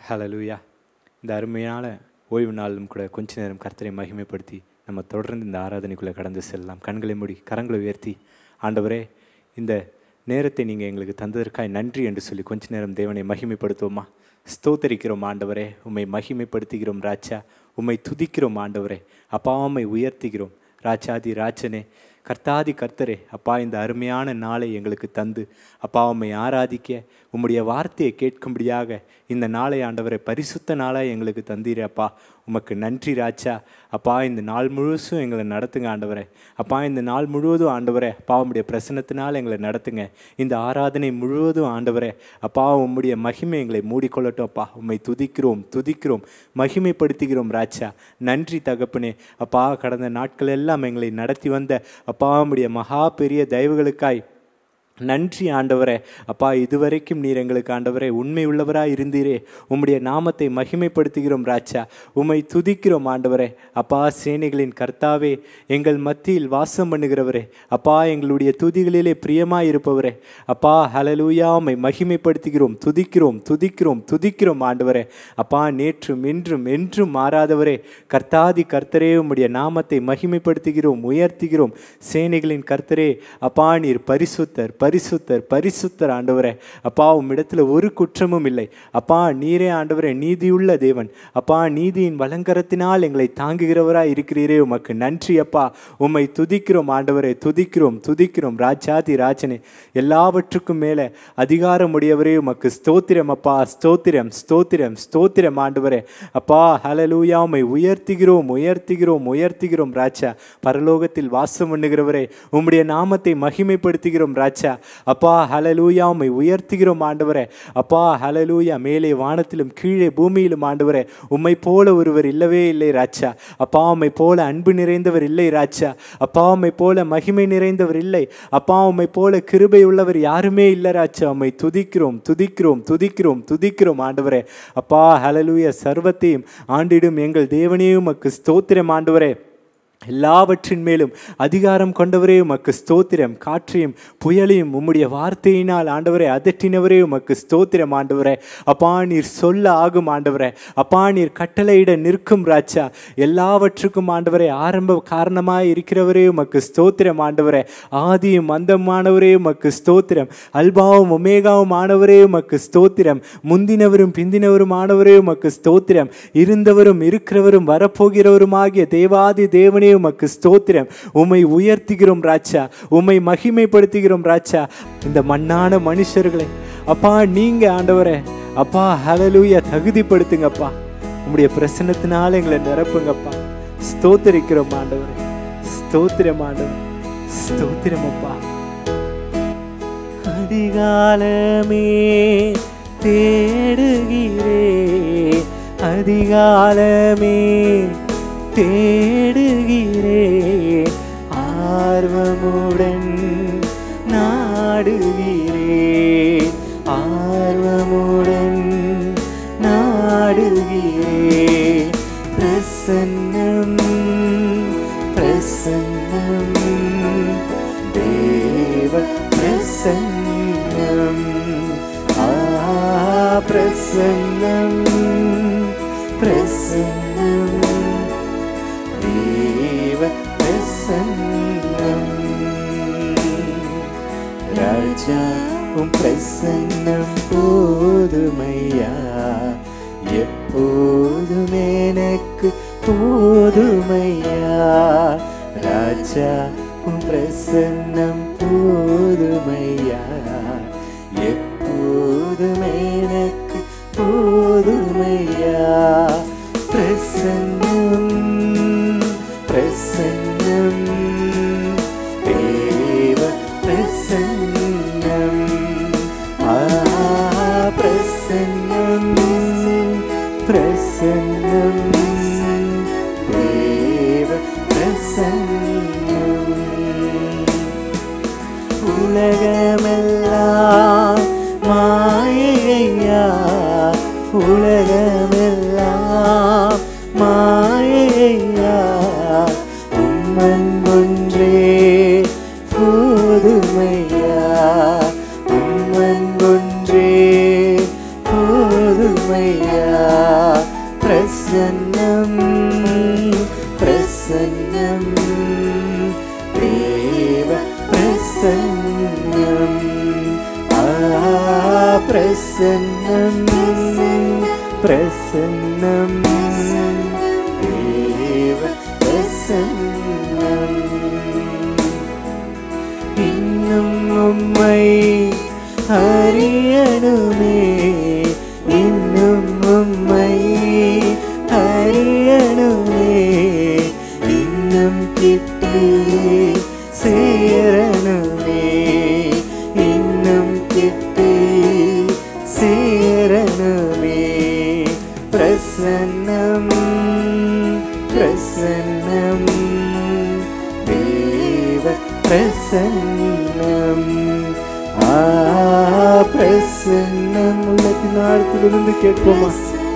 ஹalleluya இந்த அருமையான ஓய்வு நாளும் கூட கொஞ்ச நேரம் கர்த்தரை மகிமைப்படுத்தி நம்ம தொடர்ந்து இந்த ஆராதனைக்குள்ளே கடந்து செல்லலாம் கண்களை மூடி கரங்களை உயர்த்தி ஆண்டவரே இந்த நேரத்தை நீங்கள் எங்களுக்கு தந்ததற்காய் நன்றி என்று சொல்லி கொஞ்ச நேரம் தேவனை மகிமைப்படுத்துவோமா ஸ்தோத்தரிக்கிறோம் ஆண்டவரே உம்மை மகிமைப்படுத்துகிறோம் ராஜா உம்மை துதிக்கிறோம் ஆண்டவரே அப்பா உம்மை உயர்த்துகிறோம் ராஜாதி ராஜனே கர்த்தாதி கர்த்தரே அப்பா இந்த அருமையான நாளை எங்களுக்கு தந்து அப்பா உம்மை ஆராதிக்க உம்முடைய வார்த்தையை கேட்கும்படியாக இந்த நாளை ஆண்டவரை பரிசுத்த நாளாக எங்களுக்கு தந்தீரே அப்பா உமக்கு நன்றி ராஜா அப்பா இந்த நாள் முழுசும் எங்களை நடத்துங்க ஆண்டவரே அப்பா இந்த நாள் முழுவதும் ஆண்டவரே அப்பா உம்முடைய பிரசன்னத்தினால் எங்களை நடத்துங்க இந்த ஆராதனை முழுவதும் ஆண்டவரே அப்பா உம்முடைய மகிமை எங்களை மூடிக்கொள்ளட்டும் அப்பா உம்மை துதிக்கிறோம் துதிக்கிறோம் மகிமைப்படுத்துகிறோம் ராஜா நன்றி தகப்பனே அப்பா கடந்த நாட்கள் எல்லாம் எங்களை நடத்தி வந்த அப்பா உம்முடைய மகா பெரிய தயவுகளுக்காய் நன்றி ஆண்டவரே அப்பா இதுவரைக்கும் நீர் எங்களுக்கு ஆண்டவரே உண்மை உள்ளவராய் இருந்தீரே உம்முடைய நாமத்தை மகிமைப்படுத்துகிறோம் ராஜா உம்மை துதிக்கிறோம் ஆண்டவரே அப்பா சேனைகளின் கர்த்தாவே எங்கள் மத்தியில் வாசம் பண்ணுகிறவரே அப்பா எங்களுடைய துதிகளிலே பிரியமாய் இருப்பவரே அப்பா ஹலலூயா உம்மை மகிமைப்படுத்துகிறோம் துதிக்கிறோம் துதிக்கிறோம் துதிக்கிறோம் ஆண்டவரே அப்பா நேற்றும் இன்றும் என்றும் மாறாதவரே கர்த்தாதி கர்த்தரே உம்முடைய நாமத்தை மகிமைப்படுத்துகிறோம் உயர்த்துகிறோம் சேனைகளின் கர்த்தரே அப்பா நீர் பரிசுத்தர் பரிசுத்தர் பரிசுத்தர் ஆண்டவரே அப்பா உம்மிடத்தில் ஒரு குற்றமும் இல்லை அப்பா நீரே ஆண்டவரே நீதியுள்ள தேவன் அப்பா நீதியின் வலங்கரத்தினால் எங்களை தாங்குகிறவராய் இருக்கிறீரே உமக்கு நன்றி அப்பா உம்மை துதிக்கிறோம் ஆண்டவரே துதிக்கிறோம் துதிக்கிறோம் ராஜாதி ராஜனே எல்லாவற்றுக்கும் மேலே அதிகாரம் உடையவரே உமக்கு ஸ்தோத்திரம் அப்பா ஸ்தோத்திரம் ஸ்தோத்திரம் ஸ்தோத்திரம் ஆண்டவரே அப்பா ஹலலூயா உம்மை உயர்த்துகிறோம் உயர்த்துகிறோம் உயர்த்துகிறோம் ராஜா பரலோகத்தில் வாசம் பண்ணுகிறவரே உம்முடைய நாமத்தை மகிமைப்படுத்துகிறோம் ராஜா அப்பா ஹலலூயா உம்மை உயர்த்துகிறோம் ஆண்டவரே அப்பா ஹலலூயா மேலே வானத்திலும் கீழே பூமியிலும் ஆண்டவரே உம்மை போல ஒருவர் இல்லவே இல்லை ராஜா அப்பா உம்மை போல அன்பு நிறைந்தவர் இல்லை ராஜா அப்பா உம்மை போல மகிமை நிறைந்தவர் இல்லை அப்பா உம்மை போல கிருபை உள்ளவர் யாருமே இல்லை ராஜா உம்மை துதிக்கிறோம் துதிக்கிறோம் துதிக்கிறோம் துதிக்கிறோம் ஆண்டவரே அப்பா ஹலலூயா சர்வத்தையும் ஆண்டிடும் எங்கள் தேவனே உமக்கு ஸ்தோத்திரம் ஆண்டவரே எல்லாவற்றின் மேலும் அதிகாரம் கொண்டவரே உமக்கு ஸ்தோத்திரம் காற்றையும் புயலையும் உம்முடைய வார்த்தையினால் ஆண்டவரே அதட்டினவரே உமக்கு ஸ்தோத்திரம் ஆண்டவரே அப்பா நீர் சொல்ல ஆகும் ஆண்டவரே அப்பா நீர் கட்டளையிட நிற்கும் ராஜா எல்லாவற்றுக்கும் ஆண்டவரே ஆரம்ப காரணமாய் இருக்கிறவரே உமக்கு ஸ்தோத்திரம் ஆண்டவரே ஆதியும் அந்தமானவரே உமக்கு ஸ்தோத்திரம் அல்பாவும் ஒமேகாவும் ஆனவரே உமக்கு ஸ்தோத்திரம் முந்தினவரும் பிந்தினவரும் ஆனவரே உமக்கு ஸ்தோத்திரம் இருந்தவரும் இருக்கிறவரும் வரப்போகிறவரும் ஆகிய தேவாதி தேவனே உமக்கு ஸ்தோத்திரம் உம்மை உயர்த்துகிறோம் ராஜா உம்மை மகிமைப்படுத்துகிறோம் ராஜா இந்த மண்ணான மனுஷர்களை அப்பா நீங்க ஆண்டவரே அப்பா ஹலலூயா தகுதிப்படுத்துங்கப்பா உம்முடைய பிரசன்னத்தினால எங்களை நிரப்புங்கப்பா ஸ்தோத்திரிக்கிறோம் ஆண்டவரே ஸ்தோத்திரம் ஆண்டவர் ஸ்தோத்திரம் அப்பா அதிகாலமே தேடுகிறே அதிகாலமே தேடுகிறே ஆர்வமுடன் நாடுகிறே ஆர்வமுடன் நாடுகிறே பிரசன்னம் பிரசன்னம் தேவ பிரசன்னம் ஆ பிரசன்னம் பிரசன்னம் தேவ பிரசன்னம் ராஜா உம் பிரசன்னம் போதுமையா எப்போதும் எனக்கு போதுமையா ராஜா உம் பிரசன்னம் போதுமையா எப்போதும் எனக்கு போதுமையா பிரசன்னம் பிரசன்னம் தேவ பிரசன்னம் ஆ பிரசன்னம் பிரசன்னம் தேவ பிரசன்னம் உலகமெல்லாம் மாயையா உலகமெல்லாம் மாயையா உம்மன் ஒன்றே போதுமையா உம்மன் ஒன்றே போதுமையா பிரசன்னம் பிரசன்னம் தேவ பிரசன்னம் ஆ பிரசன்னம் பிரசன்னம் தேவ பிரசன்னம் இன்னும் உம்மை அறியணுமே இன்னும் உம்மை அறியணுமே இன்னும் கிட்டே சேரணுமே இன்னும் கிட்டே சேரணுமே பிரசன்னம் பிரசன்னம் தேவ பிரசன்னம் ஆ பிரசன்னம் உள்ளத்தின் ஆழத்திலிருந்து கேட்போமா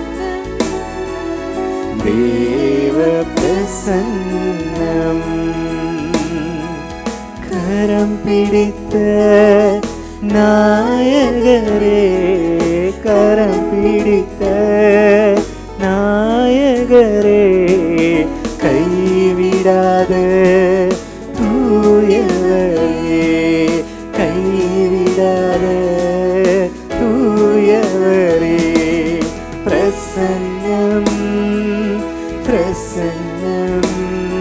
தேவ பிரசன்னம் கரம் பிடித்த நாயகரே கரம் பிடித்த நாயகரே கைவிடாத தூயவரே கைவிடாத தூயவரே பிரசன்னம் பிரசன்னம்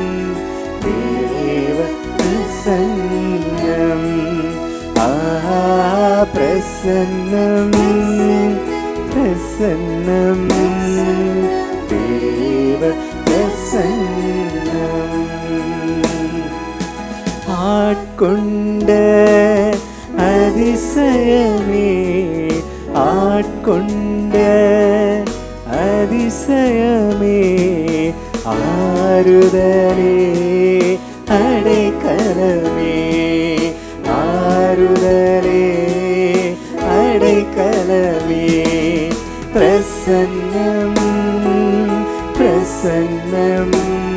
தேவ பிரசன்னம் ஆ பிரசன்னம் பிரசன்னம் தேவ பிரசன்னம் ஆட்கொண்ட அதிசயமே ஆட்கொண்ட அதிசயமே ஆறுதலே அடைக்கலமே ஆறுதலே அடைக்கலமே பிரசன்னம் பிரசன்னம்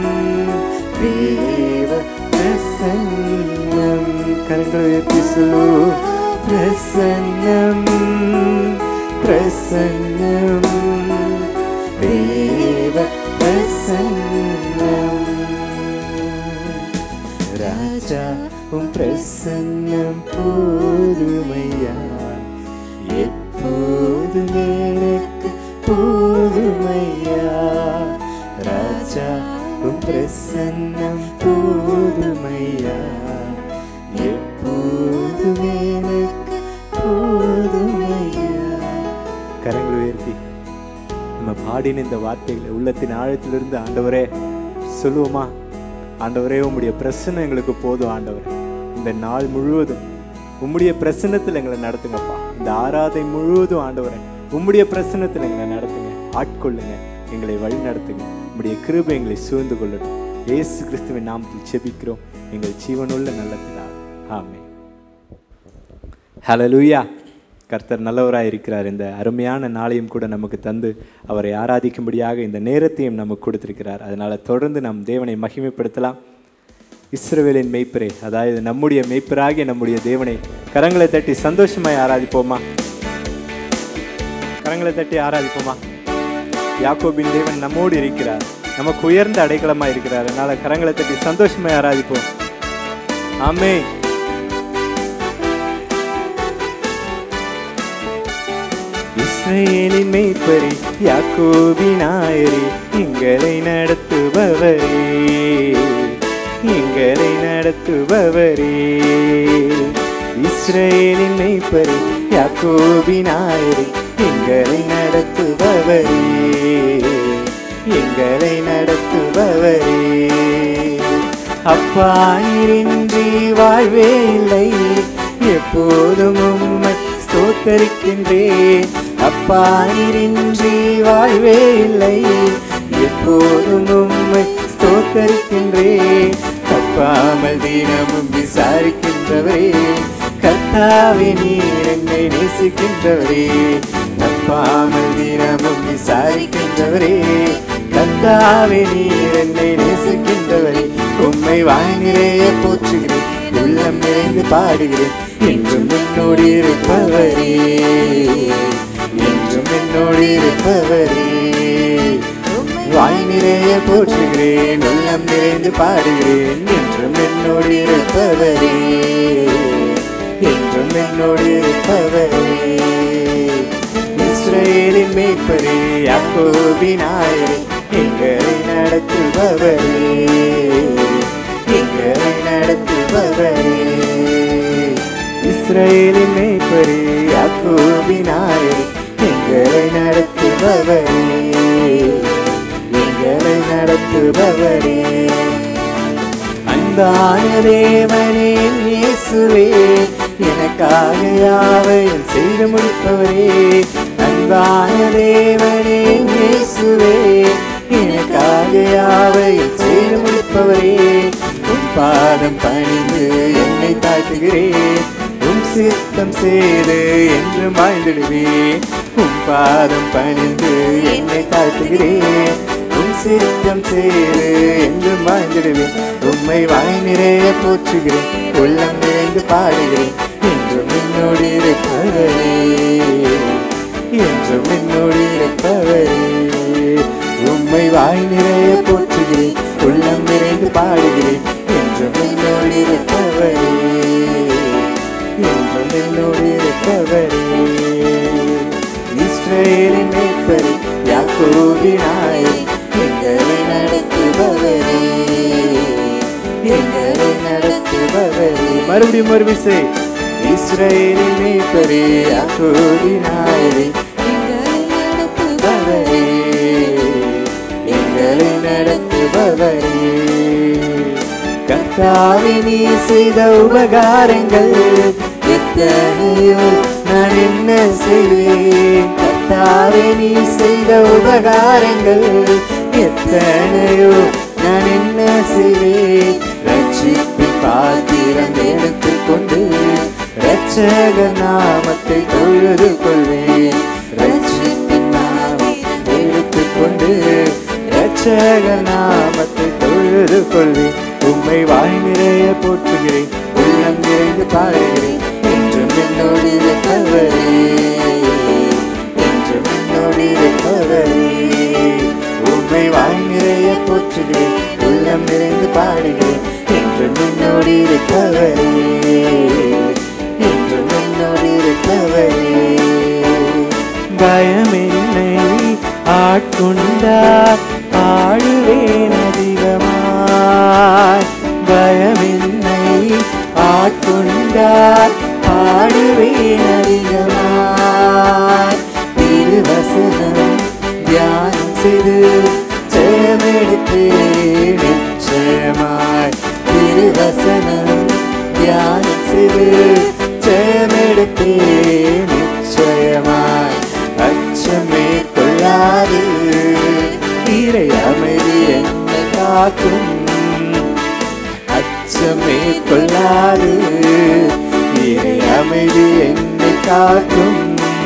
தேவ பிரசன்னம் கரங்களை உயர்த்தி சொல்லுவோம் பிரசன்னம் பிரசன்னம் தேவ பிரசன்னம் ராஜா உம் பிரசன்னம் போதுமையா எப்போதும் எனக்கு போதுமையா ராஜா உம் பிரசன்னம் போதுமையா எப்போதும் எனக்கு போதுமையா கரங்களை உயர்த்தி நம்ம பாடின இந்த வார்த்தைகளை உள்ளத்தின் ஆழத்திலிருந்து ஆண்டவரே சொல்லுவோமா ஆண்டவரே உம்முடைய பிரசன்னம் எங்களுக்கு போதும் ஆண்டவரே இந்த நாள் முழுவதும் உம்முடைய பிரசன்னத்தில் எங்களை நடத்துங்கப்பா இந்த ஆராதை முழுவதும் ஆண்டவரே உம்முடைய பிரசன்னத்தில் எங்களை நடத்துங்க ஆட்கொள்ளுங்க எங்களை வழி நடத்துங்க உம்முடைய கிருபை எங்களை சூழ்ந்து கொள்ளட்டும் இயேசு கிறிஸ்துவின் நாமத்தில் செபிக்கிறோம் எங்கள் ஜீவனுள்ள நல்ல பிதாவே ஆமென் ஹalleluya கர்த்தர் நல்லவராய் இருக்கிறார் இந்த அருமையான நாளையும் கூட நமக்கு தந்து அவரை ஆராதிக்கும்படியாக இந்த நேரத்தையும் நமக்கு கொடுத்திருக்கிறார் அதனால தொடர்ந்து நாம் தேவனை மகிமைப்படுத்தலாம் இஸ்ரவேலின் மெய்ப்பரே அதாவது நம்முடைய மெய்ப்பராகிய நம்முடைய தேவனை கரங்களை தட்டி சந்தோஷமாய் ஆராதிப்போமா கரங்களை தட்டி ஆராதிப்போமா யாக்கோபின் தேவன் நம்மோடு இருக்கிறார் நமக்கு உயர்ந்த அடைக்கலமா இருக்கிறார் அதனால கரங்களை தட்டி சந்தோஷமாய் ஆராதிப்போம் ஆமே இஸ்ரேலின் மெய்ப்பரி யாக்கோபினாயரி எங்களை நடத்துபவரே எங்களை நடத்துபவரே இஸ்ரேலின் மெய்ப்பரி யாக்கோபினாயரி எங்களை நடத்துபவரே எங்களை நடத்துபவரே அப்பா நீரின்றி வாழ்வே இல்லை எப்போதும் உம்மை ஸ்தோத்தரிக்கின்றேன் அப்பா நீரின்றி வாழ்வே இல்லை எப்போதும் உம்மை ஸ்தோத்தரிக்கின்றேன் தப்பாமல் தினமும் விசாரிக்கின்றவரே கர்த்தாவே நீர் என்னை நேசிக்கின்றவரே தப்பாமல் தினமும் விசாரிக்கின்றவரே கர்த்தாவே நீர் என்னை நேசிக்கின்றவரே உம்மை வாய் நிறைய போற்றுகிறேன் உள்ளம் நிறைந்து பாடுகிறேன் என்றும் என்னோடு இருப்பவரே என்றும் என்னோடு என்னோடு இருப்பவரே வாய் நிறைய போற்றுகிறேன் உள்ளம் நிறைந்து பாடுகிறேன் என்றும் என்னோடு இருப்பவரே என்றும் என்னோடு இருப்பவரே இஸ்ரேலின் மேய்ப்பரே யாக்கோபினாயரே எங்களை நடத்துபவரே எங்களை நடத்துபவரே இஸ்ரேலின் மேய்ப்பரே யாக்கோபினாயரே எங்களை நடத்துபவரே எங்களை நடத்துபவரே அன்பான தேவனே இயேசுவே எனக்காக யாவையும் செய்து முடிப்பவரே அன்பான தேவனே இயேசுவே எனக்காக யாவையும் செய்து முடிப்பவரே உன் பாதம் பணிந்து என்னை தாழ்த்துகிறேன் உன் சித்தம் செய்து என்று வாழ்ந்திடுவேன் உன் பாதம் பணிந்து என்னை தாழ்த்துகிறேன் உன் சித்தம் செய்து என்று வாழ்ந்திடுவேன் உம்மை வாய் நிறைய போற்றுகிறேன் உள்ளம் நிறைந்து பாடுகிறேன் என்றும் என்னோடு இருப்பவரே என்றும் என்னோடு இருப்பவரே உம்மை வாய் நிறைய போற்றுகிறேன் உள்ளம் நிறைந்து பாடுகிறேன் என்றும் என்னோடு இருப்பவரே என்றும் என்னோடு இருப்பவரே இஸ்ரேலின் மேய்ப்பரே யாக்கோபினாயே எங்களை நடத்துபவரே எங்களை நடத்துபவரே மறுபடியும் ஒரு விசை இஸ்ரேலின் மேய்ப்பரே யாக்கோபினாயே நடத்துபவரே எங்களை நடத்துபவரே கர்த்தாவே நீ செய்த உபகாரங்கள் எத்தனையோ நான் என்ன செய்வேன் கர்த்தாவே நீ செய்த உபகாரங்கள் எத்தனையோ நான் என்ன செய்வேன் ரட்சிப்பின் பாத்திரம் எடுத்துக்கொண்டு ரட்சக நாமத்தை தொழுது கொள்வேன் ரட்சிப்பின் நாமத்தை எடுத்துக்கொண்டு ரட்சக நாமத்தை தொழுது கொள்வேன் உம்மை வாய் நிறைய போற்றுகிறேன் உள்ளம் நிறைந்து பாடுகிறேன் என்றும் என்னோடு இருப்பவரே என்றும் என்னோடு இருப்பவரே உம்மை வாய் நிறைய போற்றுகிறேன் உள்ளம் நிறைந்து பாடுகிறேன் என்றும் என்னோடு இருப்பவரே என்றும் என்னோடு இருப்பவரே பயமில்லை ஆட்கொண்டார் ஆடுவேன் அதிகமாய் பயமில்லை ஆட்கொண்டார் ஆடுவேன் அதிகமாய் திருவசனம் தியானம் செய்து ஜெயமெடுப்பேன் நிச்சயமாய் திருவசனம் தியானம் செய்து ஜெயமெடுப்பேன் நிச்சயமாய் அச்சமே கொள்ளாது இறை அமைதி என்னை காக்கும் அச்சமே கொள்ளாது இறை அமைதி என்னை காக்கும்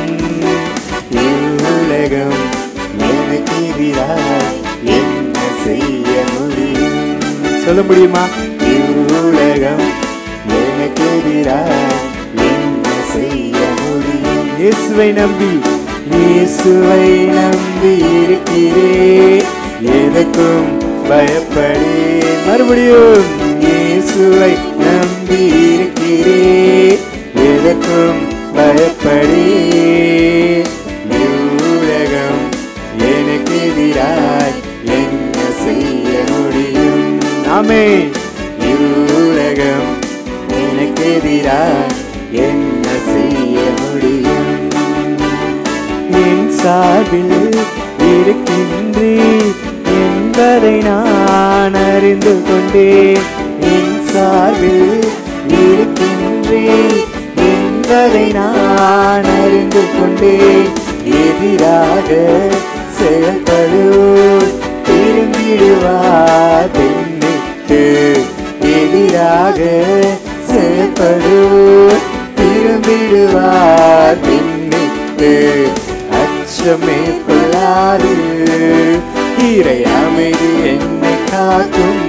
இவ்வுலகம் எனக்கு எதிராய் என்ன செய்ய முடியும் சொல்ல முடியுமா இவ்வுலகம் எனக்கு எதிராய் என்ன செய்ய முடியும் இயேசுவை நம்பி இயேசுவை நம்பி இருக்கிறேன் எதற்கும் பயப்படேன் மறுபடியும் இயேசுவை நம்பி இருக்கிறேன் எதற்கும் பயப்படேன் இவ்வுலகம் எனக்கு எதிராய் என்ன செய்ய முடியும் ஆமே இவ்வுலகம் எனக்கு எதிராய் என்ன செய்ய முடியும் என் சார்பில் இருக்கின்றேன் என்பதை நான் அறிந்து கொண்டேன் என் சார்பில் இருக்கின்றேன் என்பதை நான் அறிந்து கொண்டேன் எதிராக செயல்படுவோர் திரும்பிடுவார் பெண்ணுக்கு எதிராக செயல்படுவோர் திரும்பிடுவார் பெண்ணுக்கு அச்சமே கொள்ளாது இறை அமைதி என்னை காக்கும்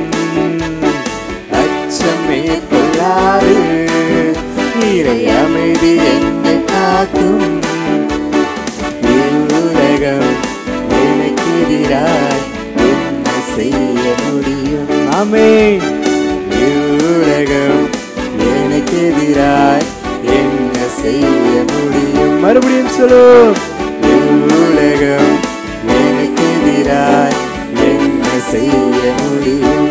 அச்சமே கொள்ளாது இறை அமைதி என்னை காக்கும் ஆமென் இவ்வுலகம் எனக்கு எதிராய் என்ன செய்ய முடியும் மறுபடியும் சொல்லும் இவ்வுலகம் எனக்கு எதிராய் என்ன செய்ய முடியும்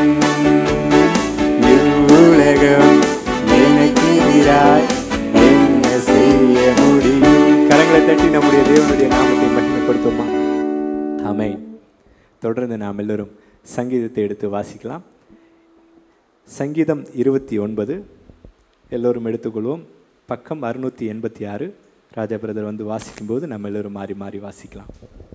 இவ்வுலகம் எனக்கு எதிராய் என்ன செய்ய முடியும் கரங்களை தட்டி நம்முடைய தேவனுடைய நாமத்தை மகிமைப்படுத்துமா ஆமென் தொடர்ந்து நாம் எல்லோரும் சங்கீதத்தை எடுத்து வாசிக்கலாம் சங்கீதம் இருபத்தி ஒன்பது எல்லோரும் எடுத்துக்கொள்வோம் பக்கம் அறுநூற்றி எண்பத்தி ஆறு ராஜா பிரதர் வந்து வாசிக்கும்போது நம்ம எல்லோரும் மாறி மாறி வாசிக்கலாம்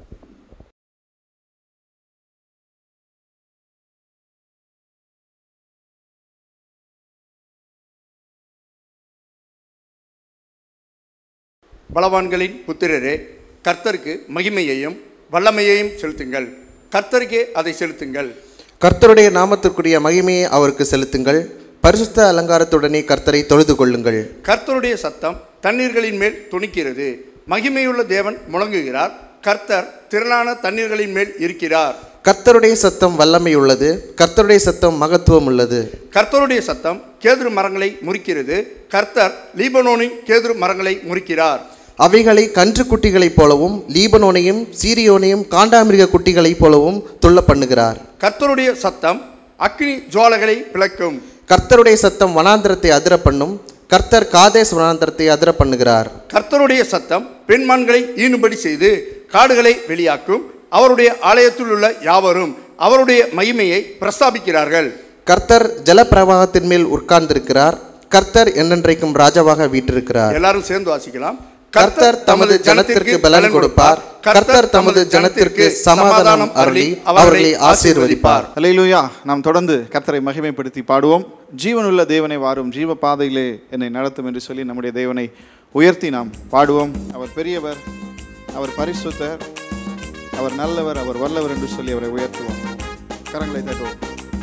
பலவான்களின் புத்திரரே கர்த்தருக்கு மகிமையையும் வல்லமையையும் செலுத்துங்கள் கர்த்தருக்கே அதை செலுத்துங்கள் கர்த்தருடைய நாமத்திற்குரிய மகிமையை அவருக்கு செலுத்துங்கள் பரிசுத்த அலங்காரத்துடனே கர்த்தரை தொழுது கொள்ளுங்கள் கர்த்தருடைய சத்தம் தண்ணீர்களின் மேல் துணிக்கிறது மகிமையுள்ள தேவன் முழங்குகிறார் கர்த்தர் திரளான தண்ணீர்களின் மேல் இருக்கிறார் கர்த்தருடைய சத்தம் வல்லமை உள்ளது கர்த்தருடைய சத்தம் மகத்துவம் உள்ளது கர்த்தருடைய சத்தம் கேதுரு மரங்களை முறிக்கிறது கர்த்தர் லீபனோனின் கேதுரு மரங்களை முறிக்கிறார் அவைகளை கன்று குட்டிகளைப் போலவும் லீபனோனையும் சீரியோனையும் காண்டாமிருக குட்டிகளைப் போலவும் துள்ள பண்ணுகிறார் கர்த்தருடைய சத்தம் அக்னி ஜுவாலைகளை பிளக்கும் கர்த்தருடைய சத்தம் வனாந்திரத்தை அதிர பண்ணும் கர்த்தர் காதேஸ் வனாந்திரத்தை அதிர பண்ணுகிறார் கர்த்தருடைய சத்தம் பெண்மான்களை ஈனுபடி செய்து காடுகளை வெளியாக்கும் அவருடைய ஆலயத்தில் உள்ள யாவரும் அவருடைய மகிமையை பிரஸ்தாபிக்கிறார்கள் கர்த்தர் ஜலப்பிரவாகத்தின் மேல் உட்கார்ந்திருக்கிறார் கர்த்தர் என்னென்றைக்கும் ராஜாவாக வீற்றிருக்கிறார் எல்லாரும் சேர்ந்து வாசிக்கலாம் கர்த்தர் தமது ஜனத்திற்கு பலன் கொடுப்பார் கர்த்தர் தமது ஜனத்திற்கு சமாதானம் அருளி அவர்களை ஆசீர்வதிப்பார் அல்லேலூயா நாம் தொடர்ந்து கர்த்தரை மகிமைப்படுத்தி பாடுவோம் ஜீவனுள்ள தேவனை வாரும் ஜீவ பாதையிலே என்னை நடத்தும் என்று சொல்லி நம்முடைய தேவனை உயர்த்தி நாம் பாடுவோம் அவர் பெரியவர் அவர் பரிசுத்தர் அவர் நல்லவர் அவர் வல்லவர் என்று சொல்லி அவரை உயர்த்துவோம் கரங்களை தட்டுவோம்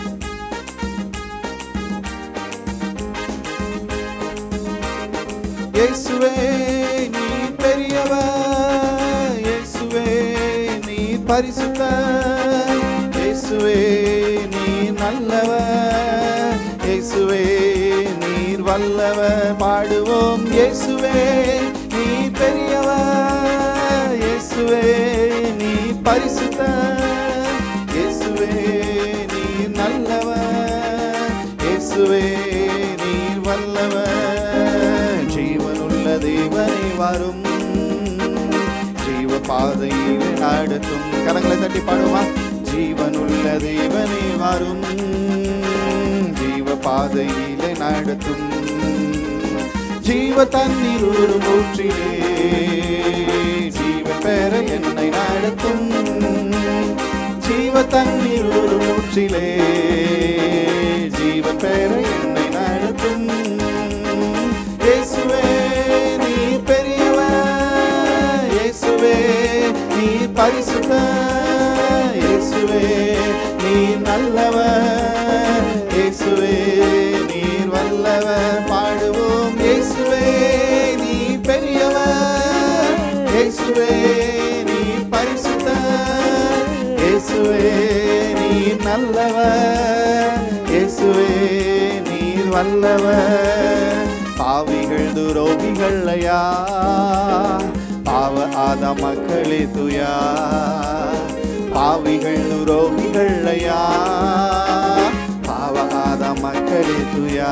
இயேசுவே நீ பெரியவர் இயேசுவே நீ பரிசுத்தர் இயேசுவே நீ நல்லவர் இயேசுவே நீர் வல்லவர் பாடுவோம் இயேசுவே நீ பெரியவர் இயேசுவே நீ பரிசுத்தர் இயேசுவே நீ நல்லவர் இயேசுவே நீர் வல்லவர் ஜீவனுள்ள தேவனை வரும் ஜீவ பாதையில் நடத்தும் கரங்களை தட்டி பாடுமா ஜீவனுள்ள தேவனை வரும் ஜீவ பாதையில நடத்தும் ஜீவ தண்ணீர் ஒரு மூற்றிலே ஜீவ பெற என்னை நடத்தும் ஜீவ தண்ணீர் ஒரு மூற்றிலே ஜீவ பெற என்னை நடத்தும் இயேசுவே நீ பெரியவர் இயேசுவே நீ பரிசுத்த இயேசுவே நீ நல்லவர் இயேசுவே நீர் வல்லவர் பாடுவோம் இயேசுவே நீ பெரியவர் இயேசுவே நீ பரிசுத்த இயேசுவே நீ நல்லவர் இயேசுவே நீர் வல்லவர் பாவிகள் துரோகிகள் ஐயா பாவ ஆத மக்களே துயா பாவிகள் துரோகிகள் ஐயா பாவ ஆத மக்களே துயா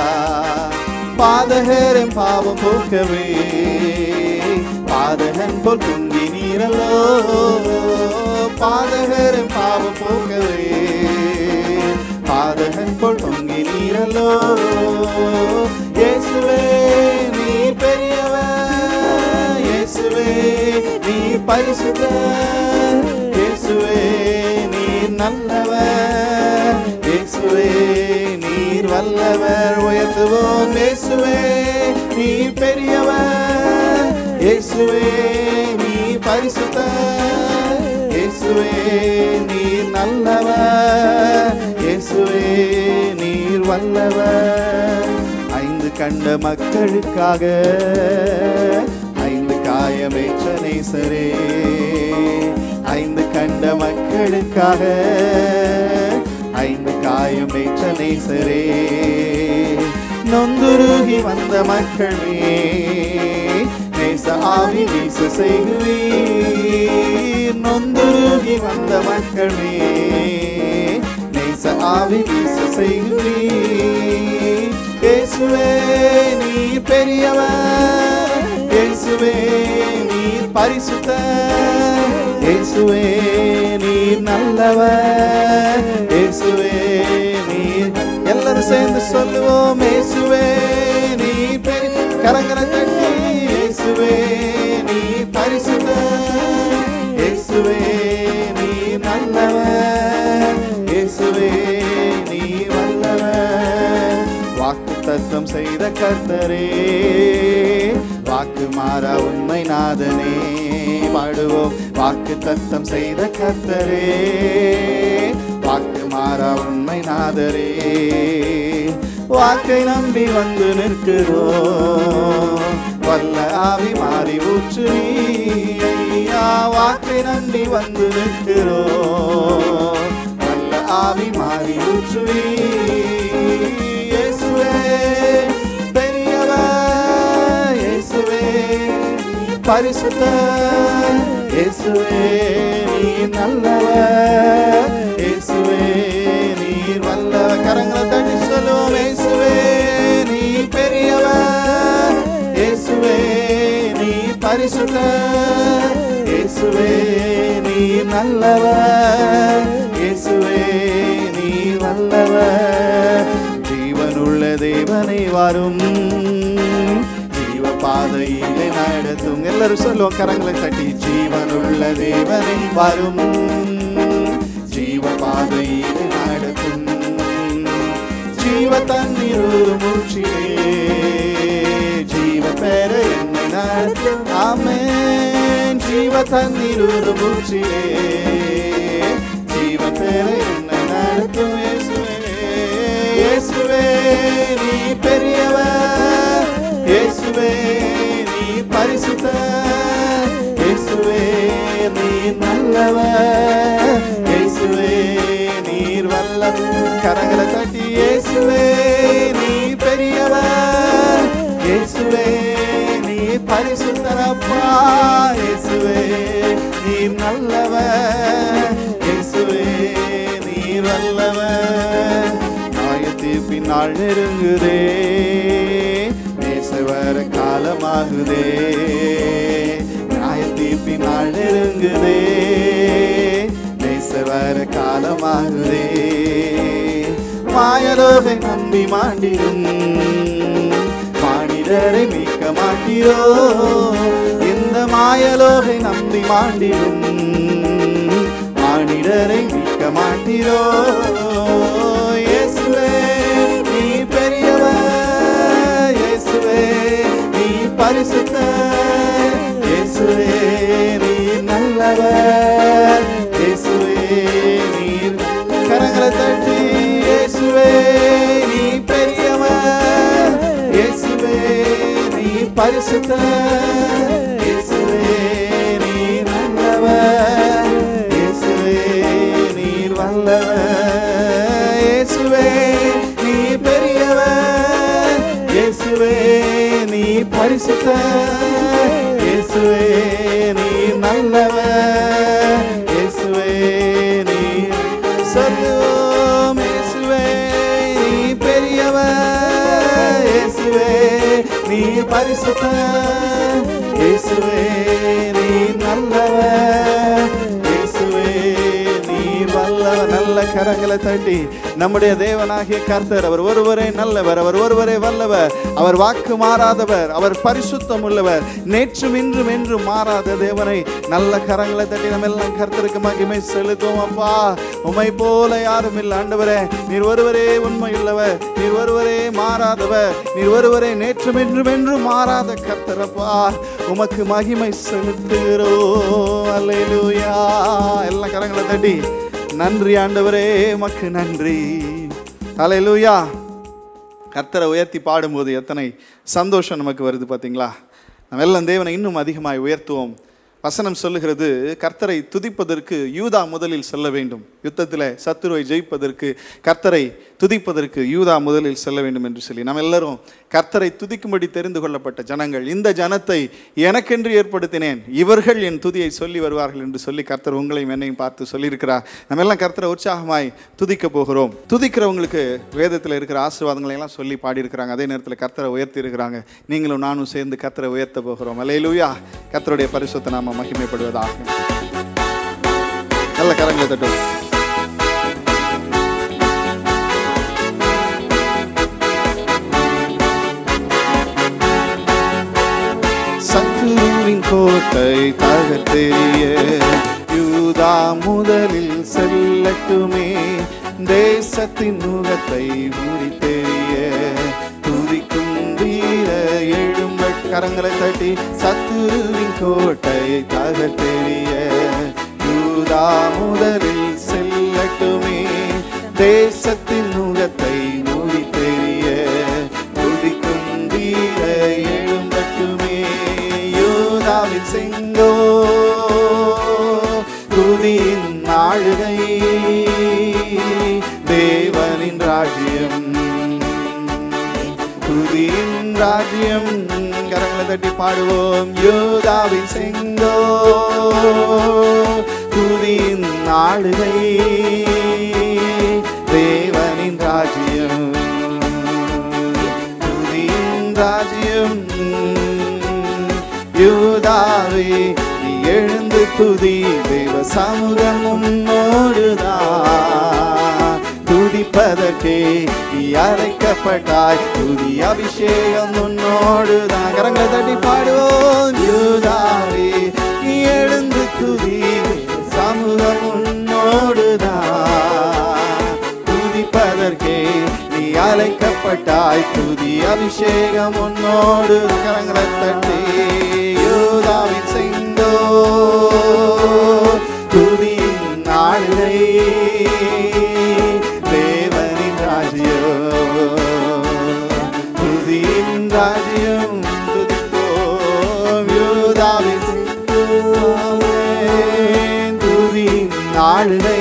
பாதகரும் பாவம் போக்கவே பாதகன் போல் பொங்கி நீரல்லோ பாதகரும் பாவம் போக்கவே பாதகன் போல் பொங்கி நீரல்லோ இயேசுவே நீ பெரியவர் இயேசுவே நீ பரிசுத்த இயேசுவே நீ நல்லவர் இயேசுவே நீர் வல்லவர் உயர்த்துவோம் இயேசுவே நீ பெரியவர் இயேசுவே நீ பரிசுத்த இயேசுவே நீர் நல்லவர் இயேசுவே நீர் வல்லவர் ஐந்து கண்ட மக்களுக்காக ஐந்து காயமேற்ற நேசரே ஐந்து கண்ட மக்களுக்காக ஐந்து காயம் ஏற்ற நேசரே நொந்துருகி வந்த மக்களே நேச ஆவி வீச செய்குவீர் நொந்துருகி வந்த மக்களே நேச ஆவி வீச செய்குவீர் இயேசுவே நீ பெரியவர் இயேசுவே நீர் பரிசுத்த இயேசுவே நீர் நல்லவர் இயேசுவே நீர் எல்லாரும் சேர்ந்து சொல்லுவோம் இயேசுவே நீ பெரிய கரங்களை தட்டி இயேசுவே நீ பரிசுத்த இயேசுவே நீ நல்லவர் இயேசுவே நீ வல்லவர் வாக்கு தத்தம் செய்த கர்த்தரே வாக்கு மாறா உண்மை நாதனே பாடுவோம் வாக்கு தத்தம் செய்த கர்த்தரே வாக்கு மாறா உண்மை நாதரே வாக்கை நம்பி வந்து நிற்கிறோம் வல்ல ஆவி மாறி ஊற்று நீ ஐயா வாக்கை நம்பி வந்து நிற்கிறோம் வல்ல ஆவி மாறி ஊற்று நீ இயேசுவே பெரியவர் இயேசுவே பரிசுத்த இயேசுவே நீ நல்லவர் இயேசுவே நீர் வல்லவர் கரங்களை தட்டி சொல்லுவோம் இயேசுவே நீ பெரியவர் இயேசுவே நீ பரிசுத்த இயேசுவே நீ நல்லவர் இயேசுவே நீ வல்லவர் ஜீவனுள்ள தேவனை வரும் ஜீவ பாதையிலே நடத்தும் எல்லாரும் சொல்லுவோம் கரங்களை தட்டி ஜீவனுள்ள தேவனை வரும் ஜீவ பாதையிலே நடத்தும் ஜீவ தண்ணீர் ஒரு மூச்சிலே ஜீவ பெற என்னை நடத்தும் ஆமென் ஜீவ தண்ணீர் ஒரு மூச்சிலே ஜீவ பெற என்னை நடத்தும் இயேசுவே இயேசுவே நீ பெரியவர் இயேசுவே நீ பரிசுத்த இயேசுவே நீ நல்லவர் இயேசுவே நீர் வல்ல கரங்களை தட்டி இயேசுவே நீ பெரியவர் இயேசுவே நீ பரிசுத்தரப்பா இயேசுவே நீ நல்லவர் இயேசுவே நீர் வல்லவர் நாயத்தீர்ப்பின் நாள் நெருங்குதே நேசவர காலமாகுதே நியாயத்தீர்ப்பின் நாள் நெருங்குதே நேசவர காலமாகுதே மாயலோகை நம்பி மாண்டிடும் மானிடரை மீட்க மாட்டீரோ இந்த மாயலோகை நம்பி மாண்டிடும் மானிடரை மீட்க மாட்டீரோ இயேசுவே நீ பெரியவர் இயேசுவே நீ பரிசுத்த இயேசுவே நீ நல்லவர் இயேசுவே நீர் கரங்களை தட்டி இயேசுவே நீ பெரியவர் இயேசுவே நீ பரிசுத்த இயேசுவே நீ நல்லவர் இயேசுவே நீர் வல்லவர் இயேசுவே நீ பெரியவர் இயேசுவே நீ பரிசுத்த இயேசுவே நீ நல்லவர் இயேசுவே நீ சொல்லுவோம் இயேசுவே நீ பெரியவர் இயேசுவே நீ பரிசுத்த இயேசுவே நீ நல்லவர் இயேசுவே நீ வல்லவர் நல்ல கரங்களை தட்டி நம்முடைய தேவனாகிய கர்த்தர் அவர் ஒருவரே நல்லவர் அவர் ஒருவரே வல்லவர் அவர் வாக்கு மாறாதவர் அவர் பரிசுத்தம் உள்ளவர் நேற்றும் இன்றும் என்றும் மாறாத தேவனை நல்ல கரங்களை தட்டி நம்ம எல்லாம் கர்த்தருக்கு மகிமை செலுத்துவோம் அப்பா உமை போல யாரும் இல்லை ஆண்டவரே நீர் ஒருவரே உண்மையுள்ளவர் நீர் ஒருவரே மாறாதவர் நீர் ஒருவரே நேற்றும் என்றும் என்றும் மாறாத கர்த்தரப்பா உமக்கு மகிமை செலுத்துகிறோம் அல்லேலூயா எல்லாம் கரங்களை தட்டி நன்றி ஆண்டவரே உமக்கு நன்றி அல்லேலூயா கர்த்தரை உயர்த்தி பாடும்போது எத்தனை சந்தோஷம் நமக்கு வருது பார்த்தீங்களா நம்ம எல்லாம் தேவனை இன்னும் அதிகமாய் உயர்த்துவோம் வசனம் சொல்லுகிறது கர்த்தரை துதிப்பதற்கு யூதா முதலில் செல்ல வேண்டும் யுத்தத்தில் சத்துருவை ஜெயிப்பதற்கு கர்த்தரை துதிப்பதற்கு யூதா முதலில் செல்ல வேண்டும் என்று சொல்லி நம்ம எல்லாரும் கர்த்தரை துதிக்கும்படி தெரிந்து கொள்ளப்பட்ட ஜனங்கள் இந்த ஜனத்தை எனக்கென்று ஏற்படுத்தினேன் இவர்கள் என் துதியை சொல்லி வருவார்கள் என்று சொல்லி கர்த்தர் உங்களையும் என்னையும் பார்த்து சொல்லியிருக்கிறார் நம்ம எல்லாம் கர்த்தரை உற்சாகமாய் துதிக்க போகிறோம் துதிக்கிறவங்களுக்கு வேதத்தில் இருக்கிற ஆசீர்வாதங்களை எல்லாம் சொல்லி பாடியிருக்கிறாங்க அதே நேரத்தில் கர்த்தரை உயர்த்தி இருக்கிறாங்க நீங்களும் நானும் சேர்ந்து கர்த்தரை உயர்த்த போகிறோம் அல்லேலூயா கர்த்தருடைய பரிசுத்த நாம மகிமைப்படுவதாக நல்ல கரங்களை தட்டும் சத்துருவின் கோட்டை தகர்த்தெறிய யூதா முதலில் செல்லட்டுமே தேசத்தின் முகத்தை உரித்தெறிய துதிக்கும் வீர எழும்ப கரங்களை தட்டி சத்துருவின் கோட்டை தகர்த்தெறிய யூதா முதலில் செல்லட்டுமே தேசத்தின் முகத்தை உரித்தெறிய துதிக்கும் வீர எழும்பட்டுமே யூதாவின் செங்கோ துதியின் ஆளுகை தேவனின் ராஜ்யம் துதியின் ராஜ்யம் கரங்களை தட்டி பாடுவோம் யூதாவின் செங்கோ துதியின் ஆளுகை தேவனின் ராஜ்யம் துதியின் ராஜ்யம் யூதாவே நீ எழுந்து துதி தேவ சமூகம் உன்னோடுதான் துதிப்பதற்கே நீ அழைக்கப்பட்டாய் துதி அபிஷேகம் உன்னோடுதான் கரங்களை தட்டி பாடுவோம் யூதாவே நீ எழுந்து துதி சமூகம் உன்னோடுதான் துதிப்பதற்கே நீ அழைக்கப்பட்டாய் துதி அபிஷேகம் உன்னோடு கரங்களை தட்டி யூதாவின் செங்கோ துதியின் நாளிலை தேவனின் ராஜ்யம் துதியின் ராஜ்யம் துதிப்போம் யூதாவின் செங்கோவே துதியின் நாளிலை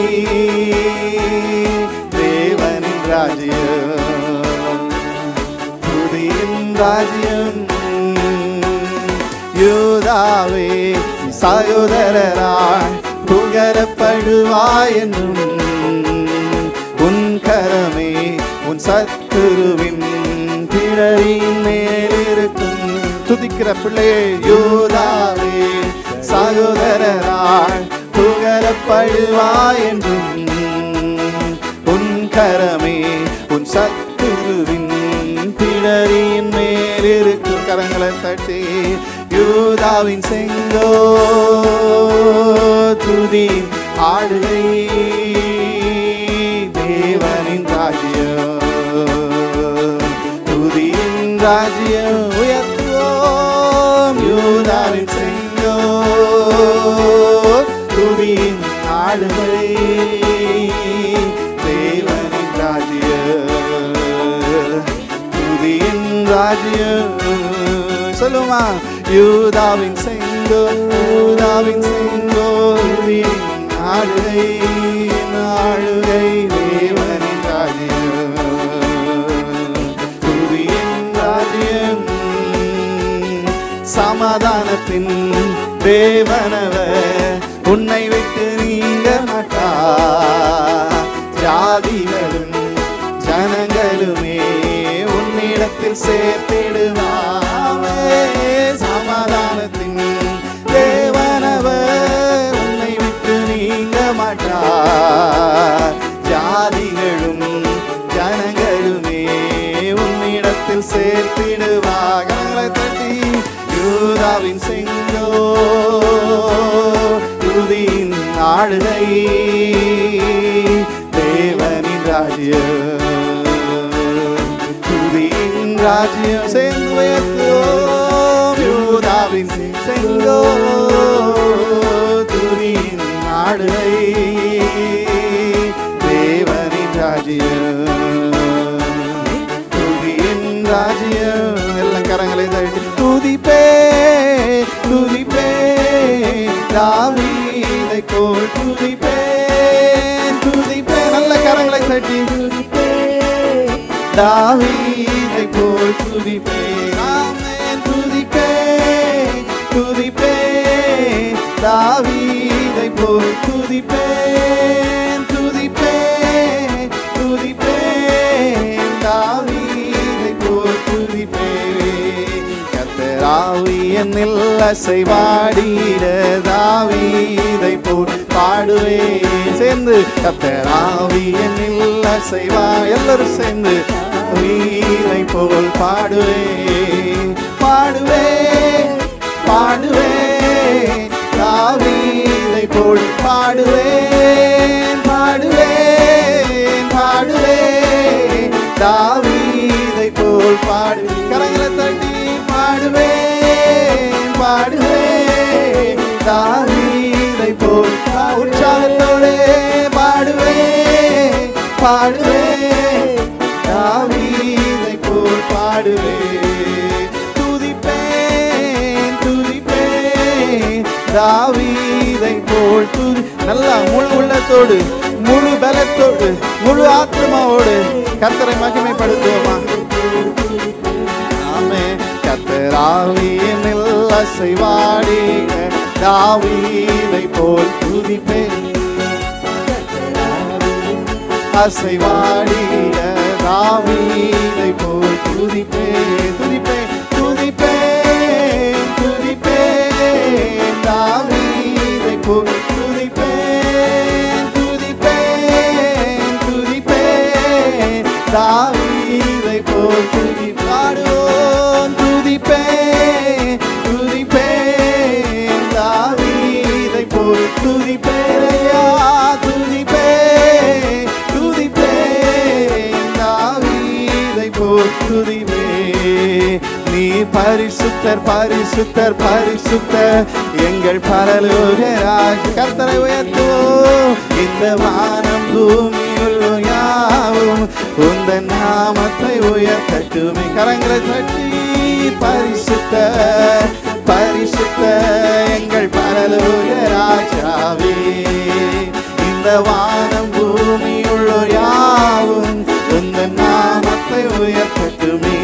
தேவனின் ராஜ்யம் துதியின் ராஜ்யம் யூதாவே நீ சகோதரராய் புகழப்படுவாய் என்னும் உன் கரமே உன் சத்துருவின் பிழரின் மேல் இருக்கும் துதிக்கிற பிள்ளையே யூதாவே சகோதரராய் புகழப்படுவாய் என்றும் உன் கரமே உன் சத்துருவின் பிடரின் மேல் இருக்கும் கரங்களை தட்டி யூதாவின் செங்கோ துதி ஆடுகை தேவனின் ராஜ்யம் துதியின் ராஜ்யம் உயர்த்துவோம் யூதாவின் செங்கோ துதியின் ஆடுகை தேவனின் ராஜ்யம் துதியின் ராஜ்யம் சொல்லுமா யூதாவின் செங்கோ யூதாவின் செங்கோ துதியின் ஆளுகை ஆளுகை தேவனின் ராஜ்யம் துதியின் ராஜ்யம் சமாதானத்தின் தேவனவர் உன்னை விட்டு நீங்க மாட்டா ஜாதிகளும் ஜனங்களுமே உன்னிடத்தில் சேர்த்திடுவாமே சமாதானத்தின் தேவனவர் உன்னை விட்டு நீங்க மாட்டா ஜாதிகளும் ஜனங்களுமே உன்னிடத்தில் சேர்த்திடுவாகங்களை தட்டி யூதாவின் செங்கோ துதியின் ஆளுகை தேவனின் ராஜ்யம் துதியின் ராஜ்யம் சேர்ந்து உயர்த்துவோம் யூதாவின் செங்கோ துதியின் ஆளுகை தேவனின் ராஜ்யம் துதியின் ராஜ்யம் எல்லாம் கரங்களை தட்டி துதிப்பே துதிப்பே தாவீதை போல் துதிப்பே துதி தட்டி தாவீதை போல் துதிப்பேன் ஆமென் துதிப்பேன் துதிப்பேன் தாவீதை போல் துதிப்பேன் துதிப்பேன் துதிப்பேன் தாவீதை போல் துதிப்பேன் கத்தராவி என்னில் அசைவாடிட தாவீதை போல் பாடுவேன் சேர்ந்து கத்தராவி என்னில் அசைவா எல்லாரும் சேர்ந்து வீரை போல் பாடுவேன் பாடுவேன் பாடுவேன் தாவீதை போல் பாடுவேன் பாடுவேன் பாடுவேன் தாவீதை போல் பாடு கரங்களை தட்டி பாடுவேன் பாடுவேன் தாவீதை போல் பா- உற்சாகத்தோடே பாடுவேன் பாடுவேன் தாவீதை போல் பாடுவேன் துதிப்பேன் துதிப்பேன் தாவீதை போல் துதி நல்லா முழு உள்ளத்தோடு முழு பலத்தோடு முழு ஆத்மாவோடு கர்த்தரை மகிமைப்படுத்துவோமா ஆமே கத்தராவியனில் அசைவாடி தாவீதை போல் துதிப்பேன் அசைவாடிய தாவீதை போல் துதிப்பே துதிப்பே துதிப்பே துதிப்பே தாவீதை போல் துதிப்பே துதிப்பே துதிப்பே தாவீதை போல் துதி பாடுவோம் துதிப்பே துதிப்பே தாவீதை போல் துதிப்பே ஐயா துதிப்பே துதிப்பே தாவீதை போல் துதிப்பே நீ பரிசுத்தர் பரிசுத்தர் பரிசுத்தர் எங்கள் பரலோக ராஜ் கர்த்தரை உயர்த்துவோம் இந்த வானம் பூமியுள்ள யாவும் உந்த நாமத்தை உயர்த்தட்டுமே கரங்களை தட்டி பரிசுத்த பரிசுத்த எங்கள் பரலோக ராஜாவே இந்த வானம் பூமியுள்ள யாவும் உந்த நாமத்தை உயர்த்தட்டுமே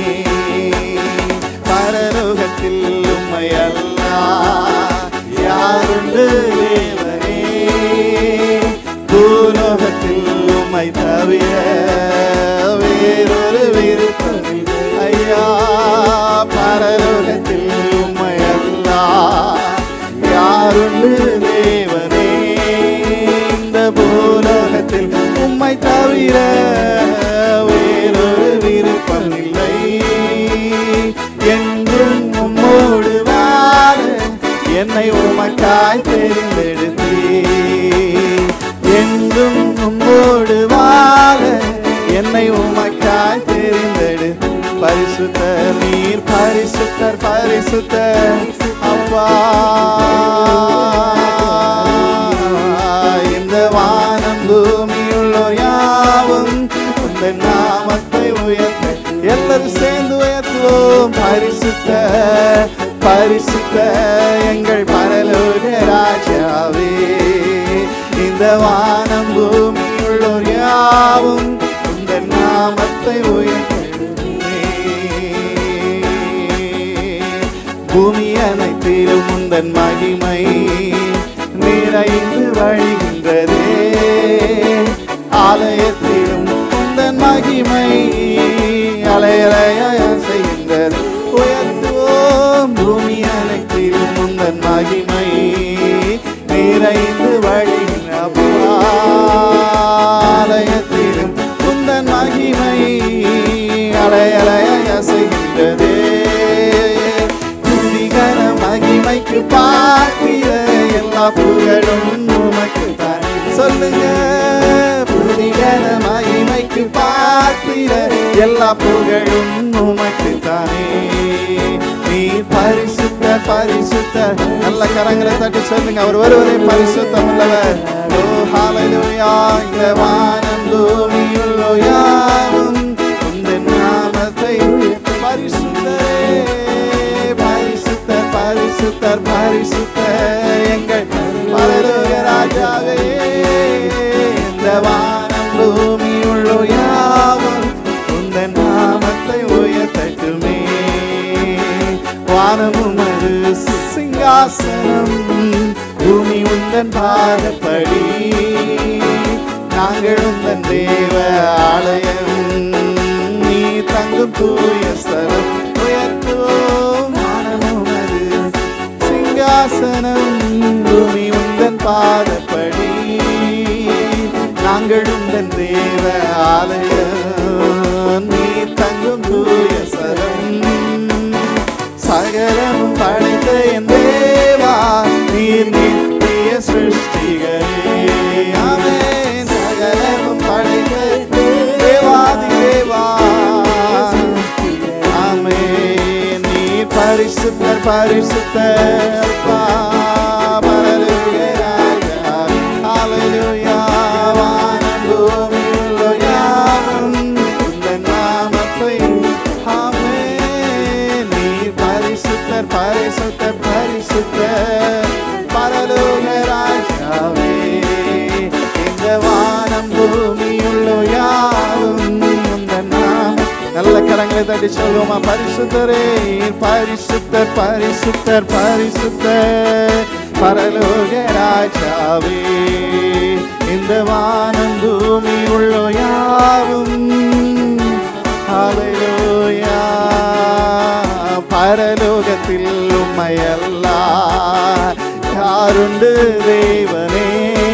பரலோகத்தில் உம்மை அல்லா யாருண்டு தேவனே பூலோகத்தில் உம்மை தவிர வேறொரு விருப்பம் ஐயா பரலோகத்தில் உம்மை அல்லா யாருண்டு தேவனே இந்த பூலோகத்தில் உம்மை தவிர வேறொரு விருப்பம் இல்லை என்றும் உம்மோடு வாழ என்னை உமக்காய் தெரிந்தெடுத்தீ என்றும் உம்மோடு வாழ என்னை உமக்காய் தெரிந்தெடு பரிசுத்தர் நீர் பரிசுத்தர் பரிசுத்தர் அப்பா இந்த வானம் பூமியுள்ளோர் யாவும் உந்த நாமத்தை உயர்த்த எல்லாரும் சேர்ந்து உயர்த்துவோம் பரிசுத்த பரிசுத்த எங்கள் பரலோக ராஜாவே இந்த வானம் பூமியுள்ளோர் யாவும் உந்த நாமத்தை உயர்த்தே பூமி அனைத்திலும் உந்தன் மகிமை நிறைந்து வழிகின்றதே ஆலயத்திலும் உந்தன் மகிமை அலையலைய செய்கின்றது உயர்த்துவோம் பூமி அனைத்திலும் உந்தன் மகிமை நிறைந்து வழிகின்ற ஆலயத்திலும் உந்தன் மகிமை அலையலைய செய்கின்றதே துதிகர மகிமைக்கு பாத்திர எல்லா புகழும் உமக்கு தான் சொல்லுங்க புதிகர மகிமைக்கு பாத்திர எல்லா புகழும் உமக்கு தானே நீ பரிசுத்த பரிசுத்த நல்ல கரங்களை தட்டி சொல்லுங்க அவர் ஒருவரே பரிசுத்தம் உள்ளவர் ஓ ஹalleluya இந்த வானம் பூமியுள்ளோ யாவும் உந்தன் நாமத்தை பரிசுத்தரே பரிசுத்தர் பரிசுத்தர் பரிசுத்தர் எங்கள் பரலோக ராஜாவே இந்த வானம் பூமியுள்ள உந்தன் பாதப்படி நாங்கள் உந்தன் தேவ ஆலயம் நீ தங்கும் தூய ஸ்தலம் உயர்த்துவோம் மானமும் அது சிங்காசனம் பூமி உந்தன் பாதப்படி நாங்கள் உந்தன் தேவ ஆலயம் நீ தங்கும் தூய சரம் சகலமும் படைத்த என் தேவா நீர் நித்திய சிருஷ்டிகரே ஆமென் சகலமும் படைத்த தேவாதி தேவா ஆமென் நீர் பரிசுத்தர் பரிசுத்தர் அப்பா பரலோக ராஜா ஹalleluya வானம் பூமியில் யாவும் உந்தன் நாமத்தை ஆமென் நீர் பரிசுத்தர் பரிசுத்தர் பரிசுத்தர் பரலோக ராஜாவே இந்த வானம் பூமியுள்ள யாவும் உந்தன் நாமம் நல்ல கரங்களை தட்டி சொல்லுவோமா பரிசுத்தரே பரிசுத்தர் பரிசுத்தர் பரிசுத்தர் பரலோக ராஜாவே இந்த வானம் பூமி உள்ள யாவும் ஹalleluya பரலோகத்தில் உம்மையல்ல யாருண்டு தேவனே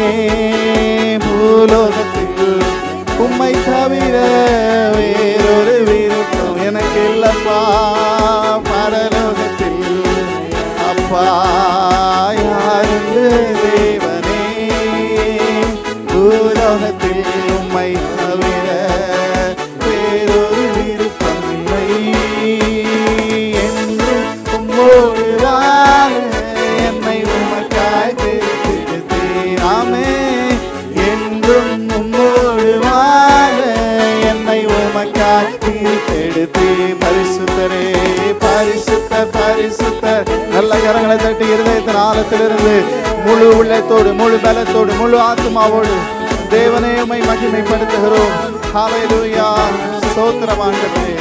பூலோகத்தில் உம்மை தவிர வேறொரு விருப்பம் எனக்கு இல்லப்பா பரலோகத்தில் அப்பா யாருண்டு தேவனே பூலோகத்தில் உம்மை தவிர வேறொரு விருப்பம் இல்லை என்றும் உம்மோடு வாழ என்னை உமக்காய் தெரிந்தெடுத்தீர் ஆமே என்றும் உம்மோடு வாழ என்னை உமக்காய் பிரித்தெடுத்து பரிசுத்தரே பரிசுத்தர் பரிசுத்தர் நல்ல கரங்களை தட்டி இருதயத்தின் ஆழத்திலிருந்து முழு உள்ளத்தோடு முழு பலத்தோடு முழு ஆத்மாவோடு தேவனே உம்மை மகிமைப்படுத்துகிறோம் ஹalleluya ஸ்தோத்திரம் ஆண்டவரே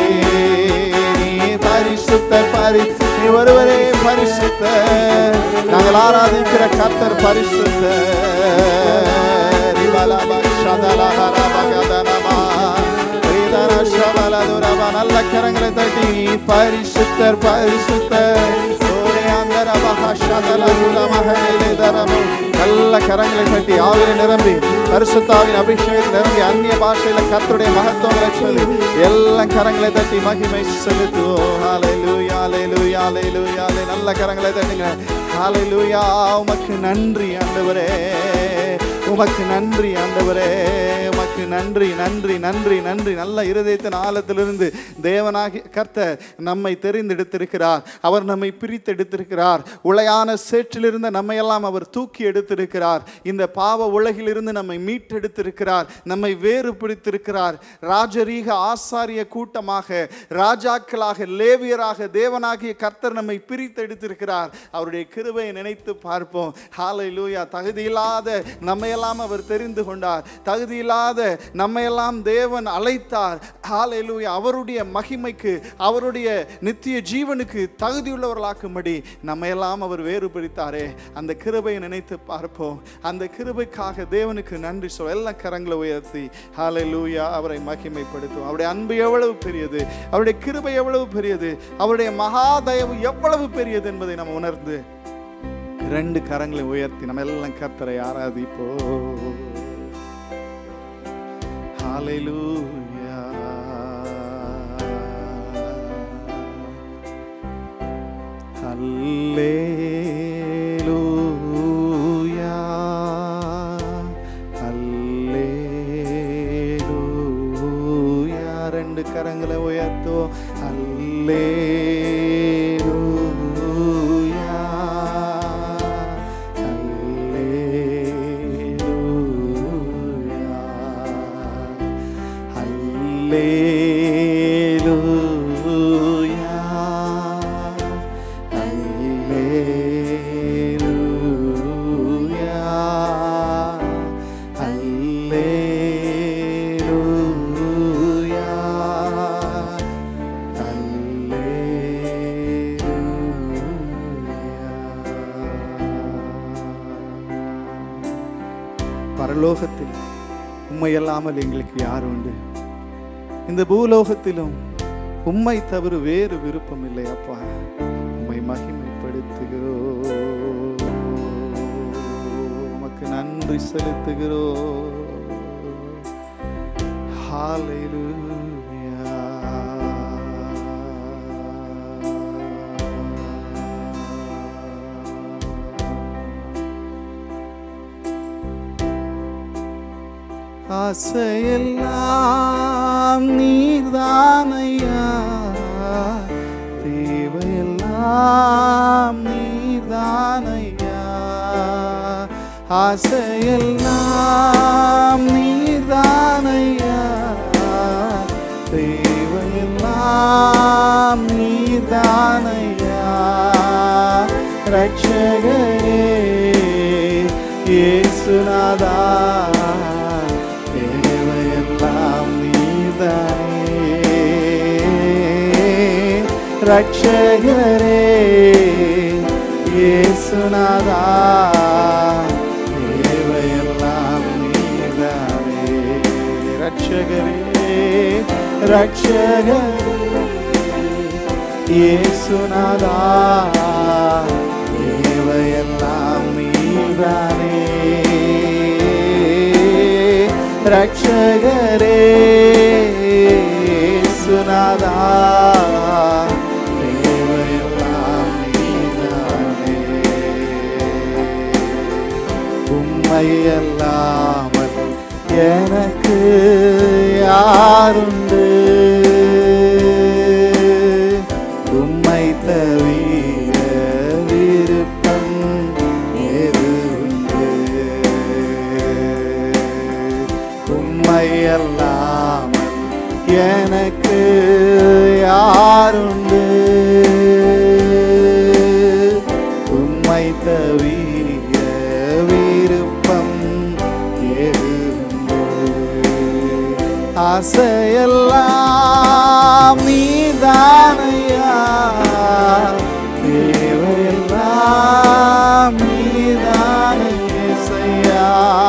நீ பரிசுத்தர் பரி நீ ஒருவரே பரிசுத்தர் நாங்கள் ஆராதிக்கிற கர்த்தர் பரிசுத்தர் ரிபலப ஷதலஹரபகதனமா ஸ்ரீதர ஷபலதுரப நல்ல கரங்களை தட்டி நீ பரிசுத்தர் பரிசுத்தர் ஓரேயாந்தரபஹ ஷதலதுரமஹரிதரமு நல்ல கரங்களை தட்டி ஆவில நிரம்பி பரிசுத்தாவின் அபிஷேகம் நிரம்பி அந்நிய பாஷையில கர்த்தருடைய மகத்துவங்களை சொல்லி எல்லாம் கரங்களை தட்டி மகிமை செலுத்துவோம் ஹalleluya ஹalleluya ஹalleluya ஹalleluya நல்ல கரங்களை தட்டுங்க ஹalleluya உமக்கு நன்றி ஆண்டவரே உமக்கு நன்றி ஆண்டவரே உமக்கு நன்றி நன்றி நன்றி நன்றி நல்ல இருதயத்தின் ஆழத்திலிருந்து தேவனாகி கர்த்தர் நம்மை தெரிந்தெடுத்திருக்கிறார் அவர் நம்மை பிரித்தெடுத்திருக்கிறார் உளையான சேற்றிலிருந்த நம்மையெல்லாம் அவர் தூக்கி எடுத்திருக்கிறார் இந்த பாவ உலகிலிருந்து நம்மை மீட்டெடுத்திருக்கிறார் நம்மை வேறு பிடித்திருக்கிறார் ராஜரீக ஆசாரிய கூட்டமாக ராஜாக்களாக லேவியராக தேவனாகிய கர்த்தர் நம்மை பிரித்தெடுத்திருக்கிறார் அவருடைய கிருபையை நினைத்து பார்ப்போம் ஹாலை லூயா தகுதியில்லாத நம்மையெல்லாம் அவர் தெரிந்து கொண்டார் தகுதியில்லாத நம்மையெல்லாம் தேவன் அழைத்தார் ஹாலை லூயா அவருடைய மகிமைக்கு அவருடைய நித்திய ஜீவனுக்கு தகுதியுள்ளவர்களாக்கும்படி நம்மையெல்லாம் அவர் வேறுபடுத்தாரே அந்த கிருபையை நினைத்து பார்ப்போம் அந்த கிருபைக்காக தேவனுக்கு நன்றி சொல் எல்லாம் கரங்களை உயர்த்தி ஹாலை லூயா அவரை மகிமைப்படுத்தும் அவருடைய அன்பு எவ்வளவு பெரியது அவருடைய கிருபை எவ்வளவு பெரியது அவருடைய மகாதயவு எவ்வளவு பெரியது என்பதை நம்ம உணர்ந்து ரெண்டு கரங்களை உயர்த்தி நம்ம எல்லாம் கர்த்தரை ஆராதிப்போ ஹalleluya ஹalleluya ஹalleluya ரெண்டு கரங்களை உயர்த்தோ ஹalleluya பரலோகத்தில் உம்மை அல்லாமல் எங்களுக்கு யார் உண்டு இந்த பூலோகத்திலும் உம்மை தவிர வேறு விருப்பம் இல்லை அப்பா உம்மை மகிமைப்படுத்துகிறோம் உமக்கு நன்றி செலுத்துகிறோம் ஆசையெல்லாம் நீர்தானையா தேவையெல்லாம் நீர்தானையா ஆசையெல்லாம் நீர்தானையா தேவையெல்லாம் நீர்தானையா ரட்சகரே இயேசுநாதா தேவையெல்லாம் நீதானே ரட்சகரே இயேசுநாதா தேவையெல்லாம் நீதானே ரட்சகரே ரட்சகரே இயேசுநாதா தேவையெல்லாம் நீதானே ரட்சகரே இயேசுநாதா தேவையெல்லாம் நீதானே உம்மை அல்லாமல் எனக்கு யாருண்டு உம்மை தவிர விருப்பம் எது உண்டு உம்மை அல்லாமல் எனக்கு யாருண்டு உம்மை தவிர விருப்பம் எது உண்டு ஆசையெல்லாம் நீதானையா தேவையெல்லாம் நீதானையா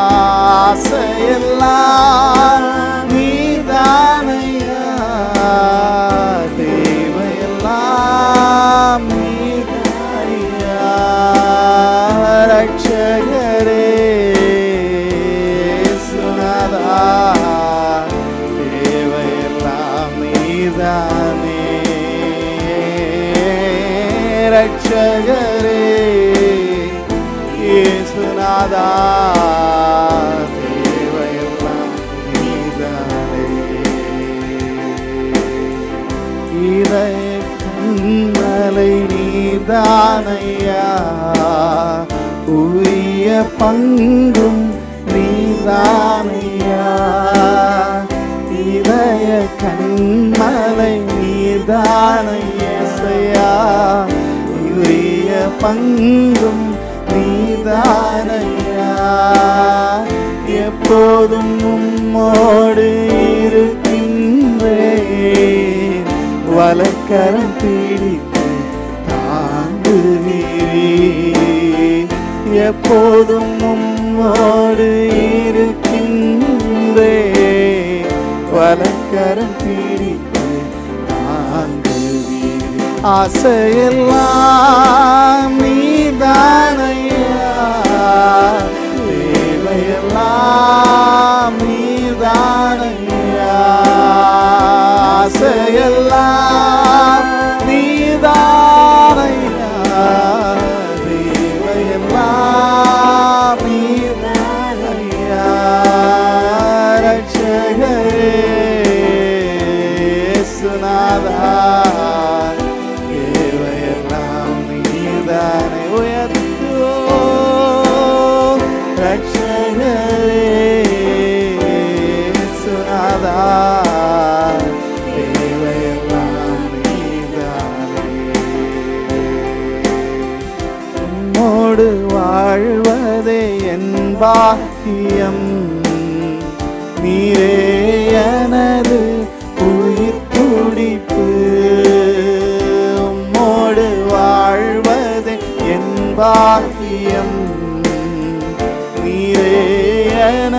ஆசையெல்லாம் நீதானையா தேவையெல்லாம் நீதானையா ரட்சகரே சுனதா தேவையெல்லாம் நீதானே ரட்சகரே இயேசுநாதா தேவையெல்லாம் நீதானே இதய கண்மலை நீதானையா உரிய பங்கும் நீதானையா இதய கண்மலை நீதானையா உரிய பங்கும் நீதானையா எப்போதும் உம்மோடு இருக்கின்றேன் வலக்கரம் பிடித்து தாங்குகிறே எப்போதும் உம்மோடு இருக்கின்றேன் வலக்கரம் பிடித்து தாங்குகிறே ஆசையெல்லாம் நீதானையா தேவையெல்லாம் நீதானையா ஆசையெல்லாம் நீதானையா தேவையெல்லாம் நீதானையா ரட்சகரே சுனாதா தேவையெல்லாம் நீதானே உயர்த்துவோ ரட்சகரே சுனாதா தேவையெல்லாம் நீதானே உம்மோடு வாழ்வதே என் பாக்கியம் நீரே எனது உயிர் துடிப்பு உம்மோடு வாழ்வதே என் பாக்கியம் நீரே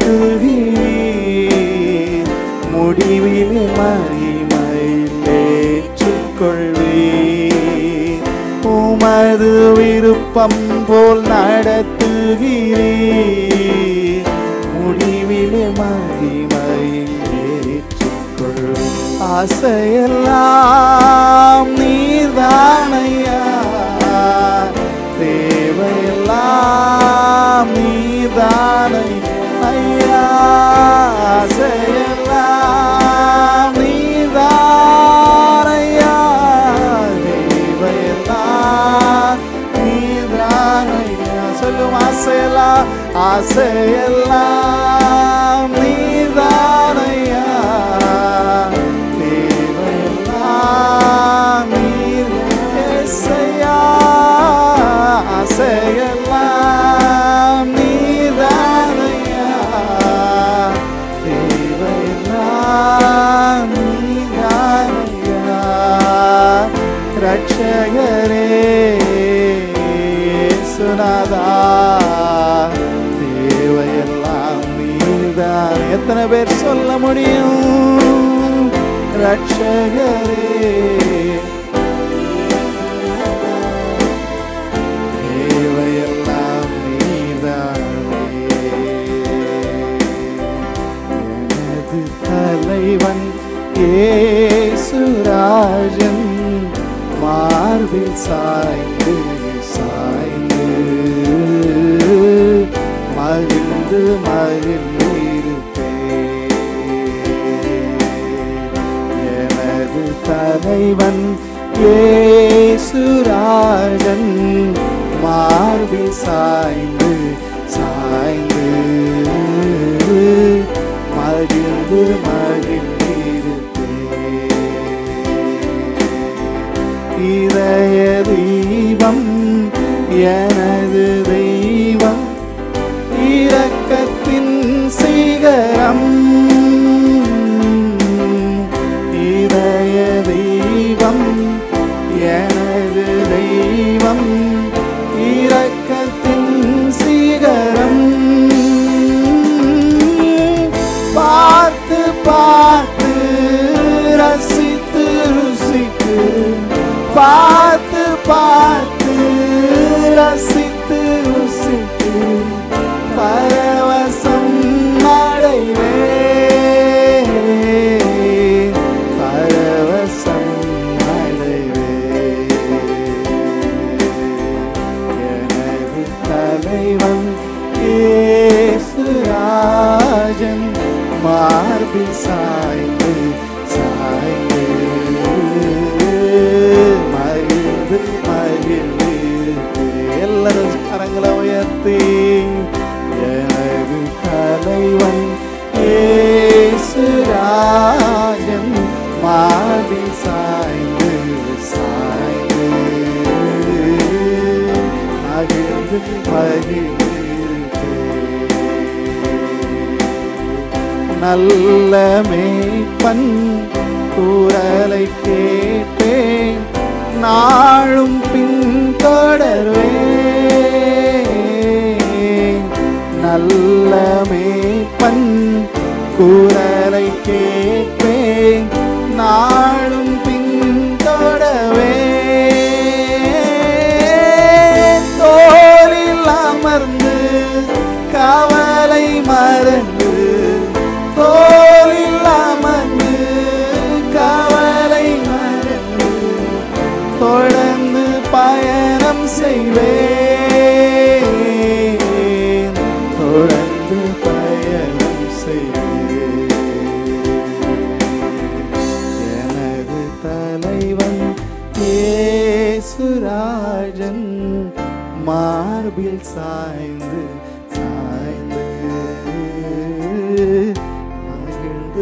நடத்துகிறீர் முடிவிலே மகிமையிலேற்றுக்கொள்வீர் உமது விருப்பம் போல் நடத்துகிறீர் முடிவிலே மகிமையிலேற்றுக்கொள்வீர் ஆசையெல்லாம் நீர்தானையா தேவையெல்லாம் நீதானை ஐயா ஆசையெல்லாம் நீதானையா தேவையெல்லாம் நீதானையா சொல்லும் ஆசையெல்லாம் ஆசையெல்லாம் நீதானையா தேவையெல்லாம் நீர் இயேசையா ஆசையெல்லாம் நீதானையா தேவையெல்லாம் நீதானையா ரட்சகரே சுனாதா தேவையெல்லாம் நீதான் எத்தனை பேர் சொல்ல முடியும் ரட்சகரே தேவையெல்லாம் நீதானே எனது தலைவன் ஏசுராஜன் மார்பில் சாய்ந்து சாய்ந்து மகிழ்ந்து மகிழ்ந்திருப்பேன் எனது தலைவன் ஏசுராஜன் மார்பில் சாய்ந்து சாய்ந்து மகிழ்ந்து மகிழ்ந்திருப்பேன் இதய தீபம் எனது தெய்வம் இரக்கத்தின் சிகரம் இதய தெய்வம் எனது தெய்வம் இரக்கத்தின் சிகரம் பார்த்து பார்த்து ரசித்து ருசித்து பார்த்து பார்த்து ரசித்து ருசித்து பரவசம் அடைவேன் பரவசம் அடைவேன் எனது தலைவன் ஏசுராஜன் மார்பில் சாய்ந்து சாய்ந்து மகிழ்ந்து மகிழ்ந்து எல்லாரும் கரங்களை உயர்த்தி எனது தலைவன் ஏசுராஜன் மார்பில் சாய்ந்து சாய்ந்து மகிழ்ந்து மகிழ்ந்து நல்ல மேய்ப்பன் குரலை கேட்டேன் நாளும் பின்தொடர்வேன் நல்ல மேய்ப்பன் குரலை கேட்பேன் நாளும் பின்தொடர்வேன் தோளில் அமர்ந்து கவலை மறந்து தோளில் அமர்ந்து கவலை மறந்து தொடர்ந்து பயணம் செய்வேன் தொடர்ந்து பயணம் செய்வேன் எனது தலைவன் ஏசுராஜன் மார்பில் சாய்ந்து சாய்ந்து மகிழ்ந்து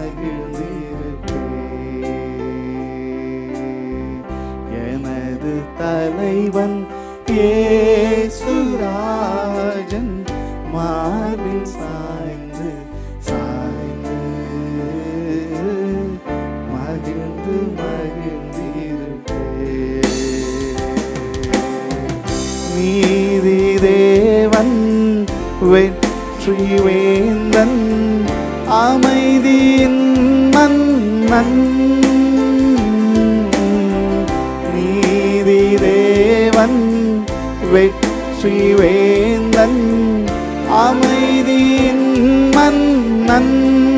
மகிழ்ந்திருப்பேன் எனது தலைவன் ஏசுராஜன் மார்பில் சாய்ந்து சாய்ந்து மகிழ்ந்து மகிழ்ந்திருப்பேன் நீதி தேவன் வெற்றி வெற்றிவேந்தன் அமைதியின் மன்னன் நீதி தேவன் வெற்றிவேந்தன் அமைதியின் மன்னன்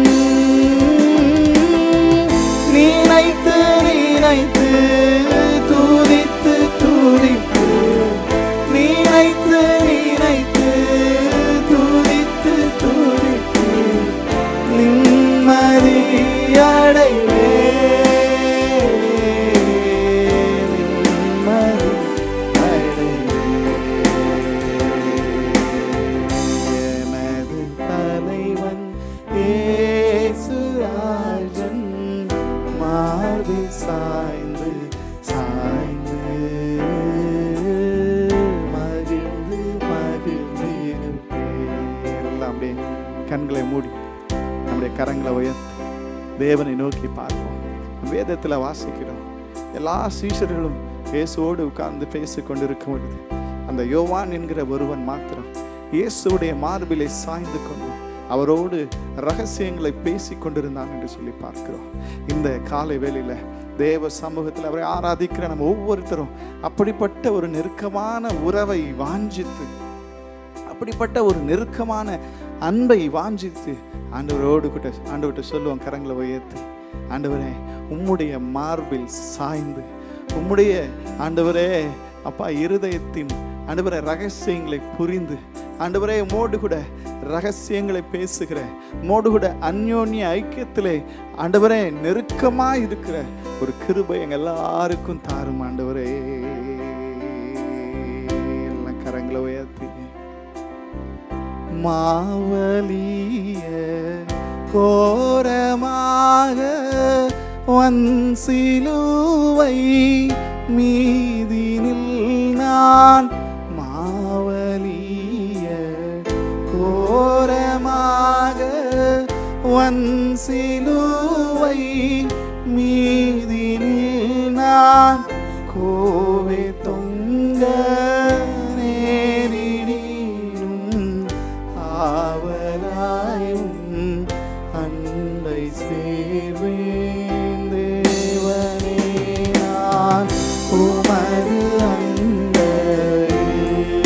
நினைத்து நினைத்து துதித்து துதித்து நினைத்து நினைத்து துதித்து துதித்து நிம்மதி அடைவே நிம்மதி எனது தலைவன் ஏசுராஜன் மார்பில் சாய்ந்து சாய்ந்து மகிழ்ந்து மகிழ்ந்து இருப்பேன். எல்லாம் அப்படியே கண்களை மூடி நம்முடைய கரங்களை உயர்த்தி தேவனை நோக்கி பார்ப்போம் வேதத்தில் வாசிக்கிறோம் எல்லா சீஷர்களும் இயேசுவோடு உட்கார்ந்து பேசிக் கொண்டிருக்கும் பொழுது அந்த யோவான் என்கிற ஒருவன் மாத்திரம் இயேசுவுடைய மார்பிலை சாய்ந்து கொண்டு அவரோடு ரகசியங்களை பேசிக் கொண்டிருந்தான் என்று சொல்லி பார்க்கிறோம் இந்த காலை வேளையில தேவ சமூகத்தில் அவரை ஆராதிக்கிற நம்ம ஒவ்வொருத்தரும் அப்படிப்பட்ட ஒரு நெருக்கமான உறவை வாஞ்சித்து அப்படிப்பட்ட ஒரு நெருக்கமான அன்பை வாஞ்சித்து ஆண்டவரோடு கிட்ட ஆண்டவர்கிட்ட சொல்லுவோம் கரங்களை உயர்த்தி ஆண்டவரே உம்முடைய மார்பில் சாய்ந்து உம்முடைய ஆண்டவரே அப்பா இருதயத்தின் ஆண்டவரே ரகசியங்களை புரிந்து ஆண்டவரே உம்மோடு கூட ரகசியங்களை பேசுகிற உம்மோடு கூட அந்யோன்ய ஐக்கியத்திலே ஆண்டவரே நெருக்கமாக இருக்கிற ஒரு கிருபை எங்க எல்லாருக்கும் தாரும் ஆண்டவரே எல்லாம் கரங்களை உயர்த்தி மாவலிய கோரமாக வன் சிலுவை மீதினில் நான் மாவலிய கோரமாக வன் சிலுவை மீதினில் நான் கோவை தொங்க நேரிடினும் ஆவலாயும் அண்டை சேர்வேன் தேவனே நான் உமது அண்டையில்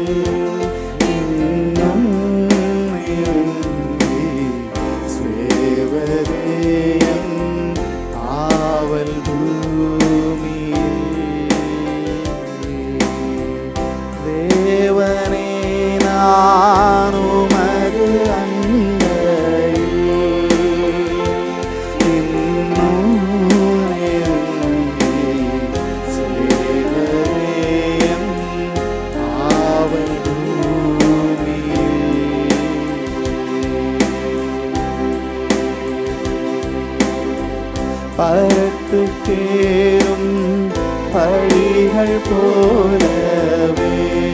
இன்னும் நெருங்கி சேவதேயன் ஆவல் பூமியில் தேவனே நான் உமது அண்டையில் இன்னும் நெருங்கி சேவதேயன் ஆவல் பரத்து தேரும் பழிகள் போலவே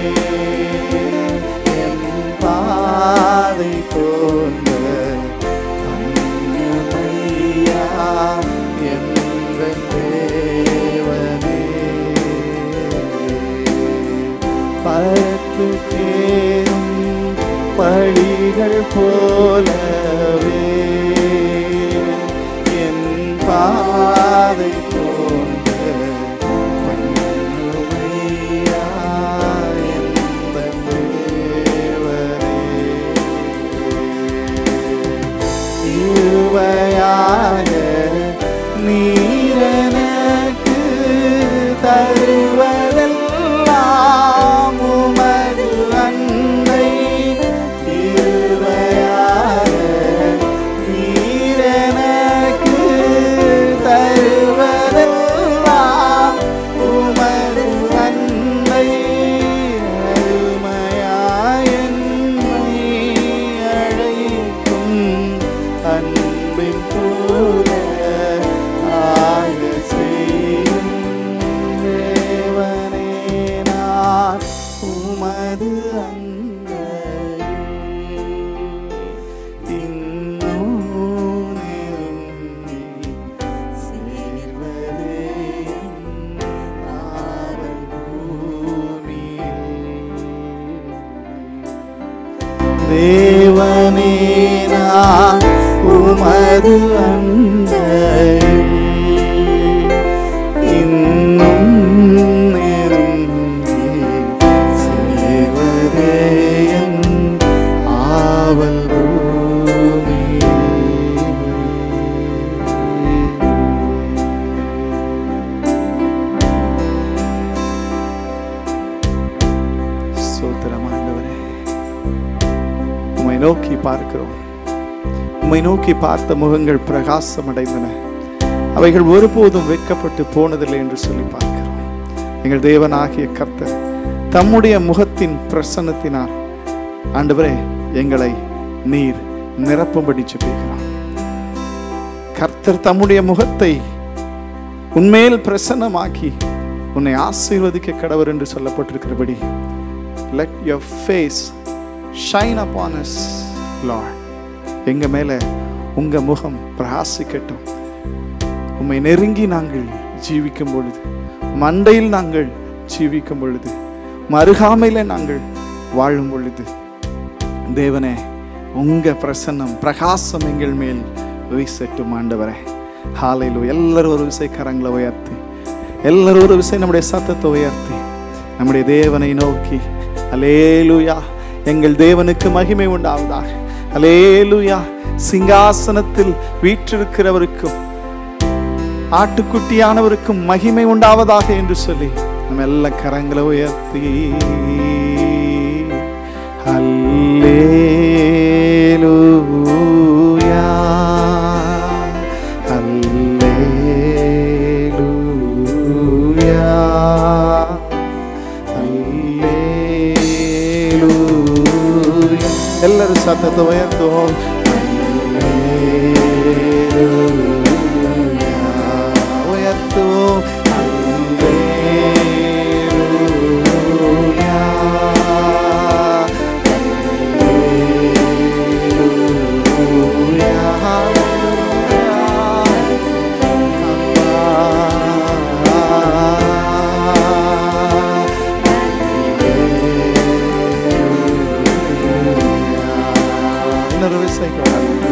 என் பாதை போன்ற அன்னமையா எங்கள் தேவனே பரத்து தேரும் பழிகள் போலவே என் பாதை போன்ற மண்ணுமையா எந்தன் தேவனே. இருவையாக நீரனக்கு தருவதெல்லாம் உமது அன்னை இருவையாக நீரனக்கு தருவதெல்லாம் உமது அன்னை அருமையாயன்மை அழைக்கும் அன்பின் தூத ஆக செய்யும் தேவனே உமது அன்பையில் இன்னும் நெருங்கி சேர்வதே என் ஆவல் சோத்திரம் ஆண்டவரே உம்மை நோக்கி பார்க்கிறோம் உம்மை நோக்கி பார்த்த முகங்கள் பிரகாசம் அடைந்தன அவைகள் ஒருபோதும் வெட்கப்பட்டு போனதில்லை என்று சொல்லி பார்க்கிறோம் எங்கள் தேவனாகிய கர்த்தர் தம்முடைய முகத்தின் பிரசன்னத்தினால் ஆண்டவரே எங்களை நீர் நிரப்பும்படி ஜெபிக்கிறோம் கர்த்தர் தம்முடைய முகத்தை உன்மேல் பிரசன்னமாக்கி உன்னை ஆசீர்வதிக்க கடவர் என்று சொல்லப்பட்டிருக்கிறபடி let your face shine upon us lord எங்க மேல உங்க முகம் பிரகாசிக்கட்டும் உம்மை நெருங்கி நாங்கள் ஜீவிக்கும் பொழுது மண்டையில் நாங்கள் ஜீவிக்கும் பொழுது உம் அருகாமையில நாங்கள் வாழும் பொழுது தேவனே உங்க பிரசன்னம் பிரகாசம் எங்கள் மேல் வீசட்டும் ஆண்டவரே ஹாலையில் எல்லாரும் ஒரு விசை கரங்களை உயர்த்தி எல்லாரும் ஒரு விசை நம்முடைய சத்தத்தை உயர்த்தி நம்முடைய தேவனை நோக்கி அலேலுயா எங்கள் தேவனுக்கு மகிமை உண்டாவதாக அலேலுயா சிங்காசனத்தில் வீற்றிருக்கிறவருக்கும் ஆட்டுக்குட்டியானவருக்கும் மகிமை உண்டாவதாக என்று சொல்லி நம்ம எல்லா கரங்களை உயர்த்தி அல்லேலூயா அல்லேலூயா அல்லேலூயா எல்லாரும் சத்தத்தை உயர்த்துவோம் அல்லேலூயா உயர்த்துவோம் அல்லேலூயா அல்லேலூயா இன்னொரு விசைக்கு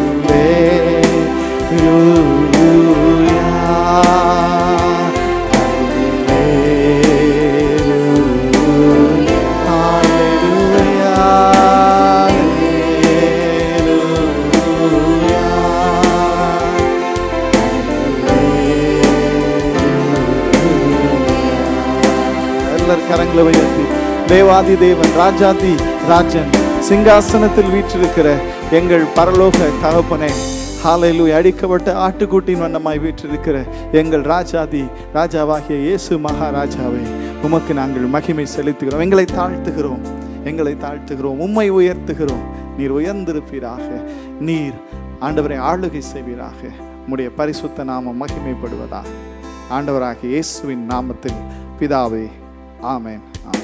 எல்லாரும் கரங்களை உயர்த்தி தேவாதி தேவன் ராஜாதி ராஜன் சிங்காசனத்தில் வீற்றிருக்கிற எங்கள் பரலோக தகப்பனே ஹாலையிலு அடிக்கப்பட்ட ஆட்டுக்குட்டின் வண்ணமாய் வீற்றிருக்கிற எங்கள் ராஜாதி ராஜாவாகிய இயேசு மகாராஜாவை உமக்கு நாங்கள் மகிமை செலுத்துகிறோம் எங்களை தாழ்த்துகிறோம் எங்களை தாழ்த்துகிறோம் உம்மை உயர்த்துகிறோம் நீர் உயர்ந்திருப்பீராக நீர் ஆண்டவரை ஆளுகை செய்வீராக உம்முடைய பரிசுத்த நாமம் மகிமைப்படுவதாக ஆண்டவராகிய இயேசுவின் நாமத்தில் பிதாவே ஆமென் ஆமென்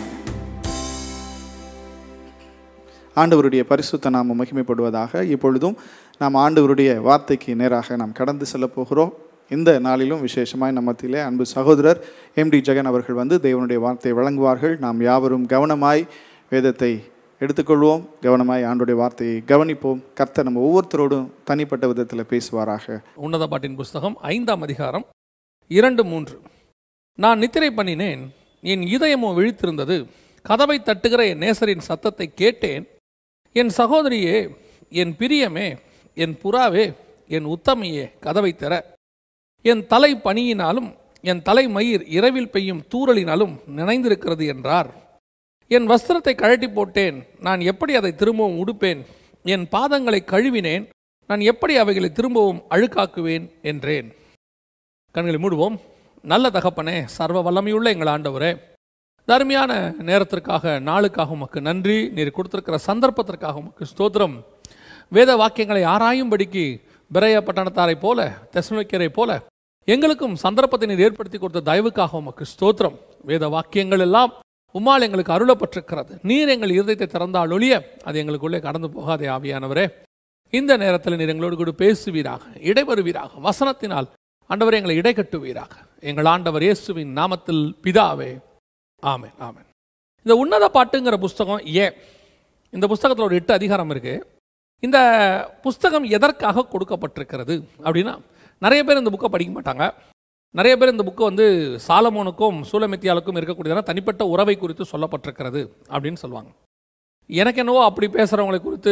ஆண்டவருடைய பரிசுத்த நாமம் மகிமைப்படுவதாக இப்பொழுதும் நாம் ஆண்டவருடைய வார்த்தைக்கு நேராக நாம் கடந்து செல்ல போகிறோம் இந்த நாளிலும் விசேஷமாய் நம்மத்திலே அன்பு சகோதரர் எம்டி ஜெகன் அவர்கள் வந்து தேவனுடைய வார்த்தையை வழங்குவார்கள் நாம் யாவரும் கவனமாய் வேதத்தை எடுத்துக்கொள்வோம் கவனமாய் ஆண்டுடைய வார்த்தையை கவனிப்போம் கர்த்தர் நம்ம ஒவ்வொருத்தரோடும் தனிப்பட்ட விதத்தில் பேசுவாராக உன்னத பாட்டின் புஸ்தகம் ஐந்தாம் அதிகாரம் இரண்டு மூன்று நான் நித்திரை பண்ணினேன் என் இதயமோ விழித்திருந்தது கதவை தட்டுகிற என் நேசரின் சத்தத்தை கேட்டேன் என் சகோதரியே என் பிரியமே என் புறாவே என் உத்தமியே கதவை திற என் தலை பனியினாலும் என் தலை மயிர் இரவில் பெய்யும் தூறலினாலும் நினைந்திருக்கிறது என்றார் என் வஸ்திரத்தை கழட்டி போட்டேன் நான் எப்படி அதை திரும்பவும் உடுப்பேன் என் பாதங்களை கழுவினேன் நான் எப்படி அவைகளை திரும்பவும் அழுக்காக்குவேன் என்றேன் கண்களை மூடுவோம் நல்ல தகப்பனே சர்வ வல்லமையுள்ள எங்கள் ஆண்டவரே தருமையான நேரத்திற்காக நாளுக்காக உமக்கு நன்றி நீர் கொடுத்திருக்கிற சந்தர்ப்பத்திற்காக உமக்கு ஸ்தோத்திரம் வேத வாக்கியங்களை ஆராயும்படிக்கு பிரைய பட்டணத்தாரை போல தெசனுக்கரை போல எங்களுக்கும் சந்தர்ப்பத்தை நீர் ஏற்படுத்தி கொடுத்த தயவுக்காக உமக்கு ஸ்தோத்திரம் வேத வாக்கியங்கள் எல்லாம் உம்மால் எங்களுக்கு அருளப்பட்டிருக்கிறது நீர் எங்கள் இருதயத்தை திறந்தால் ஒழிய அது எங்களுக்குள்ளே கடந்து போகாதே ஆவியானவரே இந்த நேரத்தில் நீர் எங்களோடு கூட பேசுவீராக இடைவருவீராக வசனத்தினால் ஆண்டவர் எங்களை இடைக்கட்டுவீராக எங்கள் ஆண்டவர் இயேசுவின் நாமத்தில் பிதாவே ஆமென் ஆமென் இந்த உன்னத பாட்டுங்கிற புஸ்தகம் ஏன் இந்த புஸ்தகத்தில் ஒரு எட்டு அதிகாரம் இருக்கு இந்த புஸ்தகம் எதற்காக கொடுக்கப்பட்டிருக்கிறது அப்படின்னா நிறைய பேர் இந்த புக்கை படிக்க மாட்டாங்க நிறைய பேர் இந்த புக்கு வந்து சாலமோனுக்கும் சூலமித்தியாளுக்கும் இருக்கக்கூடியதான தனிப்பட்ட உறவை குறித்து சொல்லப்பட்டிருக்கிறது அப்படின்னு சொல்லுவாங்க எனக்கு என்னவோ அப்படி பேசுகிறவங்களை குறித்து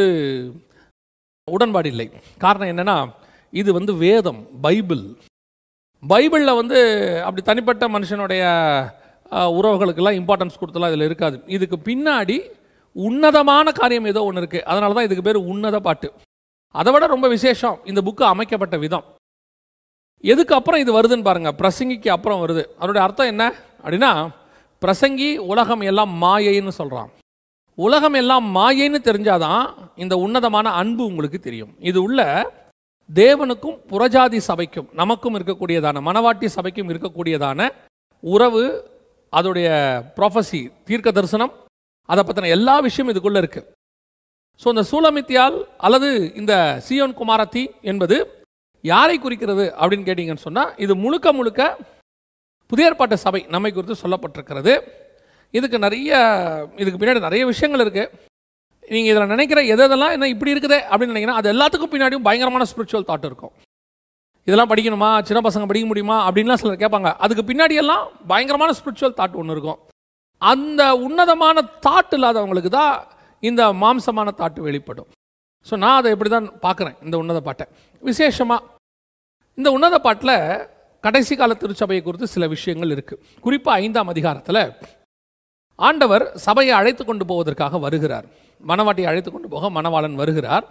உடன்பாடு இல்லை காரணம் என்னன்னா இது வந்து வேதம் பைபிள் பைபிளில் வந்து அப்படி தனிப்பட்ட மனுஷனுடைய அஹ், உறவுகளுக்கெல்லாம் இம்பார்ட்டன்ஸ் கொடுத்தலாம் இதில் இருக்காது இதுக்கு பின்னாடி உன்னதமான காரியம் ஏதோ ஒன்று இருக்குது அதனால தான் இதுக்கு பேர் உன்னத பாட்டு அதை விட ரொம்ப விசேஷம் இந்த புக்கு அமைக்கப்பட்ட விதம் எதுக்கு அப்புறம் இது வருதுன்னு பாருங்க பிரசங்கிக்கு அப்புறம் வருது அதோடைய அர்த்தம் என்ன அப்படின்னா பிரசங்கி உலகம் எல்லாம் மாயைன்னு சொல்கிறான் உலகம் எல்லாம் மாயைன்னு தெரிஞ்சாதான் இந்த உன்னதமான அன்பு உங்களுக்கு தெரியும் இது உள்ள தேவனுக்கும் புறஜாதி சபைக்கும் நமக்கும் இருக்கக்கூடியதான மணவாட்டி சபைக்கும் இருக்கக்கூடியதான உறவு அதோடைய ப்ரொஃபசி தீர்க்க தரிசனம் அதை பற்றின எல்லா விஷயமும் இதுக்குள்ளே இருக்கு ஸோ இந்த சூலமித்தியால் அல்லது இந்த சியோன் குமாரத்தி என்பது யாரை குறிக்கிறது அப்படின்னு கேட்டிங்கன்னு சொன்னால் இது முழுக்க முழுக்க புதிய ஏற்பாட்டு சபை நம்மை குறித்து சொல்லப்பட்டிருக்கிறது இதுக்கு நிறைய இதுக்கு பின்னாடி நிறைய விஷயங்கள் இருக்குது நீங்கள் இதில் நினைக்கிற எது எதெல்லாம் என்ன இப்படி இருக்குதே அப்படின்னு நினைக்கிறேன் அது எல்லாத்துக்கும் பின்னாடியும் பயங்கரமான ஸ்பிரிச்சுவல் தாட் இருக்கும் இதெல்லாம் படிக்கணுமா சின்ன பசங்க படிக்க முடியுமா அப்படின்லாம் சிலர் கேட்பாங்க அதுக்கு பின்னாடியெல்லாம் பயங்கரமான ஸ்பிரிச்சுவல் தாட் ஒன்று இருக்கும் அந்த உன்னதமான தாட் இல்லாதவங்களுக்கு தான் இந்த மாம்சமான தாட்டு வெளிப்படும் ஸோ நான் அதை எப்படி தான் பார்க்குறேன் இந்த உன்னத பாட்டை விசேஷமாக இந்த உன்னத பாட்டில் கடைசி கால திருச்சபையை குறித்து சில விஷயங்கள் இருக்குது குறிப்பாக ஐந்தாம் அதிகாரத்தில் ஆண்டவர் சபையை அழைத்து கொண்டு போவதற்காக வருகிறார் மணவாட்டியை அழைத்து கொண்டு போக மணவாளன் வருகிறார்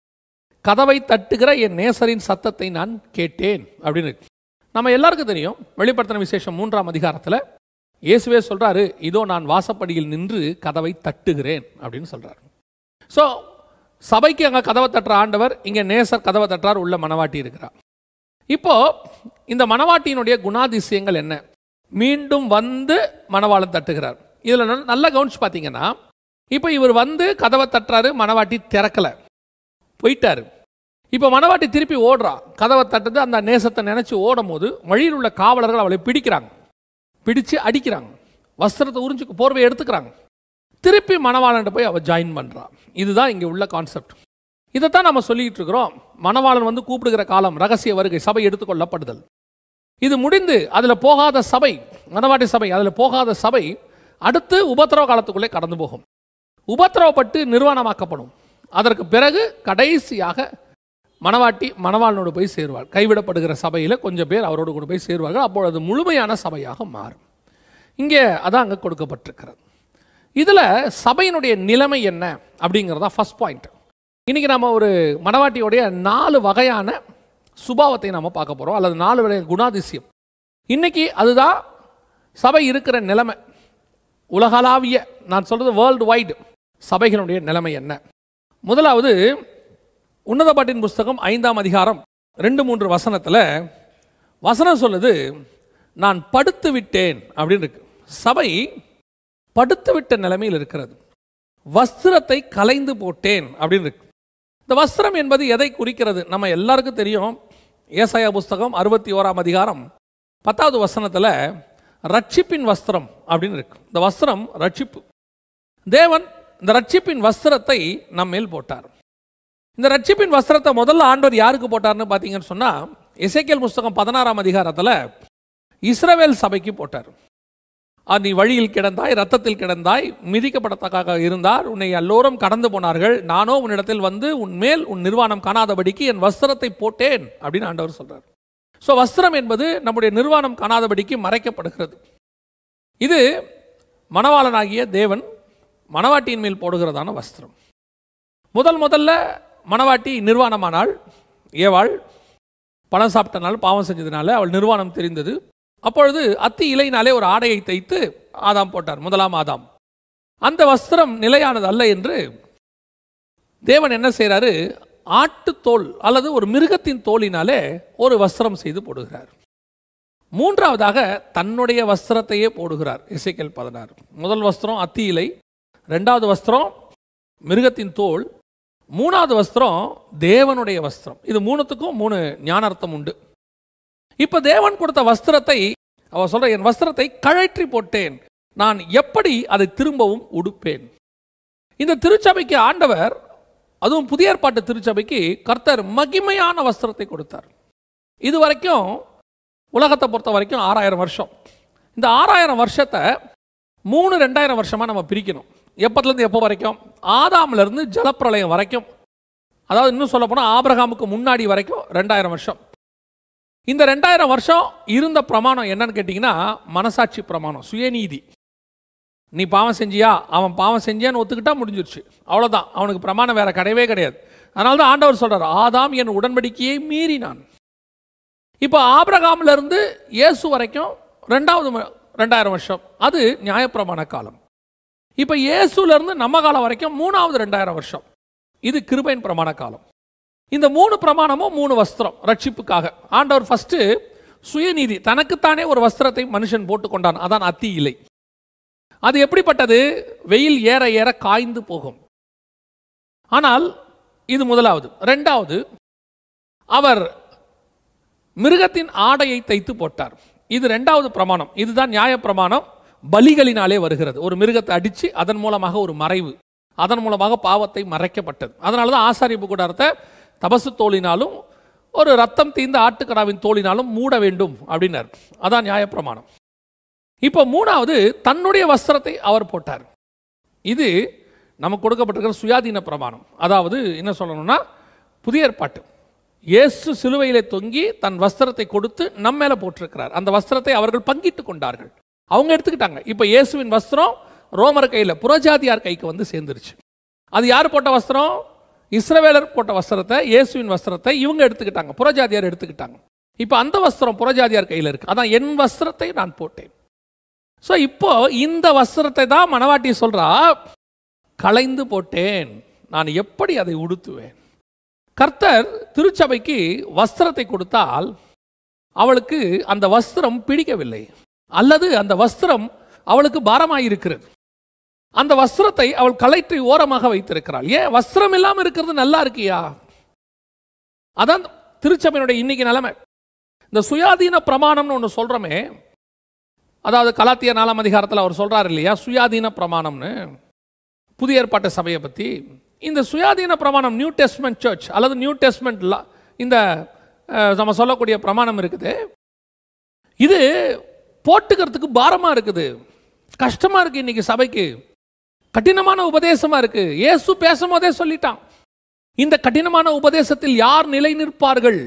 கதவை தட்டுகிற என் நேசரின் சத்தத்தை நான் கேட்டேன் அப்படின்னு இருக்கு. நம்ம எல்லாருக்கும் தெரியும் வெளிப்படுத்தின விசேஷம் மூன்றாம் அதிகாரத்தில் இயேசுவே சொல்றாரு இதோ நான் வாசப்படியில் நின்று கதவை தட்டுகிறேன் அப்படின்னு சொல்றாரு ஸோ சபைக்கு அங்கே கதவை தட்டுற ஆண்டவர் இங்கே நேசர் கதவை தட்டுறார் உள்ள மணவாட்டி இருக்கிறார் இப்போ இந்த மணவாட்டியினுடைய குணாதிசயங்கள் என்ன மீண்டும் வந்து மணவாளன் தட்டுகிறார் இதில் நல்லா கவனிச்சு பார்த்தீங்கன்னா இப்போ இவர் வந்து கதவை தட்டுறாரு மணவாட்டி திறக்கலை போயிட்டாரு இப்போ மணவாட்டி திருப்பி ஓடுறா கதவை தட்டுது அந்த நேசத்தை நினைச்சு ஓடும் போது வழியில் உள்ள காவலர்கள் அவளை பிடிக்கிறாங்க பிடிச்சு அடிக்கிறாங்க வஸ்திரத்தை உறிஞ்சு போர்வை எடுத்துக்கிறாங்க திருப்பி மணவாளன்ட்ட போய் அவள் ஜாயின் பண்ணுறா இதுதான் இங்கே உள்ள கான்செப்ட் இதைத்தான் நம்ம சொல்லிட்டு இருக்கிறோம் மணவாளன் வந்து கூப்பிடுகிற காலம் ரகசிய வருகை சபை எடுத்துக்கொள்ளப்படுதல் இது முடிந்து அதில் போகாத சபை மணவாட்டி சபை அதில் போகாத சபை அடுத்து உபத்திரவ காலத்துக்குள்ளே கடந்து போகும் உபத்திரவப்பட்டு நிர்வாணமாக்கப்படும் அதற்கு பிறகு கடைசியாக மணவாட்டி மணவாளனோடு போய் சேருவாள் கைவிடப்படுகிற சபையில் கொஞ்சம் பேர் அவரோடு கூட போய் சேருவார்கள் அப்பொழுது அது முழுமையான சபையாக மாறும் இங்கே அதான் அங்கே கொடுக்கப்பட்டிருக்கிறது இதில் சபையினுடைய நிலைமை என்ன அப்படிங்கிறதா ஃபர்ஸ்ட் பாயிண்ட் இன்றைக்கி நம்ம ஒரு மணவாட்டியோடைய நாலு வகையான சுபாவத்தை நம்ம பார்க்க போகிறோம் அல்லது நாலு வகையான குணாதிசயம் இன்னைக்கு அதுதான் சபை இருக்கிற நிலைமை உலகளாவிய நான் சொல்கிறது வேர்ல்டு வைடு சபைகளுடைய நிலைமை என்ன முதலாவது உன்னத பாட்டின் புஸ்தகம் ஐந்தாம் அதிகாரம் ரெண்டு மூன்று வசனத்தில் வசனம் சொல்லுது நான் படுத்து விட்டேன் அப்படின்னு இருக்கு சபை படுத்து விட்ட நிலைமையில் இருக்கிறது வஸ்திரத்தை கலைந்து போட்டேன் அப்படின்னு இருக்கு இந்த வஸ்திரம் என்பது எதை குறிக்கிறது நம்ம எல்லாருக்கும் தெரியும் ஏசாயா புஸ்தகம் அறுபத்தி ஓராம் அதிகாரம் பத்தாவது வசனத்தில் ரட்சிப்பின் வஸ்திரம் அப்படின்னு இருக்கு இந்த வஸ்திரம் ரட்சிப்பு தேவன் இந்த ரட்சிப்பின் வஸ்திரத்தை நம்ம மேல் போட்டார் இந்த ரட்சிப்பின் வஸ்திரத்தை முதல்ல ஆண்டவர் யாருக்கு போட்டார்னு பார்த்தீங்கன்னு சொன்னால் இசைக்கேல் புஸ்தகம் பதினாறாம் அதிகாரத்தில் இஸ்ரவேல் சபைக்கு போட்டார் ஆ, நீ வழியில் கிடந்தாய் ரத்தத்தில் கிடந்தாய் மிதிக்கப்படத்தக்காக இருந்தார் உன்னை எல்லோரும் கடந்து போனார்கள் நானோ உன்னிடத்தில் வந்து உன் மேல் உன் நிர்வாணம் காணாதபடிக்கு என் வஸ்திரத்தை போட்டேன் அப்படின்னு ஆண்டவர் சொல்றார் ஸோ வஸ்திரம் என்பது நம்முடைய நிர்வாணம் காணாதபடிக்கு மறைக்கப்படுகிறது இது மணவாளனாகிய தேவன் மணவாட்டியின் மேல் போடுகிறதான வஸ்திரம் முதல் முதல்ல மணவாட்டி நிர்வாணமானாள் ஏவாள் பணம் சாப்பிட்டனால பாவம் செஞ்சதுனால அவள் நிர்வாணம் தெரிந்தது அப்பொழுது அத்தி இலையினாலே ஒரு ஆடையை தைத்து ஆதாம் போட்டார் முதலாம் ஆதாம் அந்த வஸ்திரம் நிலையானது அல்ல என்று தேவன் என்ன செய்கிறாரு ஆட்டுத்தோல் அல்லது ஒரு மிருகத்தின் தோலினாலே ஒரு வஸ்திரம் செய்து போடுகிறார் மூன்றாவதாக தன்னுடைய வஸ்திரத்தையே போடுகிறார் இசைக்கல் பதினாறு முதல் வஸ்திரம் அத்தி இலை ரெண்டாவது வஸ்திரம் மிருகத்தின் தோல் மூணாவது வஸ்திரம் தேவனுடைய வஸ்திரம் இது மூணுத்துக்கும் மூணு ஞானார்த்தம் உண்டு இப்போ தேவன் கொடுத்த வஸ்திரத்தை அவ சொல்ற என் வஸ்திரத்தை கழற்றி போட்டேன் நான் எப்படி அதை திரும்பவும் உடுப்பேன் இந்த திருச்சபைக்கு ஆண்டவர் அதுவும் புதிய ஏற்பாட்டு திருச்சபைக்கு கர்த்தர் மகிமையான வஸ்திரத்தை கொடுத்தார் இது வரைக்கும் உலகத்தை பொறுத்த வரைக்கும் ஆறாயிரம் வருஷம் இந்த ஆறாயிரம் வருஷத்தை மூணு ரெண்டாயிரம் வருஷமாக நம்ம பிரிக்கணும் எப்பத்துலேருந்து எப்போ வரைக்கும் ஆதாம்லேருந்து ஜலப்பிரளயம் வரைக்கும் அதாவது இன்னும் சொல்ல போனால் ஆபிரகாமுக்கு முன்னாடி வரைக்கும் ரெண்டாயிரம் வருஷம் இந்த ரெண்டாயிரம் வருஷம் இருந்த பிரமாணம் என்னன்னு கேட்டிங்கன்னா மனசாட்சி பிரமாணம் சுயநீதி நீ பாவம் செஞ்சியா அவன் பாவம் செஞ்சியான்னு ஒத்துக்கிட்டா முடிஞ்சிருச்சு அவ்வளோதான் அவனுக்கு பிரமாணம் வேற கிடையவே கிடையாது அதனால தான் ஆண்டவர் சொல்றார் ஆதாம் என் உடன்படிக்கையை மீறினான் இப்போ ஆபிரகாம்ல இருந்து இயேசு வரைக்கும் ரெண்டாவது ம- ரெண்டாயிரம் வருஷம் அது நியாயப்பிரமாண காலம் இப்போ இயேசுல இருந்து நம்ம காலம் வரைக்கும் மூணாவது ரெண்டாயிரம் வருஷம் இது கிருபையின் பிரமாண காலம் இந்த மூணு பிரமாணமும் மூணு வஸ்திரம் ரட்சிப்புக்காக ஆண்டவர் ஃபர்ஸ்ட் சுயநீதி தனக்குத்தானே ஒரு வஸ்திரத்தை மனுஷன் போட்டுக்கொண்டான் அதான் அத்தி இலை அது எப்படிப்பட்டது வெயில் ஏற ஏற காய்ந்து போகும் ஆனால் இது முதலாவது ரெண்டாவது அவர் மிருகத்தின் ஆடையை தைத்து போட்டார் இது ரெண்டாவது பிரமாணம் இதுதான் நியாய பிரமாணம் பலிகளினாலே வருகிறது ஒரு மிருகத்தை அடித்து அதன் மூலமாக ஒரு மறைவு அதன் மூலமாக பாவத்தை மறைக்கப்பட்டது அதனால தான் ஆசாரிப்பு கூடாரத்தை தபசு தோலினாலும் ஒரு ரத்தம் தீர்ந்த ஆட்டுக்கடாவின் தோலினாலும் மூட வேண்டும் அப்படின்னார் அதான் நியாயப்பிரமாணம் இப்போ மூணாவது தன்னுடைய வஸ்திரத்தை அவர் போட்டார் இது நமக்கு கொடுக்கப்பட்டிருக்கிற சுயாதீன பிரமாணம் அதாவது என்ன சொல்லணும்னா புதிய ஏற்பாட்டு இயேசு சிலுவையிலே தொங்கி தன் வஸ்திரத்தை கொடுத்து நம்ம மேல போட்டிருக்கிறார் அந்த வஸ்திரத்தை அவர்கள் பங்கிட்டு கொண்டார்கள் அவங்க எடுத்துக்கிட்டாங்க இப்போ இயேசுவின் வஸ்திரம் ரோமர் கையில் புறஜாதியார் கைக்கு வந்து சேர்ந்துருச்சு அது யார் போட்ட வஸ்திரம் இஸ்ரவேலர் போட்ட வஸ்திரத்தை இயேசுவின் வஸ்திரத்தை இவங்க எடுத்துக்கிட்டாங்க புறஜாதியார் எடுத்துக்கிட்டாங்க இப்போ அந்த வஸ்திரம் புறஜாதியார் கையில் இருக்கு அதான் என் வஸ்திரத்தை நான் போட்டேன் ஸோ இப்போ இந்த வஸ்திரத்தை தான் மணவாட்டி சொல்றா களைந்து போட்டேன் நான் எப்படி அதை உடுத்துவேன் கர்த்தர் திருச்சபைக்கு வஸ்திரத்தை கொடுத்தால் அவளுக்கு அந்த வஸ்திரம் பிடிக்கவில்லை அல்லது அந்த வஸ்திரம் அவளுக்கு பாரமாயிருக்கிறது அந்த வஸ்திரத்தை அவள் கலைற்றி ஓரமாக வைத்திருக்கிறாள் ஏன் வஸ்திரம் இல்லாமல் இருக்கிறது நல்லா இருக்கியா அதான் திருச்சபையினுடைய இன்னைக்கு நிலைமை இந்த சுயாதீன பிரமாணம்னு ஒன்று சொல்றோமே அதாவது கலாத்திய நாலாம் அதிகாரத்தில் அவர் சொல்றாரு இல்லையா சுயாதீன பிரமாணம்னு புதிய ஏற்பாட்டு சபையை பற்றி இந்த சுயாதீன பிரமாணம் நியூ டெஸ்ட்மெண்ட் சர்ச் அல்லது நியூ டெஸ்ட்மெண்ட் இந்த அஹ், நம்ம சொல்லக்கூடிய பிரமாணம் இருக்குது இது போட்டுக்கிறதுக்கு பாரமாக இருக்குது கஷ்டமாக இருக்குது இன்னைக்கு சபைக்கு கடினமான உபதேசமாக இருக்கு இயேசு பேசும்போதே சொல்லிட்டான் இந்த கடினமான உபதேசத்தில் யார் நிலை நிற்பார்கள்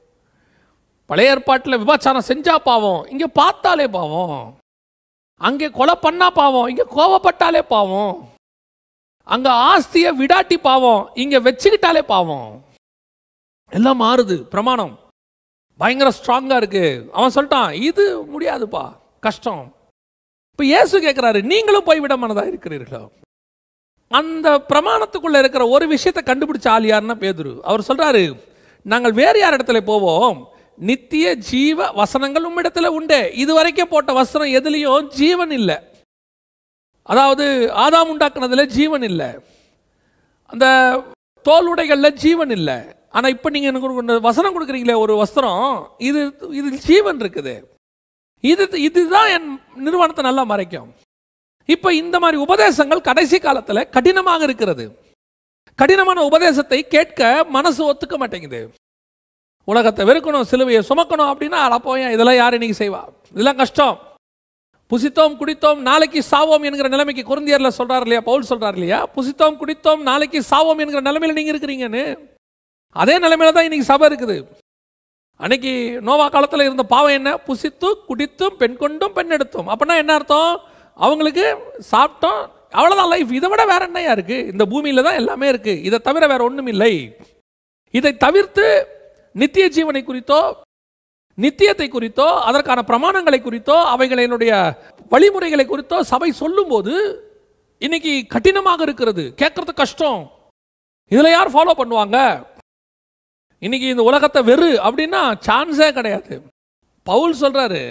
பழைய ஏற்பாட்டில் விபச்சாரம் செஞ்சா பாவம் இங்கே பார்த்தாலே பாவம் அங்கே கொலை பண்ணா பாவம் இங்கே கோவப்பட்டாலே பாவம் அங்க ஆஸ்திய விடாட்டி பாவம் இங்க வச்சுக்கிட்டாலே பாவம் எல்லாம் மாறுது பிரமாணம் பயங்கர ஸ்ட்ராங்கா இருக்கு அவன் சொல்லிட்டான் இது முடியாதுப்பா கஷ்டம் இப்ப இயேசு கேட்கிறாரு நீங்களும் போய்விட மனதா இருக்கிறீர்களோ அந்த பிரமாணத்துக்குள்ள இருக்கிற ஒரு விஷயத்தை கண்டுபிடிச்ச ஆள் யாருன்னா பேதுரு அவர் சொல்றாரு நாங்கள் வேறு யார் இடத்துல போவோம் நித்திய ஜீவ வசனங்கள் உம்மிடத்துல உண்டு இது வரைக்கும் போட்ட வசனம் எதுலேயும் ஜீவன் இல்லை அதாவது ஆதாம் உண்டாக்குனதுல ஜீவன் இல்லை அந்த தோல் உடைகள்ல ஜீவன் இல்லை ஆனா இப்போ நீங்க எனக்கு ஒரு வசனம் கொடுக்குறீங்களே ஒரு வஸ்திரம் இது இது ஜீவன் இருக்குது இது இதுதான் என் நிறுவனத்தை நல்லா மறைக்கும் இப்போ இந்த மாதிரி உபதேசங்கள் கடைசி காலத்துல கடினமாக இருக்கிறது கடினமான உபதேசத்தை கேட்க மனசு ஒத்துக்க மாட்டேங்குது உலகத்தை வெறுக்கணும் சிலுவையை சுமக்கணும் அப்படின்னா அடப்போயன் இதெல்லாம் யார் இன்னைக்கு செய்வா இதெல்லாம் கஷ்டம் புசித்தோம் குடித்தோம் நாளைக்கு சாவோம் என்கிற நிலைமைக்கு குருந்தியர்ல சொல்றாரு இல்லையா பவுல் சொல்றாரு இல்லையா புசித்தோம் குடித்தோம் நாளைக்கு சாவோம் என்கிற நிலைமையில நீங்க இருக்கிறீங்கன்னு அதே நிலைமையில தான் இன்னைக்கு சபை இருக்குது அன்னைக்கு நோவா காலத்துல இருந்த பாவம் என்ன புசித்து குடித்தும் பெண் கொண்டும் பெண் எடுத்தோம் அப்படின்னா என்ன அர்த்தம் அவங்களுக்கு சாப்பிட்டோம் அவ்வளவுதான் லைஃப் இதை விட வேற என்னையா இருக்கு இந்த பூமியில தான் எல்லாமே இருக்கு இதை தவிர வேற ஒண்ணும் இல்லை இதை தவிர்த்து நித்திய ஜீவனை குறித்தோ நித்தியத்தை குறித்தோ அதற்கான பிரமாணங்களை குறித்தோ அவைகளினுடைய வழிமுறைகளை குறித்தோ சபை சொல்லும்போது இன்னைக்கு கடினமாக இருக்கிறது கேட்கறது கஷ்டம் இதுல யார் ஃபாலோ பண்ணுவாங்க இன்னைக்கு இந்த உலகத்தை வெறு அப்படின்னா சான்ஸே கிடையாது பவுல் சொல்றாரு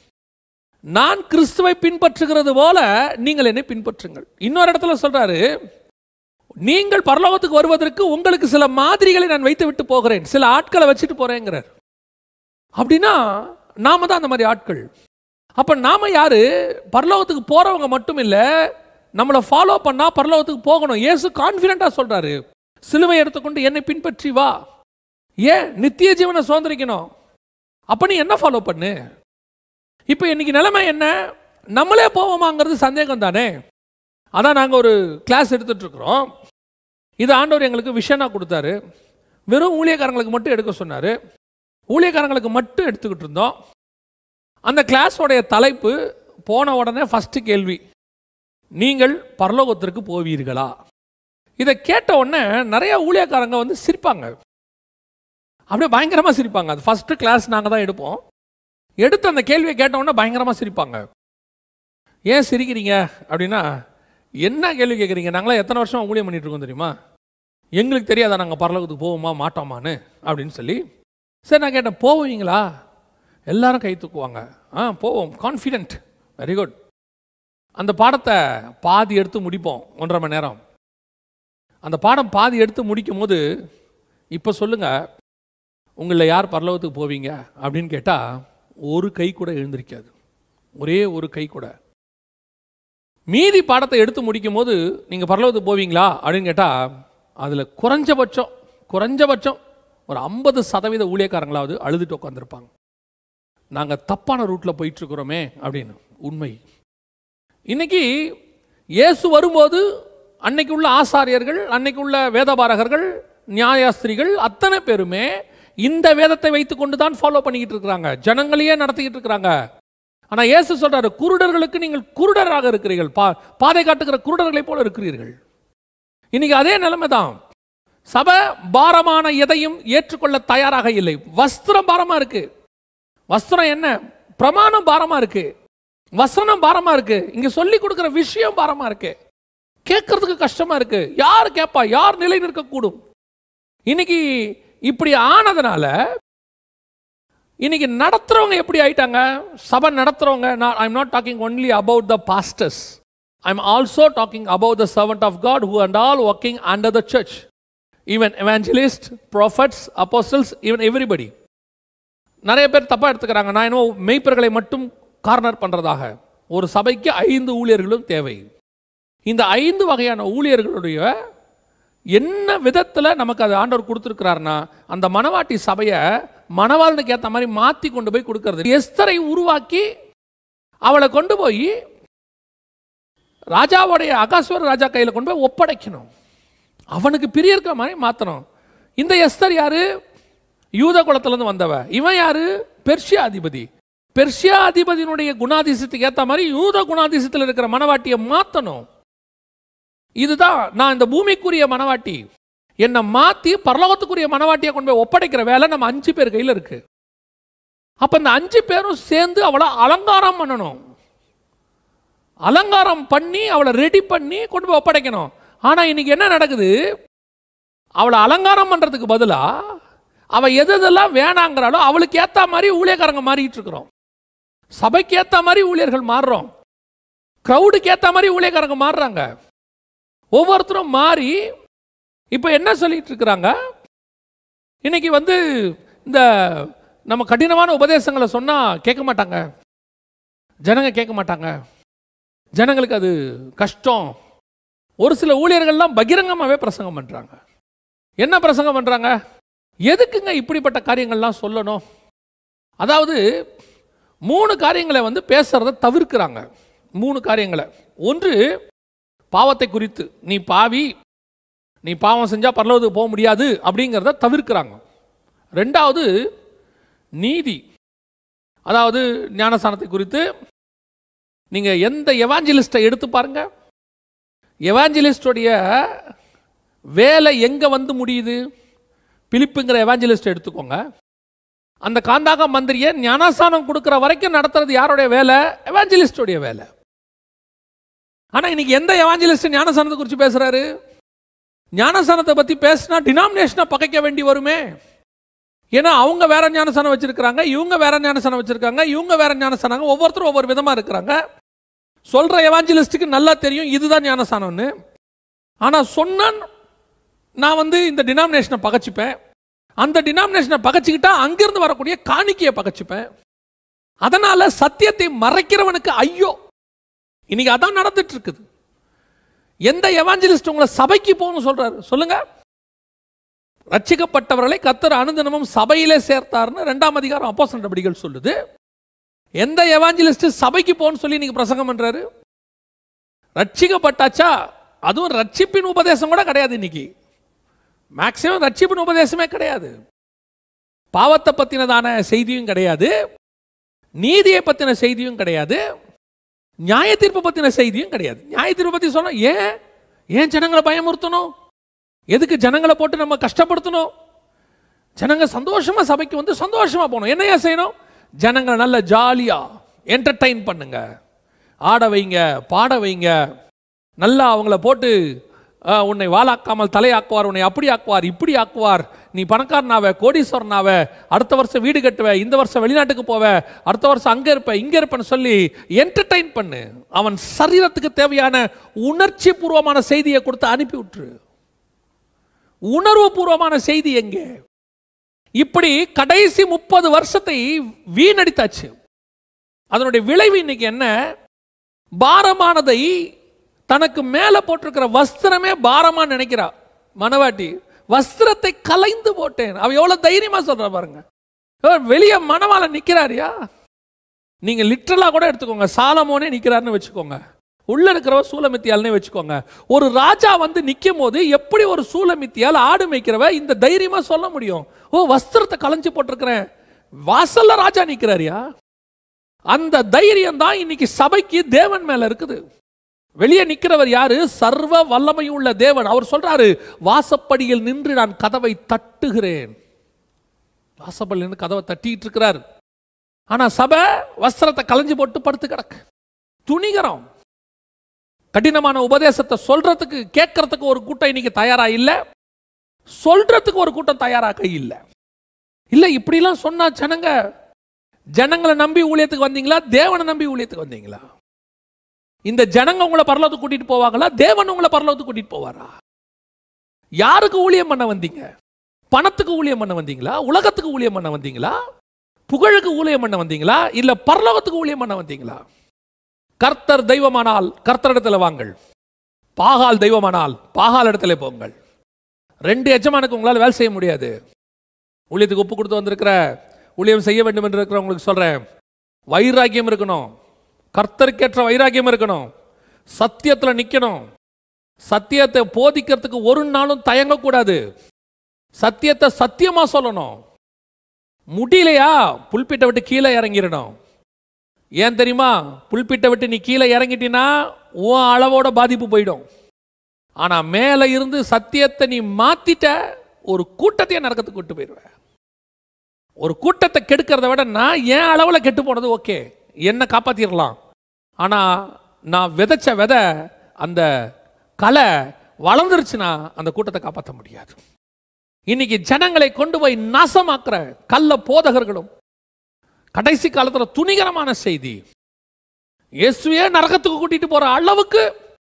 நான் கிறிஸ்துவை பின்பற்றுகிறது போல நீங்கள் என்னை பின்பற்றுங்கள் இன்னொரு இடத்துல சொல்றாரு நீங்கள் பரலோகத்துக்கு வருவதற்கு உங்களுக்கு சில மாதிரிகளை நான் வைத்து விட்டு போகிறேன் சில ஆட்களை வச்சுட்டு போறேங்கிறார் அப்படின்னா நாம தான் அந்த மாதிரி ஆட்கள் அப்ப நாம யாரு பரலோகத்துக்கு போறவங்க மட்டும் இல்ல நம்மளை ஃபாலோ பண்ணா பரலோகத்துக்கு போகணும் இயேசு கான்ஃபிடென்ட்டா சொல்றாரு சிலுவை எடுத்துக்கொண்டு என்னை பின்பற்றி வா ஏன் நித்திய ஜீவனை சுதந்திரிக்கணும் அப்ப நீ என்ன ஃபாலோ பண்ணு இப்போ இன்னைக்கு நிலைமை என்ன நம்மளே போவோமாங்கிறது சந்தேகம் தானே அதான் நாங்கள் ஒரு கிளாஸ் எடுத்துட்டு இருக்கிறோம் இது ஆண்டவர் எங்களுக்கு விஷனாக கொடுத்தாரு வெறும் ஊழியக்காரங்களுக்கு மட்டும் எடுக்க சொன்னார் ஊழியக்காரங்களுக்கு மட்டும் எடுத்துக்கிட்டு இருந்தோம் அந்த கிளாஸோடைய தலைப்பு போன உடனே ஃபஸ்ட்டு கேள்வி நீங்கள் பரலோகத்திற்கு போவீர்களா இதை கேட்ட உடனே நிறைய ஊழியக்காரங்க வந்து சிரிப்பாங்க அப்படியே பயங்கரமாக சிரிப்பாங்க அது ஃபஸ்ட்டு கிளாஸ் நாங்கள் தான் எடுப்போம் எடுத்து அந்த கேள்வியை கேட்ட உடனே பயங்கரமாக சிரிப்பாங்க ஏன் சிரிக்கிறீங்க அப்படின்னா என்ன கேள்வி கேட்குறீங்க நாங்களாம் எத்தனை வருஷம் ஊழியம் பண்ணிட்டு இருக்கோம் தெரியுமா எங்களுக்கு தெரியாதா நாங்கள் பரலோகத்துக்கு போவோமா மாட்டோமான்னு அப்படின்னு சொல்லி சரி நான் கேட்டேன் போவீங்களா எல்லாரும் கை தூக்குவாங்க ஆ போவோம் கான்ஃபிடென்ட் வெரி குட் அந்த பாடத்தை பாதி எடுத்து முடிப்போம் ஒன்றரை மணி நேரம் அந்த பாடம் பாதி எடுத்து முடிக்கும் போது இப்போ சொல்லுங்க உங்களில் யார் பரலோகத்துக்கு போவீங்க அப்படின்னு கேட்டால் ஒரு கை கூட எழுந்திருக்காது ஒரே ஒரு கை கூட மீதி பாடத்தை எடுத்து முடிக்கும் போது நீங்கள் பரலோகத்துக்கு போவீங்களா அப்படின்னு கேட்டால் அதில் குறைஞ்சபட்சம் குறைஞ்சபட்சம் ஒரு ஐம்பது சதவீத ஊழியக்காரங்களாவது அழுதுட்டு உட்காந்துருப்பாங்க நாங்கள் தப்பான ரூட்டில் போயிட்டுருக்குறோமே அப்படின்னு உண்மை இன்னைக்கு இயேசு வரும்போது அன்னைக்கு உள்ள ஆசாரியர்கள் அன்னைக்கு உள்ள வேதபாரகர்கள் நியாயாஸ்திரிகள் அத்தனை பேருமே இந்த வேதத்தை வைத்துக்கொண்டு தான் ஃபாலோ பண்ணிக்கிட்டு இருக்கிறாங்க ஜனங்களையே நடத்திக்கிட்டு இருக்கிறாங்க ஆனா இயேசு சொல்றாரு குருடர்களுக்கு நீங்கள் குருடராக இருக்கிறீர்கள் பா பாதை காட்டுகிற குருடர்களைப் போல இருக்கிறீர்கள் இன்னைக்கு அதே நிலைமை தான் சபை பாரமான எதையும் ஏற்றுக்கொள்ள தயாராக இல்லை வஸ்திரம் பாரமா இருக்கு வஸ்திரம் என்ன பிரமாணம் பாரமா இருக்கு வசனம் பாரமா இருக்கு இங்க சொல்லி கொடுக்கிற விஷயம் பாரமா இருக்கு கேட்கறதுக்கு கஷ்டமா இருக்கு யார் கேட்பா யார் நிலை நிற்கக்கூடும் இன்னைக்கு இப்படி ஆனதுனால இன்னைக்கு நடத்துறவங்க எப்படி ஆயிட்டாங்க சபை நடத்துறவங்க நான் I'm not talking only about the pastors I'm also talking about the servant of God who and all working under the church even evangelist prophets apostles even everybody நிறைய பேர் தப்பாக எடுத்துக்கிறாங்க நான் என்னவோ மெய்ப்பர்களை மட்டும் கார்னர் பண்ணுறதாக ஒரு சபைக்கு ஐந்து ஊழியர்களும் தேவை இந்த ஐந்து வகையான ஊழியர்களுடைய என்ன விதத்தில் நமக்கு அது ஆண்டவர் கொடுத்துருக்கிறாருன்னா அந்த மணவாட்டி சபையை மணவாளனுக்கு ஏற்ற மாதிரி மாற்றி கொண்டு போய் கொடுக்கறது எஸ்தரை உருவாக்கி அவளை கொண்டு போய் ராஜாவுடைய அகாஸ்வர ராஜா கையில் கொண்டு போய் ஒப்படைக்கணும் அவனுக்கு பிரிய இருக்கிற மாதிரி மாற்றணும் இந்த எஸ்தர் யாரு யூத குலத்திலேருந்து வந்தவ இவன் யாரு பெர்ஷியா அதிபதி பெர்ஷியா அதிபதியினுடைய குணாதிசயத்துக்கு ஏற்ற மாதிரி யூத குணாதிசயத்தில் இருக்கிற மனவாட்டியை மாற்றணும் இதுதான் நான் இந்த பூமிக்குரிய மனவாட்டி என்னை மாற்றி பரலோகத்துக்குரிய மனவாட்டியை கொண்டு போய் ஒப்படைக்கிற வேலை நம்ம அஞ்சு பேர் கையில் இருக்கு அப்போ இந்த அஞ்சு பேரும் சேர்ந்து அவளை அலங்காரம் பண்ணணும் அலங்காரம் பண்ணி அவளை ரெடி பண்ணி கொண்டு போய் ஒப்படைக்கணும் ஆனால் இன்னைக்கு என்ன நடக்குது அவளை அலங்காரம் பண்ணுறதுக்கு பதிலாக அவள் எது எதெல்லாம் வேணாங்கிறாளோ அவளுக்கு ஏற்ற மாதிரி ஊழியக்காரங்க மாறிட்டு இருக்கிறோம் சபைக்கு ஏற்ற மாதிரி ஊழியர்கள் மாறுறோம் க்ரௌடுக்கு ஏற்ற மாதிரி ஊழியக்காரங்க மாறுறாங்க ஒவ்வொருத்தரும் மாறி இப்போ என்ன சொல்லிட்டு இருக்கிறாங்க இன்னைக்கு வந்து இந்த நம்ம கடினமான உபதேசங்களை சொன்னால் கேட்க மாட்டாங்க ஜனங்க கேட்க மாட்டாங்க ஜனங்களுக்கு அது கஷ்டம் ஒரு சில ஊழியர்கள்லாம் பகிரங்கமாகவே பிரசங்கம் பண்ணுறாங்க என்ன பிரசங்கம் பண்ணுறாங்க எதுக்குங்க இப்படிப்பட்ட காரியங்கள்லாம் சொல்லணும் அதாவது மூணு காரியங்களை வந்து பேசுறத தவிர்க்கிறாங்க மூணு காரியங்களை ஒன்று பாவத்தை குறித்து நீ பாவி நீ பாவம் செஞ்சால் பரலோகத்துக்கு போக முடியாது அப்படிங்கிறத தவிர்க்கிறாங்க ரெண்டாவது நீதி அதாவது ஞானஸ்தானத்தை குறித்து நீங்கள் எந்த எவாஞ்சலிஸ்ட்டை எடுத்து பாருங்க எவாஞ்சலிஸ்டோடைய வேலை எங்கே வந்து முடியுது பிலிப்புங்கிற எவாஞ்சலிஸ்ட் எடுத்துக்கோங்க அந்த காந்தாக மந்திரியை ஞானஸ்தானம் கொடுக்குற வரைக்கும் நடத்துறது யாருடைய வேலை எவாஞ்சலிஸ்டோடைய வேலை ஆனால் இன்னைக்கு எந்த எவாஞ்சலிஸ்ட் ஞானஸ்தானத்தை குறித்து பேசுறாரு ஞானஸ்தானத்தை பற்றி பேசினா டினாமினேஷனை பகைக்க வேண்டி வருமே ஏன்னா அவங்க வேற ஞானஸ்தானம் வச்சிருக்கிறாங்க இவங்க வேற ஞானஸ்தானம் வச்சிருக்காங்க இவங்க வேற ஞானஸ்தானம் ஒவ்வொருத்தரும் ஒவ்வொரு விதமா இருக்கிறாங்க சொல்ற எவாஞ்சலிஸ்டுக்கு நல்லா தெரியும் இதுதான் ஞானஸ்தானம்னு ஆனா சொன்னான் நான் வந்து இந்த டினாமினேஷனை பகைச்சிப்பேன் அந்த டினாமினேஷனை பகைச்சிக்கிட்டா அங்கிருந்து வரக்கூடிய காணிக்கையை பகைச்சிப்பேன் அதனால சத்தியத்தை மறைக்கிறவனுக்கு ஐயோ இன்னைக்கு அதான் நடந்துட்டு இருக்குது எந்த எவாஞ்சலிஸ்ட் உங்களை சபைக்கு போகணும் சொல்றாரு சொல்லுங்க ரட்சிக்கப்பட்டவர்களை கத்தர் அனுதினமும் சபையிலே சேர்த்தார்னு ரெண்டாம் அதிகாரம் அப்போ நடவடிக்கைகள் சொல்லுது எந்த எவாஞ்சலிஸ்ட் சபைக்கு போன்னு சொல்லி நீங்க பிரசங்கம் பண்றாரு ரட்சிக்கப்பட்டாச்சா அதுவும் ரட்சிப்பின் உபதேசம் கூட கிடையாது இன்னைக்கு மேக்சிமம் ரட்சிப்பின் உபதேசமே கிடையாது பாவத்தை பத்தினதான செய்தியும் கிடையாது நீதியை பத்தின செய்தியும் கிடையாது நியாய தீர்ப்பு பத்தின செய்தியும் கிடையாது நியாய தீர்ப்பு பத்தி சொன்னா ஏன் ஏன் ஜனங்களை பயமுறுத்தணும் எதுக்கு ஜனங்களை போட்டு நம்ம கஷ்டப்படுத்தணும் ஜனங்க சந்தோஷமா சபைக்கு வந்து சந்தோஷமா போகணும் என்னையா செய்யணும் ஜனங்களை நல்ல ஜாலியா என்டர்டைன் பண்ணுங்க ஆட வைங்க பாட வைங்க நல்லா அவங்கள போட்டு அஹ், உன்னை வாளாக்காமல் தலையாக்குவார் உன்னை அப்படி ஆக்குவார் இப்படி ஆக்குவார் நீ பணக்காரனாவ கோடீஸ்வரனாவ அடுத்த வருஷம் வீடு கட்டுவ இந்த வருஷம் வெளிநாட்டுக்கு போவ அடுத்த வருஷம் அங்க இருப்ப இங்க இருப்பேன்னு சொல்லி என்டர்டைன் பண்ணு அவன் சரீரத்துக்கு தேவையான உணர்ச்சி பூர்வமான செய்தியை கொடுத்து அனுப்பி விட்டுரு உணர்வு பூர்வமான செய்தி எங்கே இப்படி கடைசி முப்பது வருஷத்தை வீணடித்தாச்சு அதனுடைய விளைவு இன்னைக்கு என்ன பாரமானதை தனக்கு மேலே போட்டிருக்கிற வஸ்திரமே பாரமா நினைக்கிறா மனவாட்டி வஸ்திரத்தை கலைந்து போட்டேன் அவ எவ்வளவு தைரியமா சொல்றா பாருங்க இவர் வெளியே மணவாள நிக்கிறாரியா நீங்க லிட்ரலா கூட எடுத்துக்கோங்க சாலமோனே நிக்கிறாருன்னு வச்சுக்கோங்க உள்ள இருக்கிறவ சூலமித்தியால்னே வச்சுக்கோங்க ஒரு ராஜா வந்து நிற்கும் போது எப்படி ஒரு சூலமித்தியால் ஆடு மேய்க்கிறவ இந்த தைரியமா சொல்ல முடியும் ஓ வஸ்திரத்தை களைஞ்சு போட்டிருக்கிறேன் வாசல்ல ராஜா நிக்கிறாரியா அந்த தைரியம் தான் இன்னைக்கு சபைக்கு தேவன் மேல இருக்குது வெளியே நிக்கிறவர் யாரு சர்வ வல்லமையுள்ள தேவன் அவர் சொல்றாரு வாசப்படியில் நின்று நான் கதவை தட்டுகிறேன் வாசப்படியில் நின்று கதவை தட்டிட்டு இருக்கிறார் ஆனா சபை வஸ்திரத்தை களைஞ்சு போட்டு படுத்து கிடக்கு துணிகரம் கடினமான உபதேசத்தை சொல்றதுக்கு கேட்கறதுக்கு ஒரு கூட்டம் இன்னைக்கு தயாரா இல்ல சொல்றதுக்கு ஒரு கூட்டம் தயாராக இல்ல இல்ல இப்படிலாம் சொன்னா ஜனங்க ஜனங்களை நம்பி ஊழியத்துக்கு வந்தீங்களா தேவனை நம்பி ஊழியத்துக்கு வந்தீங்களா இந்த ஜனங்க உங்களை பரலோகத்துக்கு கூட்டிட்டு போவாங்களா தேவன் உங்களை பரலோகத்துக்கு கூட்டிட்டு போவாரா யாருக்கு ஊழியம் பண்ண வந்தீங்க பணத்துக்கு ஊழியம் பண்ண வந்தீங்களா உலகத்துக்கு ஊழியம் பண்ண வந்தீங்களா புகழுக்கு ஊழியம் பண்ண வந்தீங்களா இல்ல பரலோகத்துக்கு ஊழியம் பண்ண வந்தீங்களா கர்த்தர் தெய்வமானால் கர்த்தரிடத்துல வாங்கள் பாகால் தெய்வமானால் பாகால் இடத்துல போங்கள் ரெண்டு எஜமானுக்கு உங்களால் வேலை செய்ய முடியாது ஊழியத்துக்கு ஒப்பு கொடுத்து வந்திருக்கிற ஊழியம் செய்ய வேண்டும் என்று இருக்கிறவங்களுக்கு சொல்றேன் வைராக்கியம் இருக்கணும் கர்த்தருக்கேற்ற வைராக்கியம் இருக்கணும் சத்தியத்துல நிக்கணும் சத்தியத்தை போதிக்கிறதுக்கு ஒரு நாளும் தயங்கக்கூடாது சத்தியத்தை சத்தியமா சொல்லணும் முடியலையா புல்பிட்டை விட்டு கீழே இறங்கிடணும் ஏன் தெரியுமா புல்பிட்டை விட்டு நீ கீழே இறங்கிட்டினா உன் அளவோட பாதிப்பு போயிடும் ஆனா மேலே இருந்து சத்தியத்தை நீ மாத்திட்ட ஒரு கூட்டத்தையே நரக்கத்துக்கு கூட்டு போயிடுவ ஒரு கூட்டத்தை கெடுக்கிறத விட நான் என் அளவில் கெட்டு போனது ஓகே என்ன காப்பாத்திரலாம் ஆனா நான் விதைச்ச விதை அந்த களை வளர்ந்துருச்சுன்னா அந்த கூட்டத்தை காப்பாற்ற முடியாது இன்னைக்கு ஜனங்களை கொண்டு போய் நாசமாக்குற கள்ள போதகர்களும் கடைசி காலத்துல துணிகரமான செய்தி இயேசுவே நரகத்துக்கு கூட்டிட்டு போற அளவுக்கு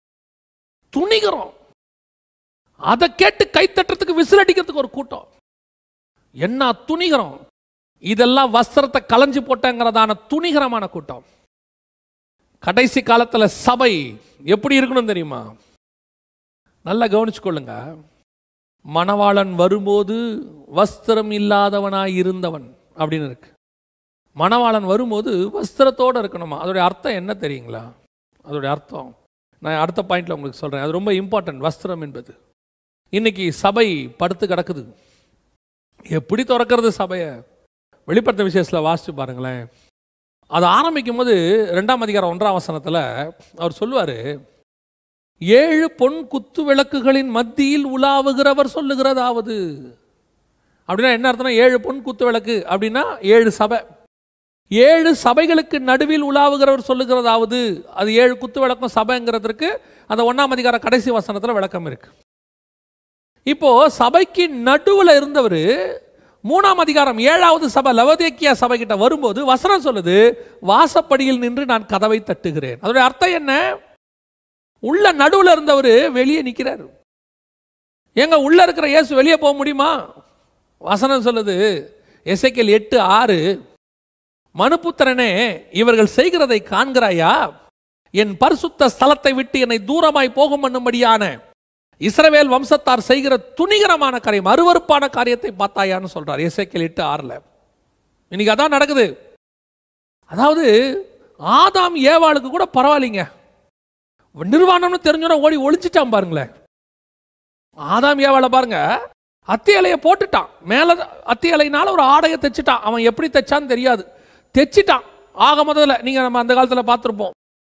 துணிகரம் அதை கேட்டு கைத்தட்டுறதுக்கு விசிலடிக்கிறதுக்கு ஒரு கூட்டம் என்ன துணிகரம் இதெல்லாம் வஸ்திரத்தை களைஞ்சு போட்டங்கிறதான துணிகரமான கூட்டம் கடைசி காலத்துல சபை எப்படி இருக்கணும் தெரியுமா நல்லா கவனிச்சுக்கொள்ளுங்க மணவாளன் வரும்போது வஸ்திரம் இல்லாதவனாய் இருந்தவன் அப்படின்னு இருக்கு மணவாளன் வரும்போது வஸ்திரத்தோடு இருக்கணுமா அதோடைய அர்த்தம் என்ன தெரியுங்களா அதோடைய அர்த்தம் நான் அடுத்த பாயிண்ட்ல உங்களுக்கு சொல்றேன் அது ரொம்ப இம்பார்ட்டன்ட் வஸ்திரம் என்பது இன்னைக்கு சபை படுத்து கிடக்குது எப்படி திறக்கிறது சபையை வெளிப்படுத்த விசேஷத்தில் வாசிச்சு பாருங்களேன் அது ஆரம்பிக்கும் போது ரெண்டாம் அதிகாரம் ஒன்றாம் வசனத்தில் அவர் சொல்லுவார் ஏழு பொன் குத்து விளக்குகளின் மத்தியில் உலாவுகிறவர் சொல்லுகிறதாவது அப்படின்னா என்ன அர்த்தம்னா ஏழு பொன் குத்து விளக்கு அப்படின்னா ஏழு சபை ஏழு சபைகளுக்கு நடுவில் உலாவுகிறவர் சொல்லுகிறதாவது அது ஏழு குத்து விளக்கம் சபைங்கிறதுக்கு அந்த ஒன்றாம் அதிகார கடைசி வசனத்தில் விளக்கம் இருக்கு இப்போ சபைக்கு நடுவில் இருந்தவர் மூணாம் அதிகாரம் ஏழாவது சபை லவதேக்கியா சபை கிட்ட வரும்போது வசனம் சொல்லுது வாசப்படியில் நின்று நான் கதவை தட்டுகிறேன் அதோடைய அர்த்தம் என்ன உள்ள நடுவில் இருந்தவர் வெளியே நிற்கிறார் எங்க உள்ள இருக்கிற இயேசு வெளியே போக முடியுமா வசனம் சொல்லுது எசைக்கல் எட்டு ஆறு மனுப்புத்திரனே இவர்கள் செய்கிறதை காண்கிறாயா என் பரிசுத்த ஸ்தலத்தை விட்டு என்னை தூரமாய் போகும் பண்ணும்படியான இஸ்ரவேல் வம்சத்தார் செய்கிற துணிகரமான காரியம் அருவருப்பான காரியத்தை பார்த்தாயான்னு சொல்றார் எசேக்கியேல் எட்டு ஆறுல இன்னைக்கு அதான் நடக்குது அதாவது ஆதாம் ஏவாளுக்கு கூட பரவாயில்லைங்க நிர்வாணம்னு தெரிஞ்சோட ஓடி ஒளிச்சிட்டான் பாருங்களேன் ஆதாம் ஏவாளை பாருங்க அத்தி இலையை போட்டுட்டான் மேல அத்தி இலையினால ஒரு ஆடையை தைச்சிட்டான் அவன் எப்படி தைச்சான்னு தெரியாது தைச்சிட்டான் ஆக முதல்ல நீங்க நம்ம அந்த காலத்துல பார்த்துருப்போம்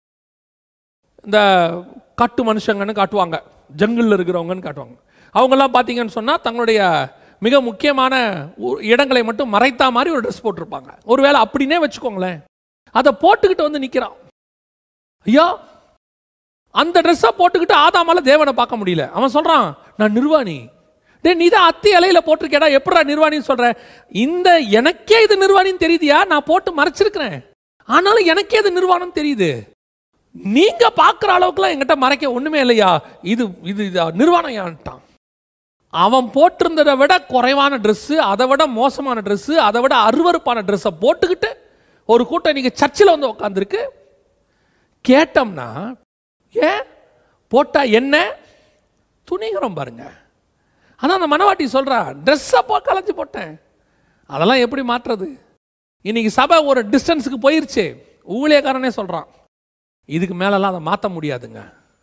இந்த காட்டு மனுஷங்கன்னு காட்டுவாங்க ஜங்கிளில் இருக்கிறவங்கன்னு காட்டுவாங்க அவங்கெல்லாம் பார்த்தீங்கன்னு சொன்னால் தங்களுடைய மிக முக்கியமான ஊ- இடங்களை மட்டும் மறைத்தா மாதிரி ஒரு ட்ரெஸ் போட்டிருப்பாங்க ஒருவேளை அப்படின்னே வச்சுக்கோங்களேன் அதை போட்டுக்கிட்டு வந்து நிற்கிறான் ஐயா அந்த ட்ரெஸ்ஸை போட்டுக்கிட்டு ஆதாமால தேவனை பார்க்க முடியல அவன் சொல்றான் நான் நிர்வாணி டேய் நீ தான் அத்தி இலையில போட்டிருக்கேடா எப்படா நிர்வாணின்னு சொல்ற இந்த எனக்கே இது நிர்வாணின்னு தெரியுதியா நான் போட்டு மறைச்சிருக்கிறேன் ஆனாலும் எனக்கே இது நிர்வாணம் தெரியுது நீங்க பார்க்குற அளவுக்குலாம் என்கிட்ட மறைக்க ஒண்ணுமே இல்லையா இது இது இது நிர்வாணம் யான்ட்டான் அவன் போட்டிருந்ததை விட குறைவான ட்ரெஸ்ஸு அதை விட மோசமான ட்ரெஸ்ஸு அதை விட அருவருப்பான ட்ரெஸ்ஸை போட்டுக்கிட்டு ஒரு கூட்டம் நீங்க சர்ச்சில் வந்து உட்காந்துருக்கு கேட்டோம்னா ஏன் போட்டா என்ன துணிகிறோம் பாருங்க அதான் அந்த மனவாட்டி சொல்றா ட்ரெஸ்ஸை போ கலைஞ்சு போட்டேன் அதெல்லாம் எப்படி மாற்றுறது இன்னைக்கு சபை ஒரு டிஸ்டன்ஸுக்கு போயிருச்சு ஊழியக்காரனே சொல்றான் இதுக்கு மேலெல்லாம் அதை மாற்ற முடியாதுங்க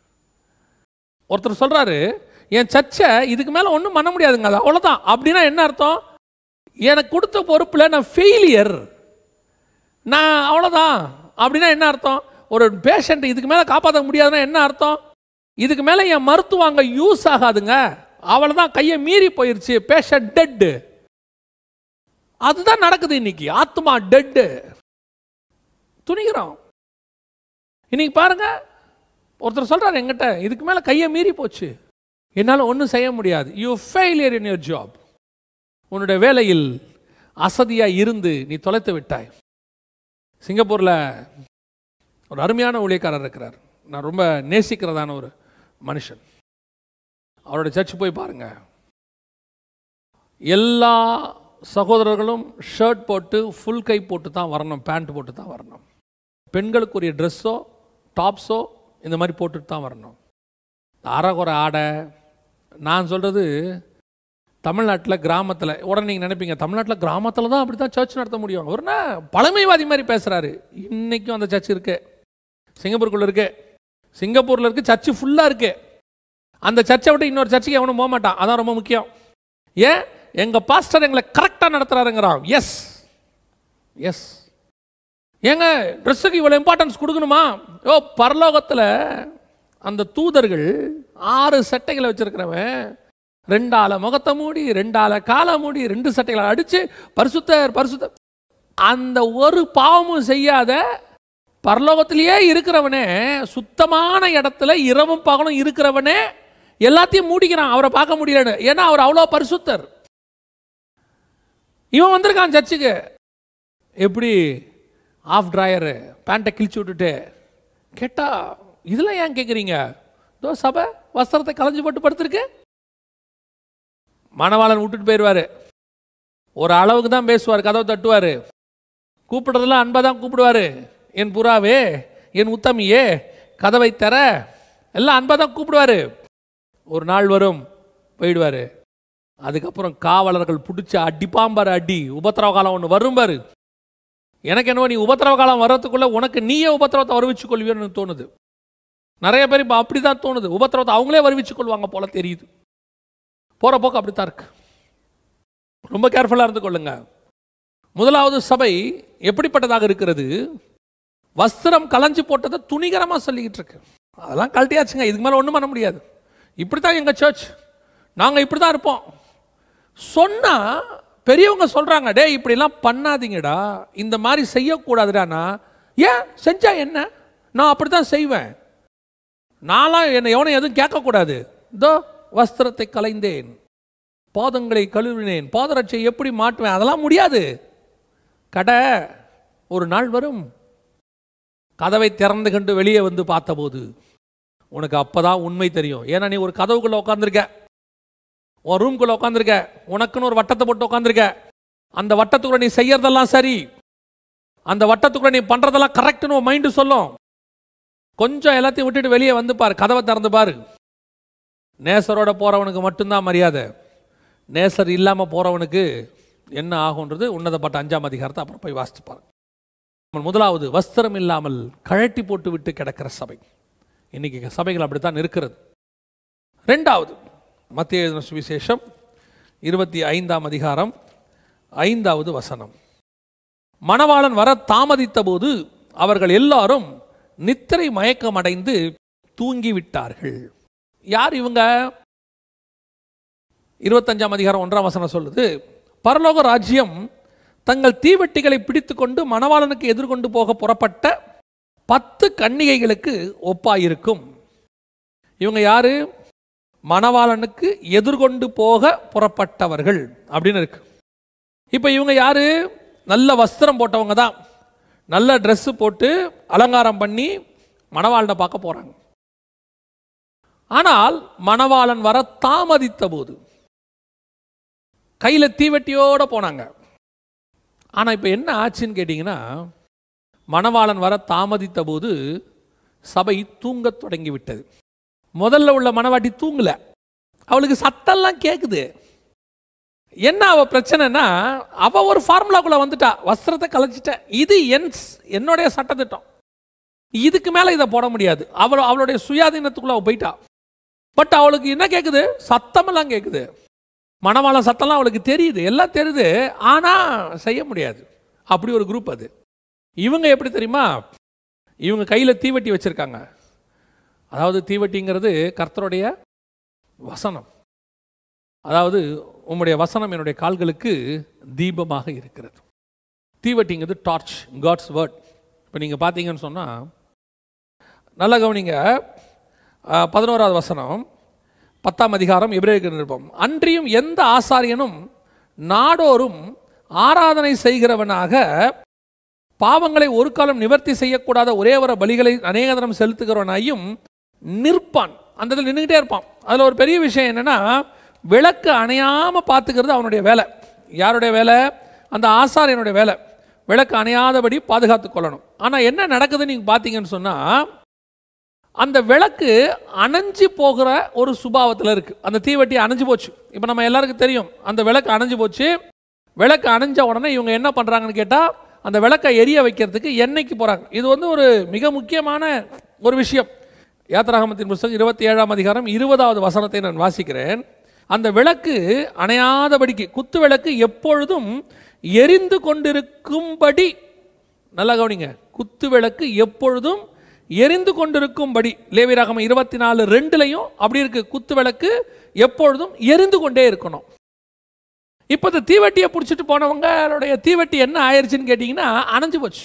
ஒருத்தர் சொல்றாரு என் சர்ச்சை இதுக்கு மேலே ஒன்றும் பண்ண முடியாதுங்க அது அவ்வளோதான் அப்படின்னா என்ன அர்த்தம் எனக்கு கொடுத்த பொறுப்பில் நான் ஃபெயிலியர் நான் அவ்வளோதான் அப்படின்னா என்ன அர்த்தம் ஒரு பேஷண்ட் இதுக்கு மேலே காப்பாற்ற முடியாதுன்னா என்ன அர்த்தம் இதுக்கு மேலே என் மருத்துவம் அங்கே யூஸ் ஆகாதுங்க அவ்வளோதான் கையை மீறி போயிருச்சு பேஷண்ட் டெட்டு அதுதான் நடக்குது இன்னைக்கு ஆத்மா டெட்டு துணிகிறோம் இன்னைக்கு பாருங்க ஒருத்தர் சொல்றாரு என்கிட்ட இதுக்கு மேலே கையை மீறி போச்சு என்னால் ஒன்றும் செய்ய முடியாது you failure in your job உன்னுடைய வேலையில் அசதியாக இருந்து நீ தொலைத்து விட்டாய் சிங்கப்பூரில் ஒரு அருமையான ஊழியக்காரர் இருக்கிறார் நான் ரொம்ப நேசிக்கிறதான ஒரு மனுஷன் அவரோட சர்ச் போய் பாருங்க எல்லா சகோதரர்களும் ஷர்ட் போட்டு ஃபுல் கை போட்டு தான் வரணும் பேண்ட் போட்டு தான் வரணும் பெண்களுக்குரிய ட்ரெஸ்ஸோ டாப்ஸோ இந்த மாதிரி போட்டுட்டு தான் வரணும் அறகுறை ஆடை நான் சொல்கிறது தமிழ்நாட்டில் கிராமத்தில் உடனே நீங்கள் நினைப்பீங்க தமிழ்நாட்டில் கிராமத்தில் தான் அப்படி தான் சர்ச் நடத்த முடியும் அவர்னா பழமைவாதி மாதிரி பேசுகிறாரு இன்றைக்கும் அந்த சர்ச் இருக்கு சிங்கப்பூருக்குள்ளே இருக்கு சிங்கப்பூரில் இருக்கு சர்ச்சு ஃபுல்லாக இருக்கு அந்த சர்ச்சை விட்டு இன்னொரு சர்ச்சுக்கு எவனும் போக மாட்டான் அதான் ரொம்ப முக்கியம் ஏன் எங்கள் பாஸ்டர் எங்களை கரெக்டாக நடத்துகிறாருங்கிறான் எஸ் எஸ் ஏங்க ட்ரெஸ்ஸுக்கு இவ்வளோ இம்பார்ட்டன்ஸ் கொடுக்கணுமா ஓ பரலோகத்தில் அந்த தூதர்கள் ஆறு சட்டைகளை வச்சிருக்கிறவன் ரெண்டால முகத்தை மூடி ரெண்டால காலை மூடி ரெண்டு சட்டைகளை அடிச்சு பரிசுத்தர் பரிசுத்தர் அந்த ஒரு பாவமும் செய்யாத பரலோகத்திலேயே இருக்கிறவனே சுத்தமான இடத்துல இரவும் பகலும் இருக்கிறவனே எல்லாத்தையும் மூடிக்கிறான் அவரை பார்க்க முடியலன்னு ஏன்னா அவர் அவ்வளோ பரிசுத்தர் இவன் வந்திருக்கான் சர்ச்சுக்கு எப்படி ஆஃப் ட்ராயரு பேண்ட்டை கிழிச்சு விட்டுட்டு கேட்டா இதெல்லாம் ஏன் கேட்குறீங்க இதோ சபை வஸ்திரத்தை களைஞ்சு போட்டு படுத்திருக்கு மணவாளன் விட்டுட்டு போயிடுவார் ஒரு அளவுக்கு தான் பேசுவார் கதவை தட்டுவார் கூப்பிடுறதெல்லாம் அன்பாக தான் கூப்பிடுவார் என் புறாவே என் உத்தமியே கதவை தர எல்லாம் அன்பாக தான் கூப்பிடுவார் ஒரு நாள் வரும் போயிடுவார் அதுக்கப்புறம் காவலர்கள் பிடிச்ச அடிப்பாம்பார் அடி உபத்திரவ காலம் ஒன்று வரும் பாரு எனக்கு என்னவோ நீ உபத்திரவ காலம் வர்றதுக்குள்ள உனக்கு நீயே உபத்திரவத்தை வருவிச்சு கொள்வியோன்னு எனக்கு தோணுது நிறைய பேர் இப்போ அப்படி தான் தோணுது உபத்திரவத்தை அவங்களே வருவிச்சு கொள்வாங்க போல தெரியுது போகிற போக்கு அப்படித்தான் இருக்கு ரொம்ப கேர்ஃபுல்லாக இருந்து கொள்ளுங்க முதலாவது சபை எப்படிப்பட்டதாக இருக்கிறது வஸ்திரம் கலைஞ்சு போட்டதை துணிகரமாக சொல்லிக்கிட்டு இருக்கு அதெல்லாம் கழட்டியாச்சுங்க இதுக்கு மேலே ஒன்றும் பண்ண முடியாது இப்படி தான் எங்கள் சர்ச் நாங்கள் இப்படி தான் இருப்போம் சொன்னால் பெரியவங்க சொல்கிறாங்க டே இப்படிலாம் பண்ணாதீங்கடா இந்த மாதிரி செய்யக்கூடாதுடானா ஏன் செஞ்சா என்ன நான் அப்படி தான் செய்வேன் நான்லாம் என்னை எவனை எதுவும் கேட்கக்கூடாது இதோ வஸ்திரத்தை கலைந்தேன் பாதங்களை கழுவினேன் பாதரட்சை எப்படி மாட்டுவேன் அதெல்லாம் முடியாது கடை ஒரு நாள் வரும் கதவை திறந்து கண்டு வெளியே வந்து பார்த்தபோது உனக்கு அப்பதான் உண்மை தெரியும் ஏன்னா நீ ஒரு கதவுக்குள்ள உட்காந்துருக்க உன் ரூம்குள்ள உட்காந்துருக்க உனக்குன்னு ஒரு வட்டத்தை போட்டு உட்காந்துருக்க அந்த வட்டத்துக்குள்ள நீ செய்யறதெல்லாம் சரி அந்த வட்டத்துக்குள்ள நீ பண்றதெல்லாம் கரெக்ட்னு உன் மைண்டு சொல்லும் கொஞ்சம் எல்லாத்தையும் விட்டுட்டு வெளியே வந்து பாரு கதவை திறந்து பாரு நேசரோட போகிறவனுக்கு மட்டும்தான் மரியாதை நேசர் இல்லாமல் போகிறவனுக்கு என்ன ஆகுன்றது உன்னதப்பட்ட அஞ்சாம் அதிகாரத்தை அப்புறம் போய் வாசித்து பாருங்க முதலாவது வஸ்திரம் இல்லாமல் கழட்டி போட்டு விட்டு கிடக்கிற சபை இன்னைக்கு சபைகள் அப்படித்தான் இருக்கிறது ரெண்டாவது மத்திய எழுதின சுவிசேஷம் இருபத்தி ஐந்தாம் அதிகாரம் ஐந்தாவது வசனம் மணவாளன் வர தாமதித்த போது அவர்கள் எல்லாரும் நித்திரை மயக்கமடைந்து தூங்கிவிட்டார்கள் யார் இவங்க இருபத்தஞ்சாம் அதிகாரம் ஒன்றாம் வசனம் சொல்லுது பரலோக ராஜ்யம் தங்கள் தீவெட்டிகளை பிடித்துக்கொண்டு மணவாளனுக்கு எதிர்கொண்டு போக புறப்பட்ட பத்து கன்னிகைகளுக்கு ஒப்பாயிருக்கும் இவங்க யாரு மணவாளனுக்கு எதிர்கொண்டு போக புறப்பட்டவர்கள் அப்படின்னு இருக்கு இப்போ இவங்க யாரு நல்ல வஸ்திரம் போட்டவங்க தான் நல்ல Dress போட்டு அலங்காரம் பண்ணி மணவாளனை பார்க்க போறாங்க ஆனால் மணவாளன் வர தாமதித்த போது கையில் தீவெட்டியோட போனாங்க ஆனால் இப்போ என்ன ஆச்சுன்னு கேட்டிங்கன்னா மணவாளன் வர தாமதித்த போது சபை தூங்கத் தொடங்கி விட்டது முதல்ல உள்ள மணவாட்டி தூங்கல அவளுக்கு சத்தம்லாம் கேட்குது என்ன அவ பிரச்சனைனா அவ ஒரு ஃபார்முலாக்குள்ள வந்துட்டா வஸ்திரத்தை கலைச்சிட்ட இது என் என்னுடைய சட்டத்திட்டம் இதுக்கு மேல இதை போட முடியாது அவள் அவளுடைய சுயாதீனத்துக்குள்ள அவ போயிட்டா பட் அவளுக்கு என்ன கேட்குது சத்தமெல்லாம் கேட்குது மணவாள சத்தம்லாம் அவளுக்கு தெரியுது எல்லாம் தெரியுது ஆனா செய்ய முடியாது அப்படி ஒரு குரூப் அது இவங்க எப்படி தெரியுமா இவங்க கையில் தீவெட்டி வச்சிருக்காங்க அதாவது தீவெட்டிங்கிறது கர்த்தருடைய வசனம் அதாவது உம்முடைய வசனம் என்னுடைய கால்களுக்கு தீபமாக இருக்கிறது தீவெட்டிங்கிறது டார்ச் காட்ஸ் வேர்ட் இப்போ நீங்கள் பார்த்தீங்கன்னு சொன்னால் நல்ல கவனிங்க அஹ், பதினோராவது வசனம் பத்தாம் அதிகாரம் எபிரேயருக்கு நிருபம் அன்றியும் எந்த ஆசாரியனும் நாடோறும் ஆராதனை செய்கிறவனாக பாவங்களை ஒரு காலம் நிவர்த்தி செய்யக்கூடாத ஒரே ஒரு பலிகளை அநேக தரம் செலுத்துகிறவனாயும் நிற்பான் அந்த இதில் நின்றுக்கிட்டே இருப்பான் அதில் ஒரு பெரிய விஷயம் என்னன்னா விளக்கு அணையாமல் பார்த்துக்கிறது அவனுடைய வேலை யாருடைய வேலை அந்த ஆசாரியனுடைய வேலை விளக்கு அணையாதபடி பாதுகாத்து கொள்ளணும் ஆனால் என்ன நடக்குதுன்னு நீங்கள் பார்த்தீங்கன்னு சொன்னால் அந்த விளக்கு அணைஞ்சு போகிற ஒரு சுபாவத்தில் இருக்குது அந்த தீவெட்டி அணைஞ்சு போச்சு இப்போ நம்ம எல்லாருக்கும் தெரியும் அந்த விளக்கு அணைஞ்சு போச்சு விளக்கு அணைஞ்ச உடனே இவங்க என்ன பண்ணுறாங்கன்னு கேட்டால் அந்த விளக்கை எரிய வைக்கிறதுக்கு எண்ணெய்க்கு போகிறாங்க இது வந்து ஒரு மிக முக்கியமான ஒரு விஷயம் யாத்திராகமத்தின் புஸ்தகம் இருபத்தி ஏழாம் அதிகாரம் இருபதாவது வசனத்தை நான் வாசிக்கிறேன் அந்த விளக்கு அணையாதபடிக்கு குத்து விளக்கு எப்பொழுதும் எரிந்து கொண்டிருக்கும்படி நல்லா கவனிங்க குத்து விளக்கு எப்பொழுதும் எரிந்து கொண்டிருக்கும்படி லேவிராகமம் இருபத்தி நாலு ரெண்டுலையும் அப்படி இருக்கு குத்து விளக்கு எப்பொழுதும் எரிந்து கொண்டே இருக்கணும் இப்போ இந்த தீவெட்டியை பிடிச்சிட்டு போனவங்களுடைய தீவெட்டி என்ன ஆயிடுச்சுன்னு கேட்டிங்கன்னா அணைஞ்சு போச்சு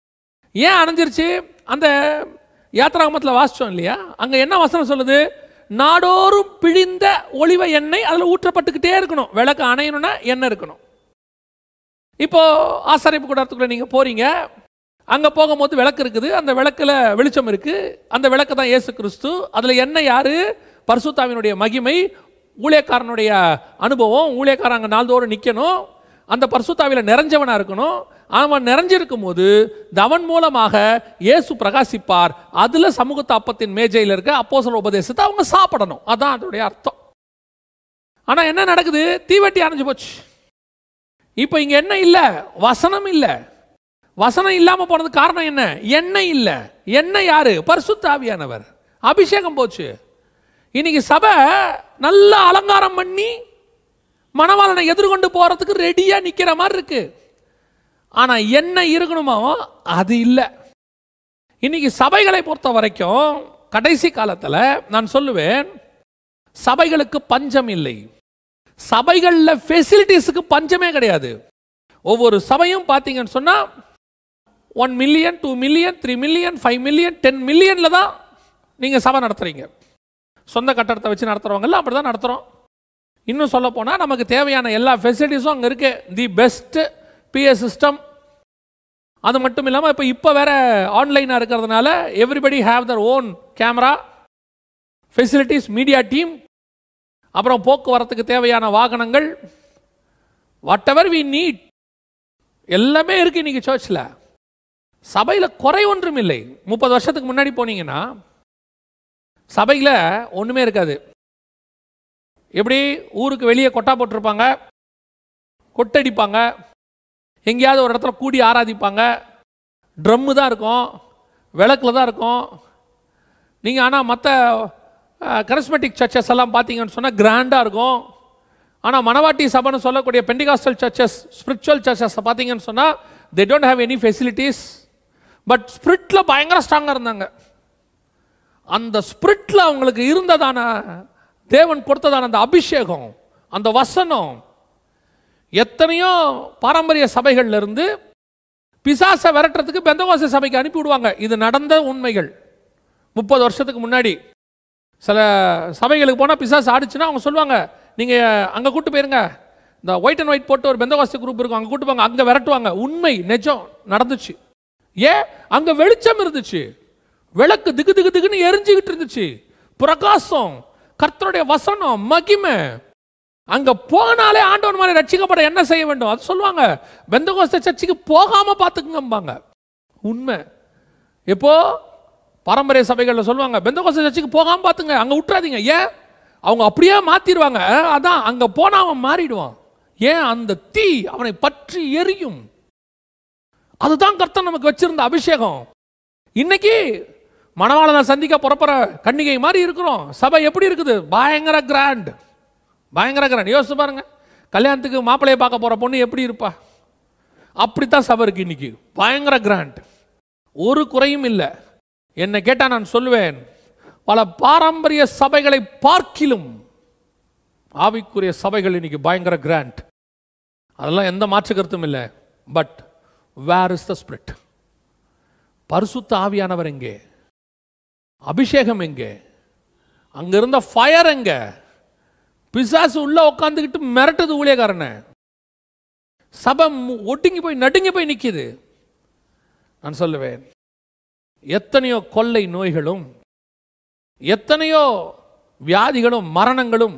ஏன் அணைஞ்சிருச்சு அந்த யாத்திராகமத்தில் வாசிச்சோம் இல்லையா அங்கே என்ன வசனம் சொல்லுது நாடோறும் பிழிந்த ஒளிவ எண்ணெய் அதில் ஊற்றப்பட்டுக்கிட்டே இருக்கணும் விளக்கு அணையணும்னா எண்ணெய் இருக்கணும் இப்போ ஆசாரிப்பு கூடாரத்துக்குள்ள நீங்கள் போறீங்க அங்கே போகும்போது விளக்கு இருக்குது அந்த விளக்கில் வெளிச்சம் இருக்குது அந்த விளக்கு தான் இயேசு கிறிஸ்து அதில் என்ன யாரு பரிசுத்தாவினுடைய மகிமை ஊழியக்காரனுடைய அனுபவம் ஊழியக்காரன் அங்கே நாள்தோறும் நிற்கணும் அந்த பரிசுத்தாவியில் நிறைஞ்சவனாக இருக்கணும் அவன் நிறைஞ்சிருக்கும் போது அவன் மூலமாக இயேசு பிரகாசிப்பார் அதில் சமூகத்து அப்பத்தின் மேஜையில் இருக்க அப்போஸ்தலர் உபதேசத்தை அவங்க சாப்பிடணும் அதான் அதோடைய அர்த்தம் ஆனால் என்ன நடக்குது தீவெட்டி அணைஞ்சு போச்சு இப்போ இங்க என்ன இல்ல வசனம் இல்ல வசனம் இல்லாம போனது காரணம் என்ன எண்ணெய் இல்ல எண்ணெய் யாரு பரிசுத்த ஆவியானவர் அபிஷேகம் போச்சு இன்னைக்கு சபை நல்ல அலங்காரம் பண்ணி மணவாளனை எதிர்கொண்டு போறதுக்கு ரெடியா நிக்கிற மாதிரி இருக்கு ஆனா என்ன இருக்கணுமோ அது இல்லை இன்னைக்கு சபைகளை பொறுத்த வரைக்கும் கடைசி காலத்துல நான் சொல்லுவேன் சபைகளுக்கு பஞ்சம் இல்லை சபைகளில் ஃபெசிலிட்டிஸுக்கு பஞ்சமே கிடையாது ஒவ்வொரு சபையும் பார்த்தீங்கன்னு சொன்னால் one million two million three million five million ten மில்லியனில் தான் நீங்கள் சபை நடத்துகிறீங்க சொந்த கட்டடத்தை வச்சு நடத்துகிறவங்கெல்லாம் அப்படி தான் நடத்துகிறோம் இன்னும் சொல்ல போனால் நமக்கு தேவையான எல்லா ஃபெசிலிட்டிஸும் அங்கே இருக்கு தி பெஸ்ட் பிஎஸ் சிஸ்டம் அது மட்டும் இல்லாமல் இப்போ இப்போ வேற ஆன்லைனாக இருக்கிறதுனால everybody have their own camera facilities media team அப்புறம் போக்குவரத்துக்கு தேவையான வாகனங்கள் வாட் எவர் வி நீட் எல்லாமே இருக்கு இன்னைக்கு சர்ச்சில் சபையில் குறை ஒன்றும் இல்லை முப்பது வருஷத்துக்கு முன்னாடி போனீங்கன்னா சபையில் ஒன்றுமே இருக்காது எப்படி ஊருக்கு வெளியே கொட்டா போட்டிருப்பாங்க கொட்டடிப்பாங்க எங்கேயாவது ஒரு இடத்துல கூடி ஆராதிப்பாங்க ட்ரம்மு தான் இருக்கும் விளக்கில் தான் இருக்கும் நீங்கள் ஆனால் மற்ற கரிஸ்மெட்டிக் சர்ச்சஸ் எல்லாம் பார்த்தீங்கன்னு சொன்னால் கிராண்டாக இருக்கும் ஆனால் மணவாட்டி சபைன்னு சொல்லக்கூடிய பெண்டிகாஸ்டல் சர்ச்சஸ் ஸ்பிரிச்சுவல் சர்ச்சஸ் பார்த்தீங்கன்னு சொன்னால் they don't have any facilities but ஸ்பிரிட்டில் பயங்கர ஸ்ட்ராங்காக இருந்தாங்க அந்த ஸ்பிரிட்டில் அவங்களுக்கு இருந்ததான தேவன் கொடுத்ததான அந்த அபிஷேகம் அந்த வசனம் எத்தனையோ பாரம்பரிய சபைகள்ல இருந்து பிசாசை விரட்டுறதுக்கு பெந்தவாச சபைக்கு அனுப்பி விடுவாங்க இது நடந்த உண்மைகள் முப்பது வருஷத்துக்கு முன்னாடி சில சபைகளுக்கு போனால் பிசாசு ஆடிச்சுன்னா அவங்க சொல்லுவாங்க நீங்கள் அங்கே கூட்டு போயிருங்க இந்த ஒயிட் அண்ட் ஒயிட் போட்டு ஒரு பெந்தவாசி குரூப் இருக்கும் அங்கே கூட்டு போங்க அங்கே விரட்டுவாங்க உண்மை நிஜம் நடந்துச்சு ஏன் அங்கே வெளிச்சம் இருந்துச்சு விளக்கு திகு திகு திகுன்னு எரிஞ்சுக்கிட்டு இருந்துச்சு பிரகாசம் கர்த்தருடைய வசனம் மகிமை அங்க போனாலே ஆண்டவன் மாதிரி ரட்சிக்கப்பட என்ன செய்ய வேண்டும் அது சொல்லுவாங்க பெந்தகோஸ்த சர்ச்சுக்கு போகாம பார்த்துக்குங்கம்பாங்க உண்மை எப்போ பாரம்பரிய சபைகளில் சொல்லுவாங்க பெந்தகோஸ்த சர்ச்சுக்கு போகாம பார்த்துங்க அங்க விட்டுறாதீங்க ஏன் அவங்க அப்படியே மாத்திடுவாங்க அதான் அங்க போனா அவன் மாறிடுவான் ஏன் அந்த தீ அவனை பற்றி எரியும் அதுதான் கர்த்தன் நமக்கு வச்சிருந்த அபிஷேகம் இன்னைக்கு மணவாளனை சந்திக்க புறப்புற கன்னிகை மாதிரி இருக்கிறோம் சபை எப்படி இருக்குது பயங்கர கிராண்ட் பயங்கர கிராண்ட் யோசிச்சு பாருங்க கல்யாணத்துக்கு மாப்பிள்ளையை பார்க்க போற பொண்ணு எப்படி இருப்பா அப்படித்தான் சபை இருக்கு இன்னைக்கு பயங்கர கிராண்ட் ஒரு குறையும் இல்லை என்னை கேட்டா நான் சொல்லுவேன் பல பாரம்பரிய சபைகளை பார்க்கிலும் ஆவிக்குரிய சபைகள் இன்னைக்கு பயங்கர கிராண்ட் அதெல்லாம் எந்த மாற்று கருத்தும் இல்லை but where is the spirit பரிசுத்த ஆவியானவர் எங்கே அபிஷேகம் எங்கே அங்க இருந்த ஃபயர் எங்க பிசாசு உள்ள உட்காந்துக்கிட்டு மிரட்டுது ஊழியக்காரனை சபை மு- ஒடுங்கி போய் நடுங்கி போய் நிக்குது நான் சொல்லுவேன் எத்தனையோ கொள்ளை நோய்களும் எத்தனையோ வியாதிகளும் மரணங்களும்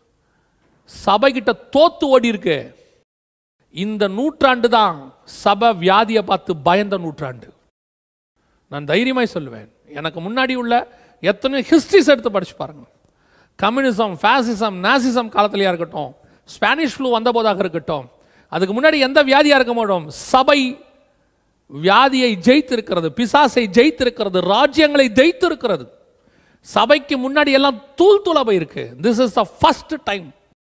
சபைகிட்ட தோத்து ஓடி இருக்கு இந்த நூற்றாண்டு தான் சபை வியாதியை பார்த்து பயந்த நூற்றாண்டு நான் தைரியமாய் சொல்லுவேன் எனக்கு முன்னாடி உள்ள எத்தனை ஹிஸ்ட்ரிஸ் எடுத்து படிச்சு பாருங்க கம்யூனிசம் ஃபேசிசம் நாசிசம் காலத்திலையா இருக்கட்டும் ஸ்பானிஷ் ஃப்ளூ வந்த போதாக இருக்கட்டும் அதுக்கு முன்னாடி எந்த வியாதியா இருக்க மாட்டோம் சபை வியாதியை ஜெயித்திருக்கிறது பிசாசை ஜெயித்திருக்கிறது ராஜ்யங்களை ஜெயித்திருக்கிறது சபைக்கு முன்னாடி எல்லாம் தூள் தூளா போயிருக்கு this is the first time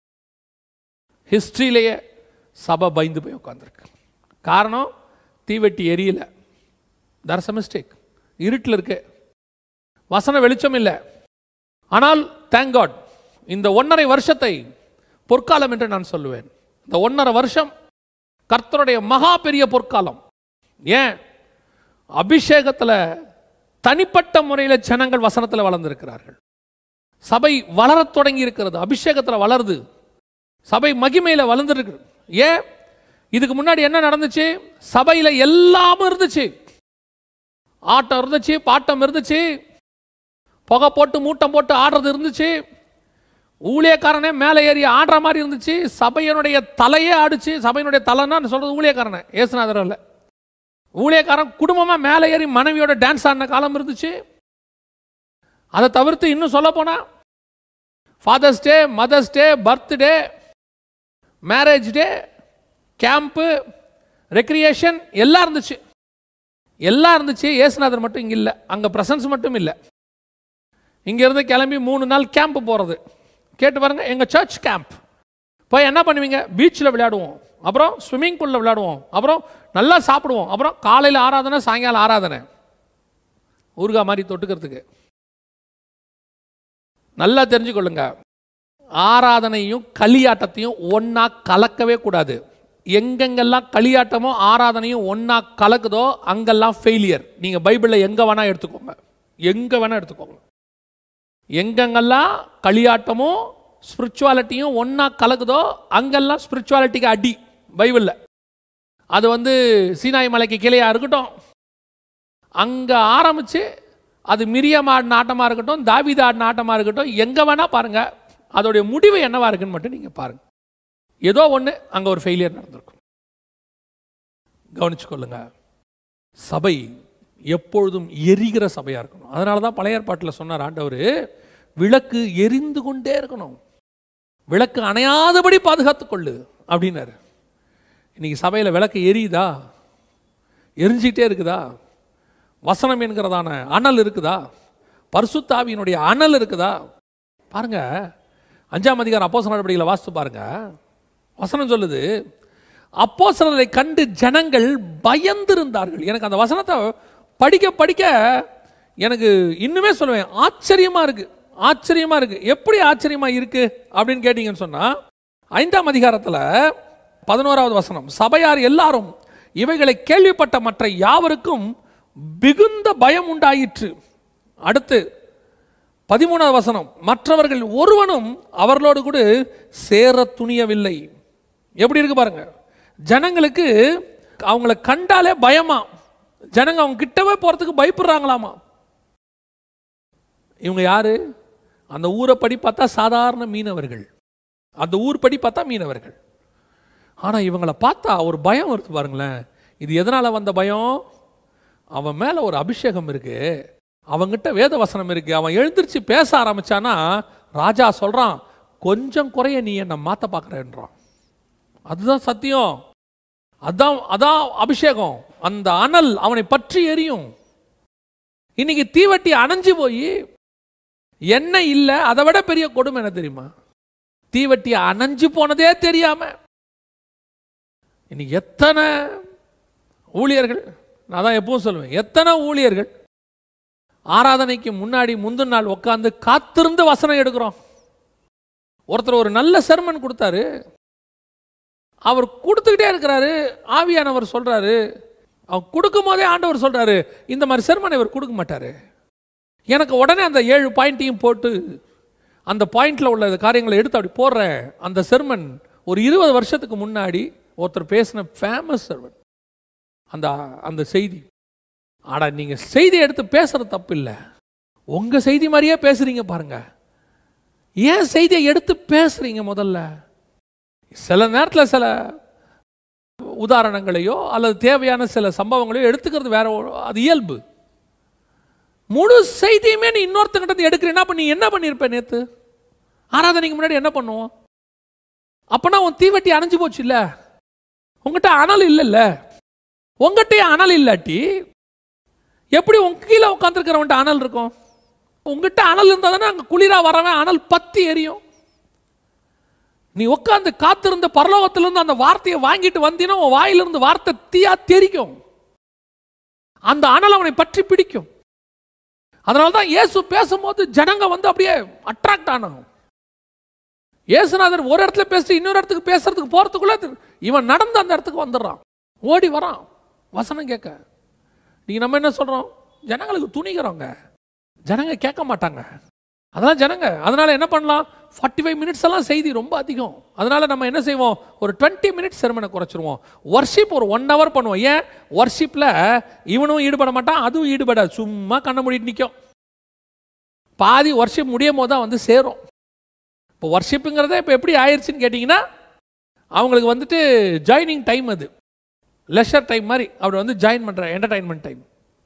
ஹிஸ்டரியிலேயே சபை பயந்து போய் உட்காந்துருக்கு காரணம் தீவெட்டி எரியல தர்ஸ் அ மிஸ்டேக் இருட்டில் இருக்கு வசன வெளிச்சம் இல்லை ஆனால் தேங்க் காட் இந்த ஒன்றரை வருஷத்தை பொற்காலம் என்று நான் சொல்லுவேன் இந்த ஒன்றரை வருஷம் கர்த்தருடைய மகா பெரிய பொற்காலம் ஏன் அபிஷேகத்தில் தனிப்பட்ட முறையில் ஜனங்கள் வசனத்தில் வளர்ந்திருக்கிறார்கள் சபை வளரத் தொடங்கி இருக்கிறது அபிஷேகத்தில் வளருது சபை மகிமையில் வளர்ந்துருக்கு ஏன் இதுக்கு முன்னாடி என்ன நடந்துச்சு சபையில் எல்லாமும் இருந்துச்சு ஆட்டம் இருந்துச்சு பாட்டம் இருந்துச்சு புகை போட்டு மூட்டம் போட்டு ஆடுறது இருந்துச்சு ஊழியக்காரனே மேலே ஏறி ஆடுற மாதிரி இருந்துச்சு சபையினுடைய தலையே ஆடுச்சு சபையினுடைய தலைன்னா நான் சொல்றது ஊழியக்காரனை ஏசுநாதர் இல்லை ஊழியக்காரன் குடும்பமா மேலே ஏறி மனைவியோட டான்ஸ் ஆடின காலம் இருந்துச்சு அதை தவிர்த்து இன்னும் சொல்ல போனா father's day mother's day birthday marriage day camp recreation எல்லாம் இருந்துச்சு எல்லாம் இருந்துச்சு ஏசுநாதர் மட்டும் இங்கே இல்லை அங்கே ப்ரெசன்ஸ் மட்டும் இல்லை இங்கேருந்து கிளம்பி மூணு நாள் கேம்ப் போகிறது கேட்டு பாருங்க எங்கள் சர்ச் கேம்ப் போய் என்ன பண்ணுவீங்க பீச்சில் விளையாடுவோம் அப்புறம் ஸ்விம்மிங் பூலில் விளையாடுவோம் அப்புறம் நல்லா சாப்பிடுவோம் அப்புறம் காலையில் ஆராதனை சாயங்காலம் ஆராதனை ஊறுகாய் மாதிரி தொட்டுக்கிறதுக்கு நல்லா தெரிஞ்சுக்கொள்ளுங்க ஆராதனையும் களியாட்டத்தையும் ஒன்றா கலக்கவே கூடாது எங்கெங்கெல்லாம் களியாட்டமோ ஆராதனையும் ஒன்றா கலக்குதோ அங்கெல்லாம் ஃபெயிலியர் நீங்கள் பைபிளில் எங்கே வேணால் எடுத்துக்கோங்க எங்கே வேணால் எடுத்துக்கோங்க எங்கெங்கெல்லாம் களியாட்டமும் ஸ்பிரிச்சுவாலிட்டியும் ஒன்றா கலக்குதோ அங்கெல்லாம் ஸ்பிரிச்சுவாலிட்டிக்கு அடி பைபிளில் அது வந்து சீனாய் மலைக்கு கிளையா இருக்கட்டும் அங்கே ஆரம்பித்து அது மிரியம் ஆடின ஆட்டமாக இருக்கட்டும் தாவீது ஆடின ஆட்டமாக இருக்கட்டும் எங்கே வேணால் பாருங்கள் அதோடைய முடிவு என்னவா இருக்குன்னு மட்டும் நீங்கள் பாருங்கள் ஏதோ ஒன்று அங்கே ஒரு ஃபெயிலியர் நடந்திருக்கும் கவனிச்சுக்கொள்ளுங்க சபை எப்பொழுதும் எரிகிற சபையாக இருக்கணும் அதனால தான் பழைய ஏற்பாட்டில் சொன்னார் ஆண்டவர் விளக்கு எரிந்து கொண்டே இருக்கணும் விளக்கு அணையாதபடி பாதுகாத்துக் கொள்ளு அப்படின்னாரு இன்னைக்கு சபையில் விளக்கு எரியுதா எரிஞ்சிட்டே இருக்குதா வசனம் என்கிறதான அனல் இருக்குதா பரிசுத்தாவியினுடைய அனல் இருக்குதா பாருங்க அஞ்சாம் அதிகாரம் அப்போஸ் நடவடிக்கையில் வாசித்து பாருங்க வசனம் சொல்லுது அப்போஸ்தலரை கண்டு ஜனங்கள் பயந்திருந்தார்கள் எனக்கு அந்த வசனத்தை படிக்க படிக்க எனக்கு இன்னுமே சொல்லுவேன் ஆச்சரியமா இருக்கு ஆச்சரியமா இருக்கு எப்படி ஆச்சரியமா இருக்கு அப்படின்னு கேட்டீங்கன்னு சொன்னா ஐந்தாம் அதிகாரத்துல பதினோராவது வசனம் சபையார் எல்லாரும் இவைகளை கேள்விப்பட்ட மற்ற யாவருக்கும் மிகுந்த பயம் உண்டாயிற்று அடுத்து பதிமூணாவது வசனம் மற்றவர்கள் ஒருவனும் அவர்களோடு கூட சேர துணியவில்லை எப்படி இருக்கு பாருங்க ஜனங்களுக்கு அவங்கள கண்டாலே பயமா ஜனங்க அவங்க கிட்டவே போறதுக்கு பயப்படுறாங்களாமா இவங்க யாரு அந்த ஊரை படி பார்த்தா சாதாரண மீனவர்கள் அந்த ஊர் படி பார்த்தா மீனவர்கள் ஆனா இவங்கள பார்த்தா ஒரு பயம் வருது பாருங்களேன் இது எதனால வந்த பயம் அவன் மேல ஒரு அபிஷேகம் இருக்கு அவங்கிட்ட வேத வசனம் இருக்கு அவன் எழுந்திருச்சு பேச ஆரம்பிச்சானா ராஜா சொல்றான் கொஞ்சம் குறைய நீ என்னை மாத்த பார்க்குறேன்றான் அதுதான் சத்தியம் அதான் அதான் அபிஷேகம் அந்த அனல் அவனை பற்றி எரியும் இன்னைக்கு தீவட்டி அணைஞ்சு போய் எண்ணெய் இல்லை அதை விட பெரிய கொடுமை என்ன தெரியுமா தீவட்டி அணைஞ்சு போனதே தெரியாம இன்னைக்கு எத்தனை ஊழியர்கள் நான் தான் எப்பவும் சொல்லுவேன் எத்தனை ஊழியர்கள் ஆராதனைக்கு முன்னாடி முந்தின நாள் உட்காந்து காத்திருந்து வசனம் எடுக்கிறோம் ஒருத்தர் ஒரு நல்ல செர்மன் கொடுத்தாரு அவர் கொடுத்துக்கிட்டே இருக்கிறாரு ஆவியானவர் சொல்றாரு அவர் கொடுக்கும் போதே ஆண்டவர் சொல்றாரு இந்த மாதிரி செர்மன் இவர் கொடுக்க மாட்டாரு எனக்கு உடனே அந்த ஏழு பாயிண்ட்டையும் போட்டு அந்த பாயிண்ட்ல உள்ள காரியங்களை எடுத்து அப்படி போடுறேன் அந்த செர்மன் ஒரு இருபது வருஷத்துக்கு முன்னாடி ஒருத்தர் பேசின ஃபேமஸ் செர்மன் அந்த அந்த செய்தி ஆடா நீங்க செய்தி எடுத்து பேசுறது தப்பு இல்லை உங்க செய்தி மாதிரியே பேசுறீங்க பாருங்க ஏன் செய்தியை எடுத்து பேசுறீங்க முதல்ல சில நேரத்தில் சில உதாரணங்களையோ அல்லது தேவையான சில சம்பவங்களையோ எடுத்துக்கிறது வேற ஒரு- அது இயல்பு முழு செய்தியுமே நீ இன்னொருத்தங்கிட்ட இருந்து எடுக்கிறேன்னா அப்ப நீ என்ன பண்ணியிருப்ப நேத்து ஆராதனைக்கு முன்னாடி என்ன பண்ணுவோம் அப்பனா உன் தீவட்டி அணைஞ்சு போச்சு இல்ல உங்ககிட்ட அனல் இல்லைல்ல உங்ககிட்டயே அனல் இல்லாட்டி எப்படி உங்க கீழே உட்காந்துருக்கிறவன்ட்ட அனல் இருக்கும் உங்ககிட்ட அனல் இருந்தால் தானே அங்கே குளிரா வரவன் அனல் பத்தி எரியும் நீ உட்காந்து காத்திருந்த பரலோகத்திலிருந்து அந்த வார்த்தையை வாங்கிட்டு வந்தீன்னா உன் வாயிலிருந்து வார்த்தை தீயா தெரிக்கும் அந்த அனல் அவனை பற்றி பிடிக்கும் அதனால தான் இயேசு பேசும்போது ஜனங்க வந்து அப்படியே அட்ராக்ட் ஆனாங்க இயேசுநாதர் ஒரு இடத்துல பேசிட்டு இன்னொரு இடத்துக்கு பேசுறதுக்கு போறதுக்குள்ள அது- இவன் நடந்து அந்த இடத்துக்கு வந்துடுறான் ஓடி வரான் வசனம் கேட்க நீங்க நம்ம என்ன சொல்றோம் ஜனங்களுக்கு துணிகிறோங்க ஜனங்க கேட்க மாட்டாங்க அதெல்லாம் ஜனங்க அதனால என்ன பண்ணலாம் ஃபார்ட்டி ஃபைவ் மினிட்ஸ் எல்லாம் செய்தி ரொம்ப அதிகம் அதனால நம்ம என்ன செய்வோம் ஒரு டுவெண்ட்டி மினிட்ஸ் செரமனை குறைச்சிருவோம் ஒர்ஷிப் ஒரு ஒன் ஹவர் பண்ணுவோம் ஏன் ஒர்ஷிப்பில் இவனும் ஈடுபட மாட்டான் அதுவும் ஈடுபடாது சும்மா கண்ணை மூடிட்டு நிற்கும் பாதி ஒர்ஷிப் முடியும் போது தான் வந்து சேரும் இப்போ ஒர்ஷிப்புங்கிறதே இப்போ எப்படி ஆயிடுச்சுன்னு கேட்டிங்கன்னா அவங்களுக்கு வந்துட்டு ஜாயினிங் டைம் அது லெஷர் டைம் மாதிரி அவர் வந்து ஜாயின் பண்ணுற என்டர்டைன்மெண்ட் டைம்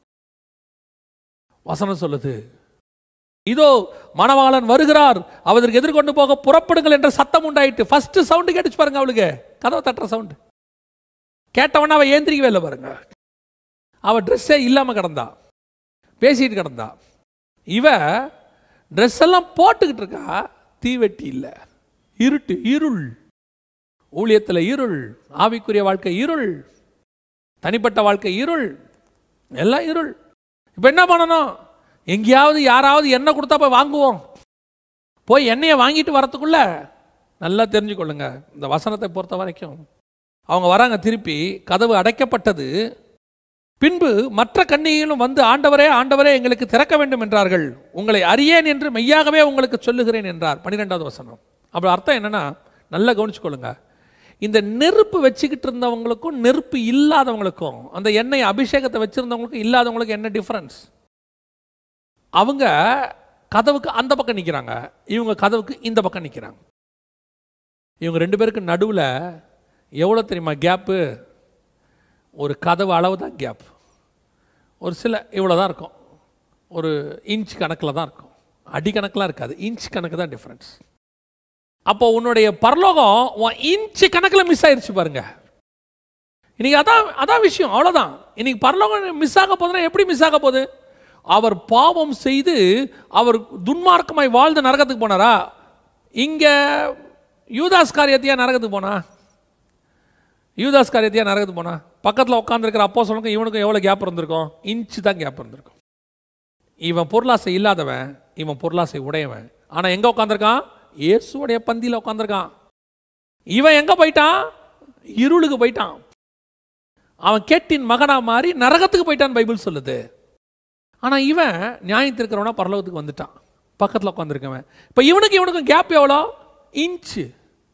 வசனம் சொல்லுது இதோ மணவாளன் வருகிறார் அவருக்கு எதிர்கொண்டு போக புறப்படுங்கள் என்ற சத்தம் உண்டாயிட்டு ஃபர்ஸ்ட் சவுண்டு கேட்டுச்சு பாருங்க அவளுக்கு கதவை தட்டுற சவுண்டு கேட்டவன அவ ஏந்திரிக்கவே இல்லை பாருங்க அவ ட்ரெஸ்ஸே இல்லாம கிடந்தா பேசிட்டு கிடந்தா இவ ட்ரெஸ் எல்லாம் போட்டுக்கிட்டு இருக்கா தீவெட்டி இல்லை இருட்டு இருள் ஊழியத்தில் இருள் ஆவிக்குரிய வாழ்க்கை இருள் தனிப்பட்ட வாழ்க்கை இருள் எல்லாம் இருள் இப்போ என்ன பண்ணணும் எங்கேயாவது யாராவது எண்ணெய் கொடுத்தா போய் வாங்குவோம் போய் எண்ணெயை வாங்கிட்டு வரத்துக்குள்ள நல்லா தெரிஞ்சுக்கொள்ளுங்க இந்த வசனத்தை பொறுத்த வரைக்கும் அவங்க வராங்க திருப்பி கதவு அடைக்கப்பட்டது பின்பு மற்ற கன்னிகளும் வந்து ஆண்டவரே ஆண்டவரே எங்களுக்கு திறக்க வேண்டும் என்றார்கள் உங்களை அறியேன் என்று மெய்யாகவே உங்களுக்கு சொல்லுகிறேன் என்றார் பன்னிரெண்டாவது வசனம் அப்படி அர்த்தம் என்னன்னா நல்லா கவனிச்சுக்கொள்ளுங்க இந்த நெருப்பு வச்சுக்கிட்டு இருந்தவங்களுக்கும் நெருப்பு இல்லாதவங்களுக்கும் அந்த எண்ணெய் அபிஷேகத்தை வச்சிருந்தவங்களுக்கும் இல்லாதவங்களுக்கும் என்ன டிஃபரன்ஸ் அவங்க கதவுக்கு அந்த பக்கம் நிற்கிறாங்க இவங்க கதவுக்கு இந்த பக்கம் நிற்கிறாங்க இவங்க ரெண்டு பேருக்கு நடுவில் எவ்வளோ தெரியுமா கேப்பு ஒரு கதவு அளவு தான் கேப் ஒரு சில இவ்வளோ தான் இருக்கும் ஒரு இன்ச் கணக்கில் தான் இருக்கும் அடி கணக்கெலாம் இருக்காது இன்ச் கணக்கு தான் டிஃப்ரென்ஸ் அப்போ உன்னுடைய பரலோகம் உன் இன்ச்சு கணக்கில் மிஸ் ஆயிருச்சு பாருங்க இன்னைக்கு அதான் அதான் விஷயம் அவ்வளோதான் இன்னைக்கு பரலோகம் மிஸ் ஆக போகுதுன்னா எப்படி மிஸ் ஆக போகுது அவர் பாவம் செய்து அவர் துன்மார்க்கமாய் வாழ்ந்து நரகத்துக்கு போனாரா இங்கே யூதாஸ் காரியத்தையா நரகத்துக்கு போனா யூதாஸ் காரியத்தையா நரகத்துக்கு போனா பக்கத்தில் உட்காந்துருக்கிற அப்போ சொல்லுங்க இவனுக்கும் எவ்வளோ கேப் இருந்திருக்கும் இன்ச்சு தான் கேப் இருந்திருக்கும் இவன் பொருளாசை இல்லாதவன் இவன் பொருளாசை உடையவன் ஆனால் எங்கே உட்காந்துருக்கான் இயேசுடைய பந்தியில் உட்காந்துருக்கான் இவன் எங்கே போயிட்டான் இருளுக்கு போயிட்டான் அவன் கேட்டின் மகனா மாறி நரகத்துக்கு போயிட்டான் பைபிள் சொல்லுது ஆனால் இவன் நியாயத்திருக்கிறவனா பரலோகத்துக்கு வந்துட்டான் பக்கத்தில் உட்காந்துருக்கவன் இப்போ இவனுக்கு இவனுக்கும் கேப் எவ்வளோ இன்ச்சு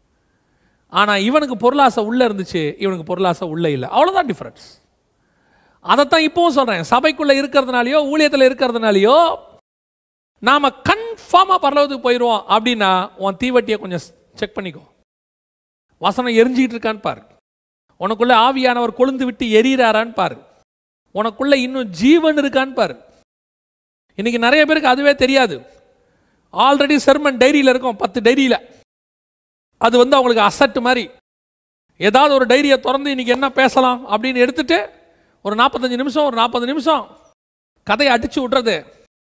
ஆனால் இவனுக்கு பொருளாசை உள்ளே இருந்துச்சு இவனுக்கு பொருளாசை உள்ளே இல்லை அவ்வளோதான் டிஃப்ரென்ஸ் அதைத்தான் இப்பவும் சொல்கிறேன் சபைக்குள்ளே இருக்கிறதுனாலையோ ஊழியத்தில் இருக்கிறதுனாலையோ நாம் கன்ஃபார்மாக பரலோகத்துக்கு போயிடுவோம் அப்படின்னா உன் தீவட்டியை கொஞ்சம் செக் பண்ணிக்கோ வசனம் எரிஞ்சிக்கிட்டு இருக்கான்னு பாரு உனக்குள்ள ஆவியானவர் கொழுந்து விட்டு எரியறாரான்னு பாரு உனக்குள்ள இன்னும் ஜீவன் இருக்கான்னு பாரு இன்னைக்கு நிறைய பேருக்கு அதுவே தெரியாது ஆல்ரெடி செர்மன் டைரியில் இருக்கும் பத்து டைரியில் அது வந்து அவங்களுக்கு அசட்டு மாதிரி ஏதாவது ஒரு டைரியை திறந்து இன்னைக்கு என்ன பேசலாம் அப்படின்னு எடுத்துட்டு ஒரு நாற்பத்தஞ்சு நிமிஷம் ஒரு நாற்பது நிமிஷம் கதையை அடிச்சு விட்றது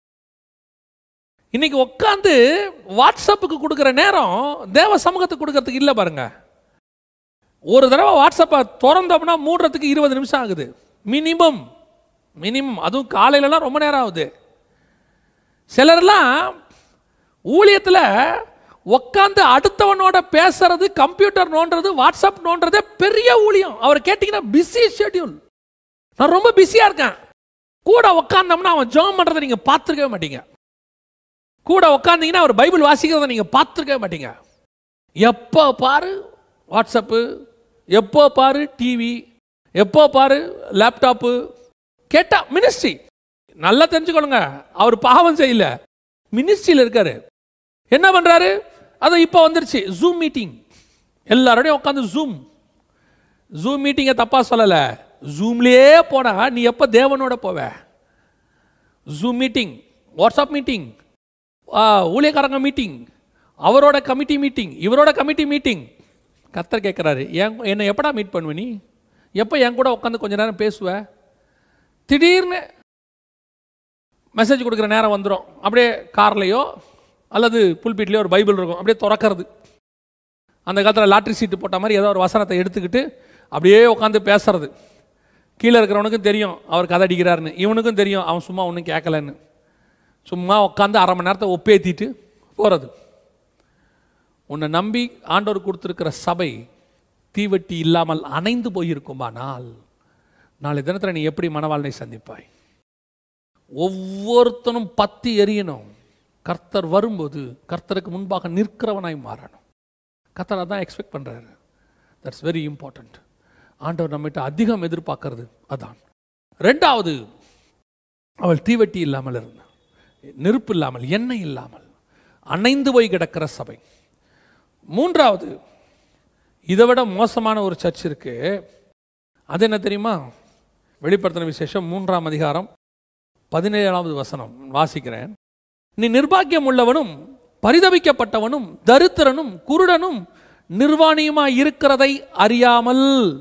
இன்னைக்கு உட்காந்து வாட்ஸ்அப்புக்கு கொடுக்குற நேரம் தேவ சமூகத்துக்கு கொடுக்கறதுக்கு இல்லை பாருங்க ஒரு தடவை வாட்ஸ்அப்பை திறந்தோம்னா மூடுறதுக்கு இருபது நிமிஷம் ஆகுது மினிமம் மினிமம் அதுவும் காலையிலலாம் ரொம்ப நேரம் ஆகுது சிலர்லாம் ஊழியத்தில் உட்காந்து அடுத்தவனோட பேசுறது கம்ப்யூட்டர் நோண்டுறது வாட்ஸ்அப் நோண்டுறதே பெரிய ஊழியம் அவர் கேட்டிங்கன்னா பிஸி ஷெட்யூல் நான் ரொம்ப பிஸியாக இருக்கேன் கூட உட்காந்தோம்னா அவன் ஜெபம் பண்ணுறதை நீங்கள் பார்த்துருக்கவே மாட்டீங்க கூட உட்காந்தீங்கன்னா அவர் பைபிள் வாசிக்கிறத நீங்கள் பார்த்துருக்கவே மாட்டீங்க எப்போ பாரு வாட்ஸ்அப்பு எப்போ பாரு டிவி எப்போ பாரு லேப்டாப்பு கேட்டா மினிஸ்ட்ரி நல்லா தெரிஞ்சுக்கொள்ளுங்க அவர் பாவம் செய்யல மினிஸ்ட்ரியில் இருக்காரு என்ன பண்றாரு அது இப்போ வந்துருச்சு ஜூம் மீட்டிங் எல்லாரோடையும் உட்காந்து ஜூம் ஜூம் மீட்டிங்கை தப்பா சொல்லலை ஜூம்லேயே போனா நீ எப்போ தேவனோட போவ ஜூம் மீட்டிங் வாட்ஸ்அப் மீட்டிங் ஊழியக்காரங்க மீட்டிங் அவரோட கமிட்டி மீட்டிங் இவரோட கமிட்டி மீட்டிங் கத்தர் கேட்குறாரு என் என்னை எப்படா மீட் பண்ணுவ நீ எப்போ என் கூட உட்காந்து கொஞ்ச நேரம் பேசுவ திடீர்னு மெசேஜ் கொடுக்குற நேரம் வந்துடும் அப்படியே கார்லேயோ அல்லது புல்பீட்லேயோ ஒரு பைபிள் இருக்கும் அப்படியே திறக்கிறது அந்த காலத்தில் லாட்ரி சீட்டு போட்ட மாதிரி ஏதோ ஒரு வசனத்தை எடுத்துக்கிட்டு அப்படியே உட்காந்து பேசுறது கீழே இருக்கிறவனுக்கும் தெரியும் அவர் கதை அடிக்கிறாருன்னு இவனுக்கும் தெரியும் அவன் சும்மா ஒன்றும் கேட்கலன்னு சும்மா உட்காந்து அரை மணி நேரத்தை ஒப்பேத்திட்டு போகிறது உன்னை நம்பி ஆண்டவர் கொடுத்துருக்கிற சபை தீவட்டி இல்லாமல் அணைந்து போயிருக்குமானால் நாளை தினத்தில் நீ எப்படி மனவாழ்னை சந்திப்பாய் ஒவ்வொருத்தனும் பத்தி எரியணும் கர்த்தர் வரும்போது கர்த்தருக்கு முன்பாக நிற்கிறவனாய் மாறணும் கர்த்தர் அதான் எக்ஸ்பெக்ட் பண்ணுறாரு தட்ஸ் வெரி இம்பார்ட்டண்ட் ஆண்டவர் நம்மகிட்ட அதிகம் எதிர்பார்க்கறது அதான் ரெண்டாவது அவள் தீவட்டி இல்லாமல் இருந்தாள் நெருப்பு இல்லாமல் எண்ணெய் இல்லாமல் அணைந்து போய் கிடக்கிற சபை மூன்றாவது இதை விட மோசமான ஒரு சர்ச் இருக்கு அது என்ன தெரியுமா வெளிப்படுத்தின விசேஷம் மூன்றாம் அதிகாரம் பதினேழாவது வசனம் வாசிக்கிறேன் நீ நிர்பாக்கியம் உள்ளவனும் பரிதபிக்கப்பட்டவனும் தரித்திரனும் குருடனும் நிர்வாணியுமா இருக்கிறதை அறியாமல்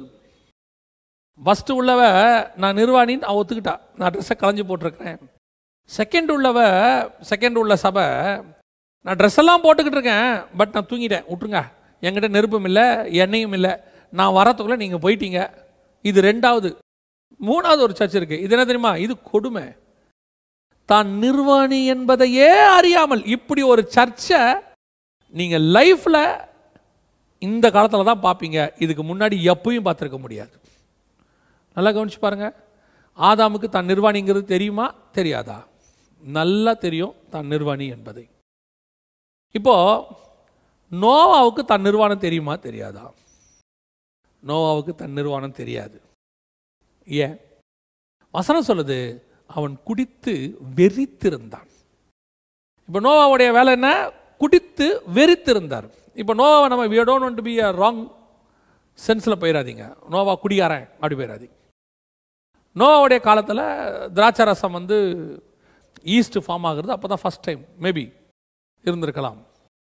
ஃபஸ்ட்டு உள்ளவ நான் நிர்வாணின்னு அவ ஒத்துக்கிட்டா நான் ட்ரெஸ்ஸை களைஞ்சு போட்டிருக்கிறேன் செகண்ட் உள்ளவ செகண்ட் உள்ள சபை நான் ட்ரெஸ் எல்லாம் போட்டுக்கிட்டு இருக்கேன் பட் நான் தூங்கிட்டேன் விட்டுருங்க என்கிட்ட நெருப்பும் இல்லை எண்ணெயும் இல்லை நான் வரத்துக்குள்ளே நீங்கள் போயிட்டீங்க இது ரெண்டாவது மூணாவது ஒரு சர்ச் இருக்குது இது என்ன தெரியுமா இது கொடுமை தான் நிர்வாணி என்பதையே அறியாமல் இப்படி ஒரு சர்ச்சை நீங்கள் லைஃப்பில் இந்த காலத்தில் தான் பார்ப்பீங்க இதுக்கு முன்னாடி எப்பயும் பார்த்துருக்க முடியாது நல்லா கவனிச்சு பாருங்க ஆதாமுக்கு தான் நிர்வாணிங்கிறது தெரியுமா தெரியாதா நல்லா தெரியும் தான் நிர்வாணி என்பதை இப்போ நோவாவுக்கு தன் நிர்வாணம் தெரியுமா தெரியாதா நோவாவுக்கு தன் நிர்வாணம் தெரியாது ஏன் வசனம் சொல்லுது அவன் குடித்து வெறித்திருந்தான் இப்போ நோவாவுடைய வேலை என்ன குடித்து வெறித்திருந்தார் இப்போ நோவாவை நம்ம we don't want to be a wrong சென்ஸில் போயிடாதீங்க நோவா குடிகாரன் அப்படி போயிடாதீங்க நோவாவுடைய காலத்தில் திராட்சை ரசம் வந்து ஈஸ்ட் ஃபார்ம் ஆகுறது அப்போ தான் ஃபஸ்ட் டைம் மேபி இருந்திருக்கலாம்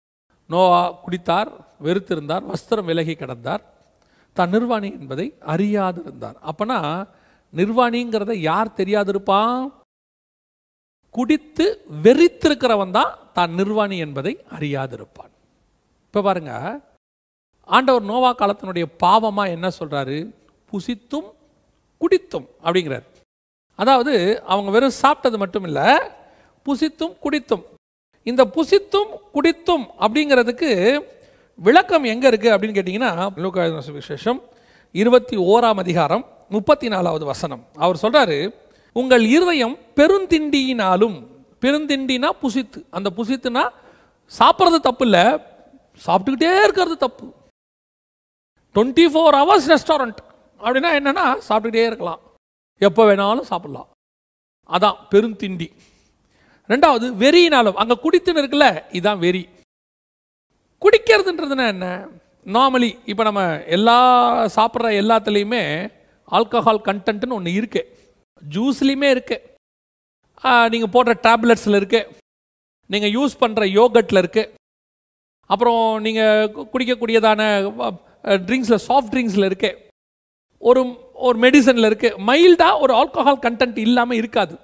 நோவா குடித்தார் வெறுத்திருந்தார் வஸ்திரம் விலகி கிடந்தார் தான் நிர்வாணி என்பதை அறியாதிருந்தார் அப்பனா நிர்வாணிங்கிறத யார் தெரியாதிருப்பான் குடித்து வெறித்திருக்கிறவன் தான் தான் நிர்வாணி என்பதை அறியாதிருப்பான் இப்போ பாருங்க ஆண்டவர் நோவா காலத்தினுடைய பாவமா என்ன சொல்றாரு புசித்தும் குடித்தும் அப்படிங்கிறார் அதாவது அவங்க வெறும் சாப்பிட்டது மட்டும் இல்லை புசித்தும் குடித்தும் இந்த புசித்தும் குடித்தும் அப்படிங்கிறதுக்கு விளக்கம் எங்கே இருக்குது அப்படின்னு கேட்டிங்கன்னா லூக்கா எழுதின சுவிசேஷம் இருபத்தி ஓராம் அதிகாரம் முப்பத்தி நாலாவது வசனம் அவர் சொல்கிறாரு உங்கள் இருதயம் பெருந்திண்டியினாலும் பெருந்திண்டினா புசித்து அந்த புசித்துனா சாப்பிட்றது தப்பு இல்லை சாப்பிட்டுக்கிட்டே இருக்கிறது தப்பு டுவெண்ட்டி ஃபோர் ஹவர்ஸ் ரெஸ்டாரண்ட் அப்படின்னா என்னன்னா சாப்பிட்டுக்கிட்டே இருக்கலாம் எப்போ வேணாலும் சாப்பிடலாம் அதான் பெருந்திண்டி ரெண்டாவது வெறியினாலும் அங்கே குடித்துன்னு இருக்குல்ல இதான் வெறி குடிக்கிறதுன்றதுன்னா என்ன நார்மலி இப்போ நம்ம எல்லா சாப்பிட்ற எல்லாத்துலேயுமே ஆல்கஹால் கண்டென்ட்னு ஒன்று இருக்கு ஜூஸ்லேயுமே இருக்கு நீங்கள் போடுற டேப்லெட்ஸில் இருக்கு நீங்கள் யூஸ் பண்ணுற யோகட்டில் இருக்கு அப்புறம் நீங்கள் குடிக்கக்கூடியதான ட்ரிங்க்ஸில் சாஃப்ட் ட்ரிங்க்ஸில் இருக்கு ஒரு ஒரு மெடிசனில் இருக்கு மைல்டாக ஒரு ஆல்கஹால் கண்டென்ட் இல்லாமல் இருக்காது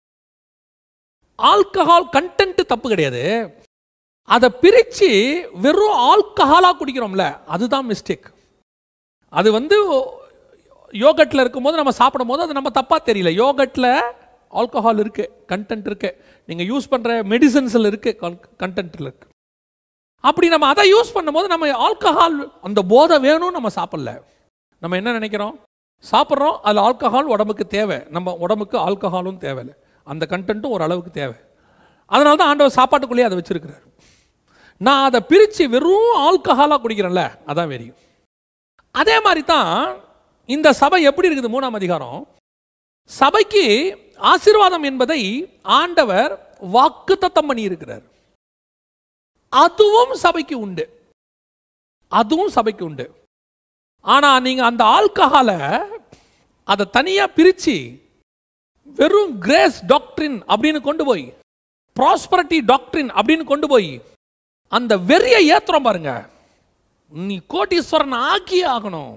ஆல்கஹால் கண்டென்ட் தப்பு கிடையாது அதை பிரித்து வெறும் ஆல்கஹாலாக குடிக்கிறோம்ல அதுதான் மிஸ்டேக் அது வந்து யோகட்டில் இருக்கும்போது நம்ம சாப்பிடும் போது அது நம்ம தப்பாக தெரியல யோகட்டில் ஆல்கஹால் இருக்கு கண்டென்ட் இருக்கு நீங்கள் யூஸ் பண்ணுற மெடிசன்ஸில் இருக்கு கண்டென்ட்டில் இருக்கு அப்படி நம்ம அதை யூஸ் பண்ணும்போது நம்ம ஆல்கஹால் அந்த போதை வேணும்னு நம்ம சாப்பிடல நம்ம என்ன நினைக்கிறோம் சாப்பிட்றோம் அதில் ஆல்கஹால் உடம்புக்கு தேவை நம்ம உடம்புக்கு ஆல்கஹாலும் தேவையில்லை அந்த கண்டென்ட்டும் ஒரு அளவுக்கு தேவை அதனால தான் ஆண்டவர் சாப்பாட்டுக்குள்ளேயே அதை வச்சிருக்கிறாரு நான் அதை பிரித்து வெறும் ஆல்கஹாலாக குடிக்கிறேன்ல அதான் வெறியும் அதே மாதிரி தான் இந்த சபை எப்படி இருக்குது மூணாம் அதிகாரம் சபைக்கு ஆசீர்வாதம் என்பதை ஆண்டவர் வாக்குத்தத்தம் பண்ணி இருக்கிறார் அதுவும் சபைக்கு உண்டு அதுவும் சபைக்கு உண்டு ஆனா நீங்க அந்த ஆல்கஹாலை அதை தனியா பிரிச்சு வெறும் கிரேஸ் டாக்டரின் அப்படின்னு கொண்டு போய் ப்ராஸ்பரிட்டி டாக்டரின் அப்படின்னு கொண்டு போய் அந்த வெறியை ஏத்துறோம் பாருங்க நீ கோட்டீஸ்வரன் ஆக்கியே ஆகணும்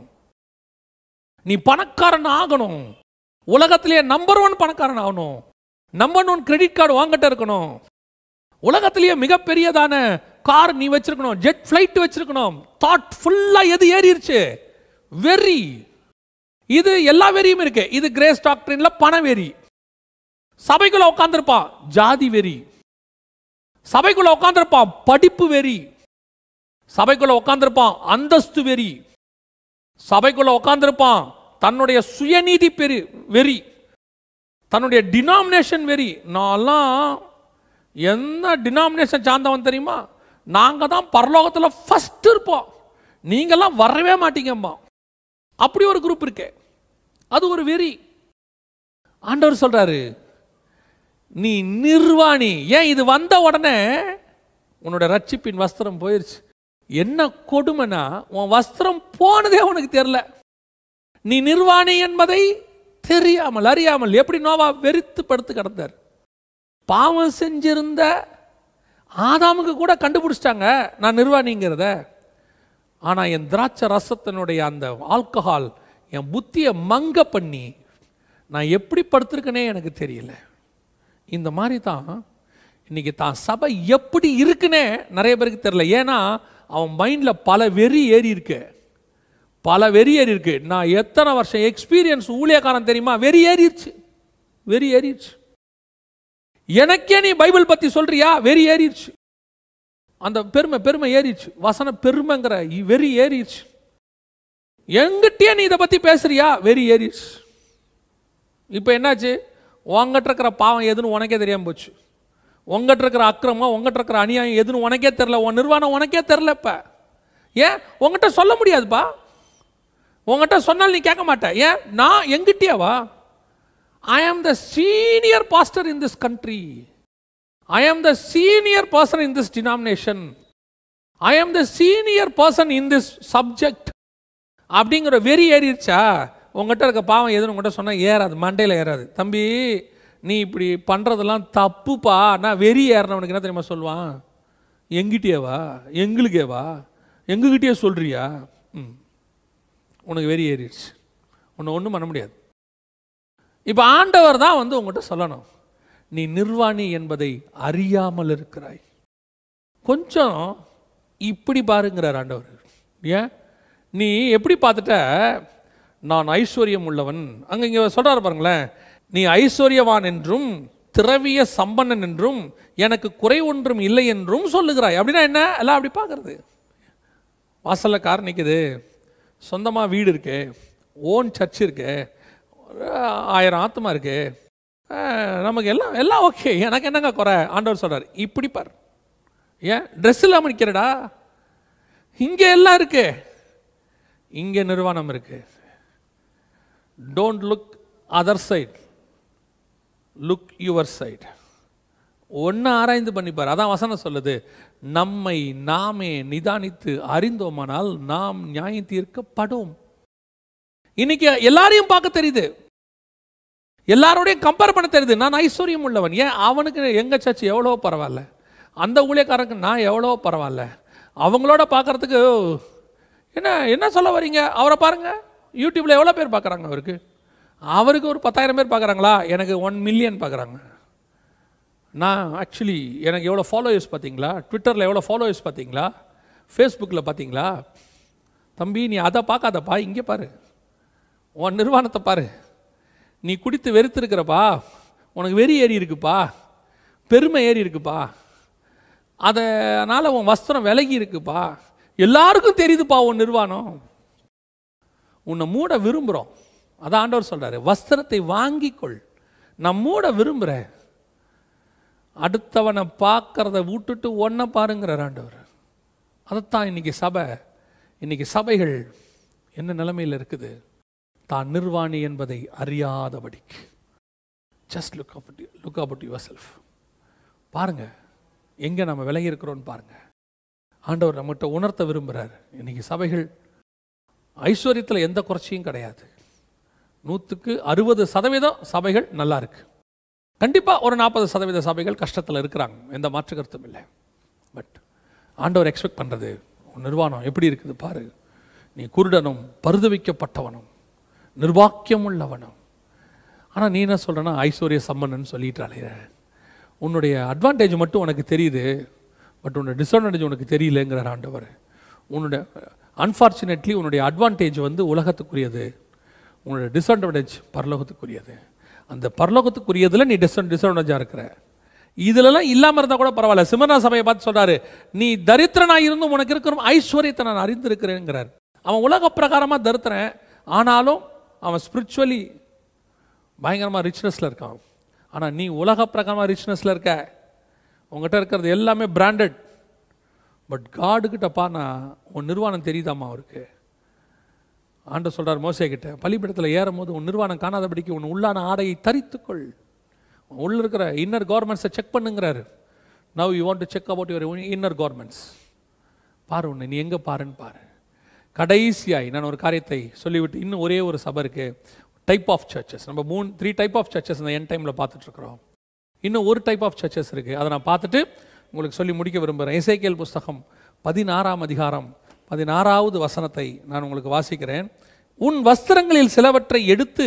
நீ பணக்காரன் ஆகணும் உலகத்திலேயே நம்பர் ஒன் பணக்காரன் ஆகணும் நம்பர் ஒன் கிரெடிட் கார்டு வாங்கிட்ட இருக்கணும் உலகத்திலேயே மிகப்பெரியதான கார் நீ வச்சிருக்கணும் ஜெட் ஃப்ளைட் வச்சிருக்கணும் தாட் ஃபுல்லா எது ஏறிடுச்சு வெறி இது எல்லா வெறியும் இருக்கு இது கிரேஸ் டாக்டரின்ல பண வெறி சபைக்குள்ள உட்காந்துருப்பான் ஜாதி வெறி சபைக்குள்ள உட்காந்துருப்பான் படிப்பு வெறி சபைக்குள்ள உட்காந்துருப்பான் அந்தஸ்து வெறி சபைக்குள்ள உட்காந்துருப்பான் தன்னுடைய சுயநீதி பெரு வெறி தன்னுடைய டினாமினேஷன் வெறி நான்லாம் என்ன டினாமினேஷன் சார்ந்தவன் தெரியுமா நாங்கள் தான் பரலோகத்தில் ஃபர்ஸ்ட் இருப்போம் நீங்கெல்லாம் வரவே மாட்டீங்கம்மா அப்படி ஒரு குரூப் இருக்கு அது ஒரு வெறி ஆண்டவர் சொல்றாரு நீ நிர்வாணி ஏன் இது வந்த உடனே உன்னோட ரட்சிப்பின் வஸ்திரம் போயிருச்சு என்ன கொடுமைனா உன் வஸ்திரம் போனதே உனக்கு தெரியல நீ நிர்வாணி என்பதை தெரியாமல் அறியாமல் எப்படி நோவா வெறித்து படுத்து கிடந்தார் பாவம் செஞ்சிருந்த ஆதாமுக்கு கூட கண்டுபிடிச்சிட்டாங்க நான் நிர்வாணிங்கிறத ஆனால் என் திராட்சை ரசத்தினுடைய அந்த ஆல்கஹால் என் புத்தியை மங்க பண்ணி நான் எப்படி படுத்திருக்கனே எனக்கு தெரியல இந்த மாதிரி தான் இன்னைக்கு தான் சபை எப்படி இருக்குன்னே நிறைய பேருக்கு தெரியல ஏன்னா அவன் மைண்டில் பல வெறி ஏறி இருக்கு பல வெறி ஏறி இருக்கு நான் எத்தனை வருஷம் எக்ஸ்பீரியன்ஸ் ஊழியக்காரன் தெரியுமா வெறி ஏறிடுச்சு வெறி ஏறிடுச்சு எனக்கே நீ பைபிள் பத்தி சொல்றியா வெறி ஏறிடுச்சு அந்த பெருமை பெருமை ஏறிடுச்சு வசன பெருமைங்கிற இ- வெறி ஏறிடுச்சு எங்கிட்டயே நீ இதை பத்தி பேசுறியா வெறி ஏறிடுச்சு இப்போ என்னாச்சு உங்ககிட்ட இருக்கிற பாவம் எதுன்னு உனக்கே தெரியாம போச்சு உங்ககிட்ட இருக்கிற அக்கிரமம் உங்ககிட்ட இருக்கிற அநியாயம் எதுன்னு உனக்கே தெரில உன் நிர்வாணம் உனக்கே தெரில இப்ப ஏன் உங்ககிட்ட சொல்ல முடியாதுப்பா உங்ககிட்ட சொன்னால் நீ கேட்க மாட்ட ஏன் நான் எங்கிட்டேவா I am the senior pastor in this country I am the senior person in this denomination I am the senior person in this subject அப்படிங்கிற வெறி ஏறிடுச்சா உங்ககிட்ட இருக்க பாவம் எதுன்னு உங்ககிட்ட சொன்னால் ஏறாது மண்டையில் ஏறாது தம்பி நீ இப்படி பண்ணுறதெல்லாம் தப்புப்பா நான் வெறி ஏறினவனுக்கு என்ன தெரியுமா சொல்லுவான் எங்கிட்டேவா எங்களுக்கேவா எங்ககிட்டயே சொல்றியா ம் உனக்கு வெறி ஏறிடுச்சு உன்னை ஒன்றும் பண்ண முடியாது இப்போ ஆண்டவர் தான் வந்து உங்கள்கிட்ட சொல்லணும் நீ நிர்வாணி என்பதை அறியாமல் இருக்கிறாய் கொஞ்சம் இப்படி பாருங்கிறார் ஆண்டவர் ஏன் நீ எப்படி பார்த்துட்ட நான் ஐஸ்வர்யம் உள்ளவன் அங்கே இங்கே சொல்கிறாரு பாருங்களேன் நீ ஐஸ்வர்யவான் என்றும் திரவிய சம்பன்னன் என்றும் எனக்கு குறை ஒன்றும் இல்லை என்றும் சொல்லுகிறாய் அப்படின்னா என்ன எல்லாம் அப்படி பார்க்கறது வாசலில் கார் நிற்குது சொந்தமாக வீடு இருக்கு ஓன் சர்ச் இருக்கு ஒரு ஆயிரம் ஆத்மா இருக்கு அஹ், நமக்கு எல்லாம் எல்லாம் ஓகே எனக்கு என்னங்க குறை ஆண்டவர் சொல்றார் இப்படி பார் ஏன் ட்ரெஸ் இல்லாமல் நிற்கிறடா இங்கே எல்லாம் இருக்கு இங்கே நிர்வாணம் இருக்கு don't look other side look your side ஒன்று ஆராய்ந்து பண்ணிப்பார் அதான் வசனம் சொல்லுது நம்மை நாமே நிதானித்து அறிந்தோமானால் நாம் நியாயம் தீர்க்கப்படும் இன்னைக்கு எல்லாரையும் பார்க்க தெரியுது எல்லாரோடையும் கம்பேர் பண்ண தெரியுது நான் ஐஸ்வர்யம் உள்ளவன் ஏன் அவனுக்கு எங்க சர்ச் எவ்வளோ பரவாயில்ல அந்த ஊழியக்காரனுக்கு நான் எவ்வளோ பரவாயில்ல அவங்களோட பார்க்கறதுக்கு என்ன என்ன சொல்ல வரீங்க அவரை பாருங்க யூடியூப்ல எவ்வளோ பேர் பார்க்குறாங்க அவருக்கு அவருக்கு ஒரு பத்தாயிரம் பேர் பார்க்குறாங்களா எனக்கு ஒன் மில்லியன் பார்க்குறாங்க நான் ஆக்சுவலி எனக்கு எவ்வளோ ஃபாலோயர்ஸ் பார்த்தீங்களா ட்விட்டரில் எவ்வளோ ஃபாலோயர்ஸ் பார்த்தீங்களா ஃபேஸ்புக்கில் பார்த்தீங்களா தம்பி நீ அதை பார்க்காதப்பா இங்கே பாரு உன் நிர்வாணத்தை பாரு நீ குடித்து வெறுத்திருக்கிறப்பா உனக்கு வெறி ஏறி இருக்குப்பா பெருமை ஏறி இருக்குப்பா அதனால் உன் வஸ்திரம் விலகி இருக்குப்பா எல்லாருக்கும் தெரியுதுப்பா உன் நிர்வாணம் உன்னை மூட விரும்புகிறோம் அதான் ஆண்டவர் சொல்றாரு வஸ்திரத்தை வாங்கிக்கொள் நான் மூட விரும்புகிறேன் அடுத்தவனை பார்க்கறத விட்டுட்டு ஒன்றை பாருங்கிறார் ஆண்டவர் அதைத்தான் இன்னைக்கு சபை இன்னைக்கு சபைகள் என்ன நிலைமையில் இருக்குது தான் நிர்வாணி என்பதை அறியாதபடிக்கு just look up look about yourself பாருங்க எங்கே நம்ம விலகி இருக்கிறோன்னு பாருங்க ஆண்டவர் நம்மகிட்ட உணர்த்த விரும்புகிறார் இன்னைக்கு சபைகள் ஐஸ்வர்யத்தில் எந்த குறைச்சியும் கிடையாது நூற்றுக்கு அறுபது சதவீதம் சபைகள் நல்லா இருக்கு கண்டிப்பாக ஒரு நாற்பது சதவீத சபைகள் கஷ்டத்தில் இருக்கிறாங்க எந்த மாற்று கருத்தும் இல்லை பட் ஆண்டவர் எக்ஸ்பெக்ட் பண்ணுறது உன் நிர்வாணம் எப்படி இருக்குது பாரு நீ குருடனும் பருதவிக்கப்பட்டவனும் நிர்வாக்கியம் உள்ளவனும் ஆனால் நீ என்ன சொல்கிறனா ஐஸ்வர்ய சம்பன்னன் சொல்லிட்டு அலையிற உன்னுடைய அட்வான்டேஜ் மட்டும் உனக்கு தெரியுது பட் உன்னோட டிஸ்அட்வான்டேஜ் உனக்கு தெரியலங்கிறார் ஆண்டவர் உன்னுடைய அன்ஃபார்ச்சுனேட்லி உன்னுடைய அட்வான்டேஜ் வந்து உலகத்துக்குரியது உன்னோட டிஸ்அட்வான்டேஜ் பரலோகத்துக்குரியது அந்த பரலோகத்துக்குரியதில் நீ டிஸ் டிஸ்அட்வான்டேஜாக இருக்கிற இதுலலாம் இல்லாமல் இருந்தால் கூட பரவாயில்ல சிமர்னா சபையை பார்த்து சொல்றாரு நீ தரித்திரனாக இருந்தும் உனக்கு இருக்கிற ஐஸ்வர்யத்தை நான் அறிந்திருக்கிறேங்கிறார் அவன் உலக பிரகாரமாக தரித்திரன் ஆனாலும் அவன் ஸ்பிரிச்சுவலி பயங்கரமாக ரிச்னஸில் இருக்கான் ஆனால் நீ உலக பிரகாரமாக ரிச்னஸில் இருக்க உங்ககிட்ட இருக்கிறது எல்லாமே பிராண்டட் பட் காடுகிட்டப்பா நான் உன் நிர்வாணம் தெரியுதாம்மா அவருக்கு ஆண்டு சொல்றார் மோசே கிட்ட பலிபீடத்தில் ஏறும் போது உன் நிர்வாணம் காணாதபடிக்கு உன் உள்ளான ஆடையை தரித்துக்கொள் உன் உள்ள இருக்கிற இன்னர் கவர்மெண்ட்ஸை செக் பண்ணுங்கிறாரு now you want to check about your inner governments பாரு உன்னை நீ எங்கே பாருன்னு பாரு கடைசியாய் நான் ஒரு காரியத்தை சொல்லிவிட்டு இன்னும் ஒரே ஒரு சபை இருக்கு டைப் ஆஃப் சர்ச்சஸ் நம்ம மூணு த்ரீ டைப் ஆஃப் சர்ச்சஸ் இந்த என் டைமில் பார்த்துட்ருக்குறோம் இன்னும் ஒரு டைப் ஆஃப் சர்ச்சஸ் இருக்குது அதை நான் பார்த்துட்டு உங்களுக்கு சொல்லி முடிக்க விரும்புகிறேன் இசைக்கியல் புஸ்தகம் பதினாறாம் அதிகாரம் பதினாறாவது வசனத்தை நான் உங்களுக்கு வாசிக்கிறேன் உன் வஸ்திரங்களில் சிலவற்றை எடுத்து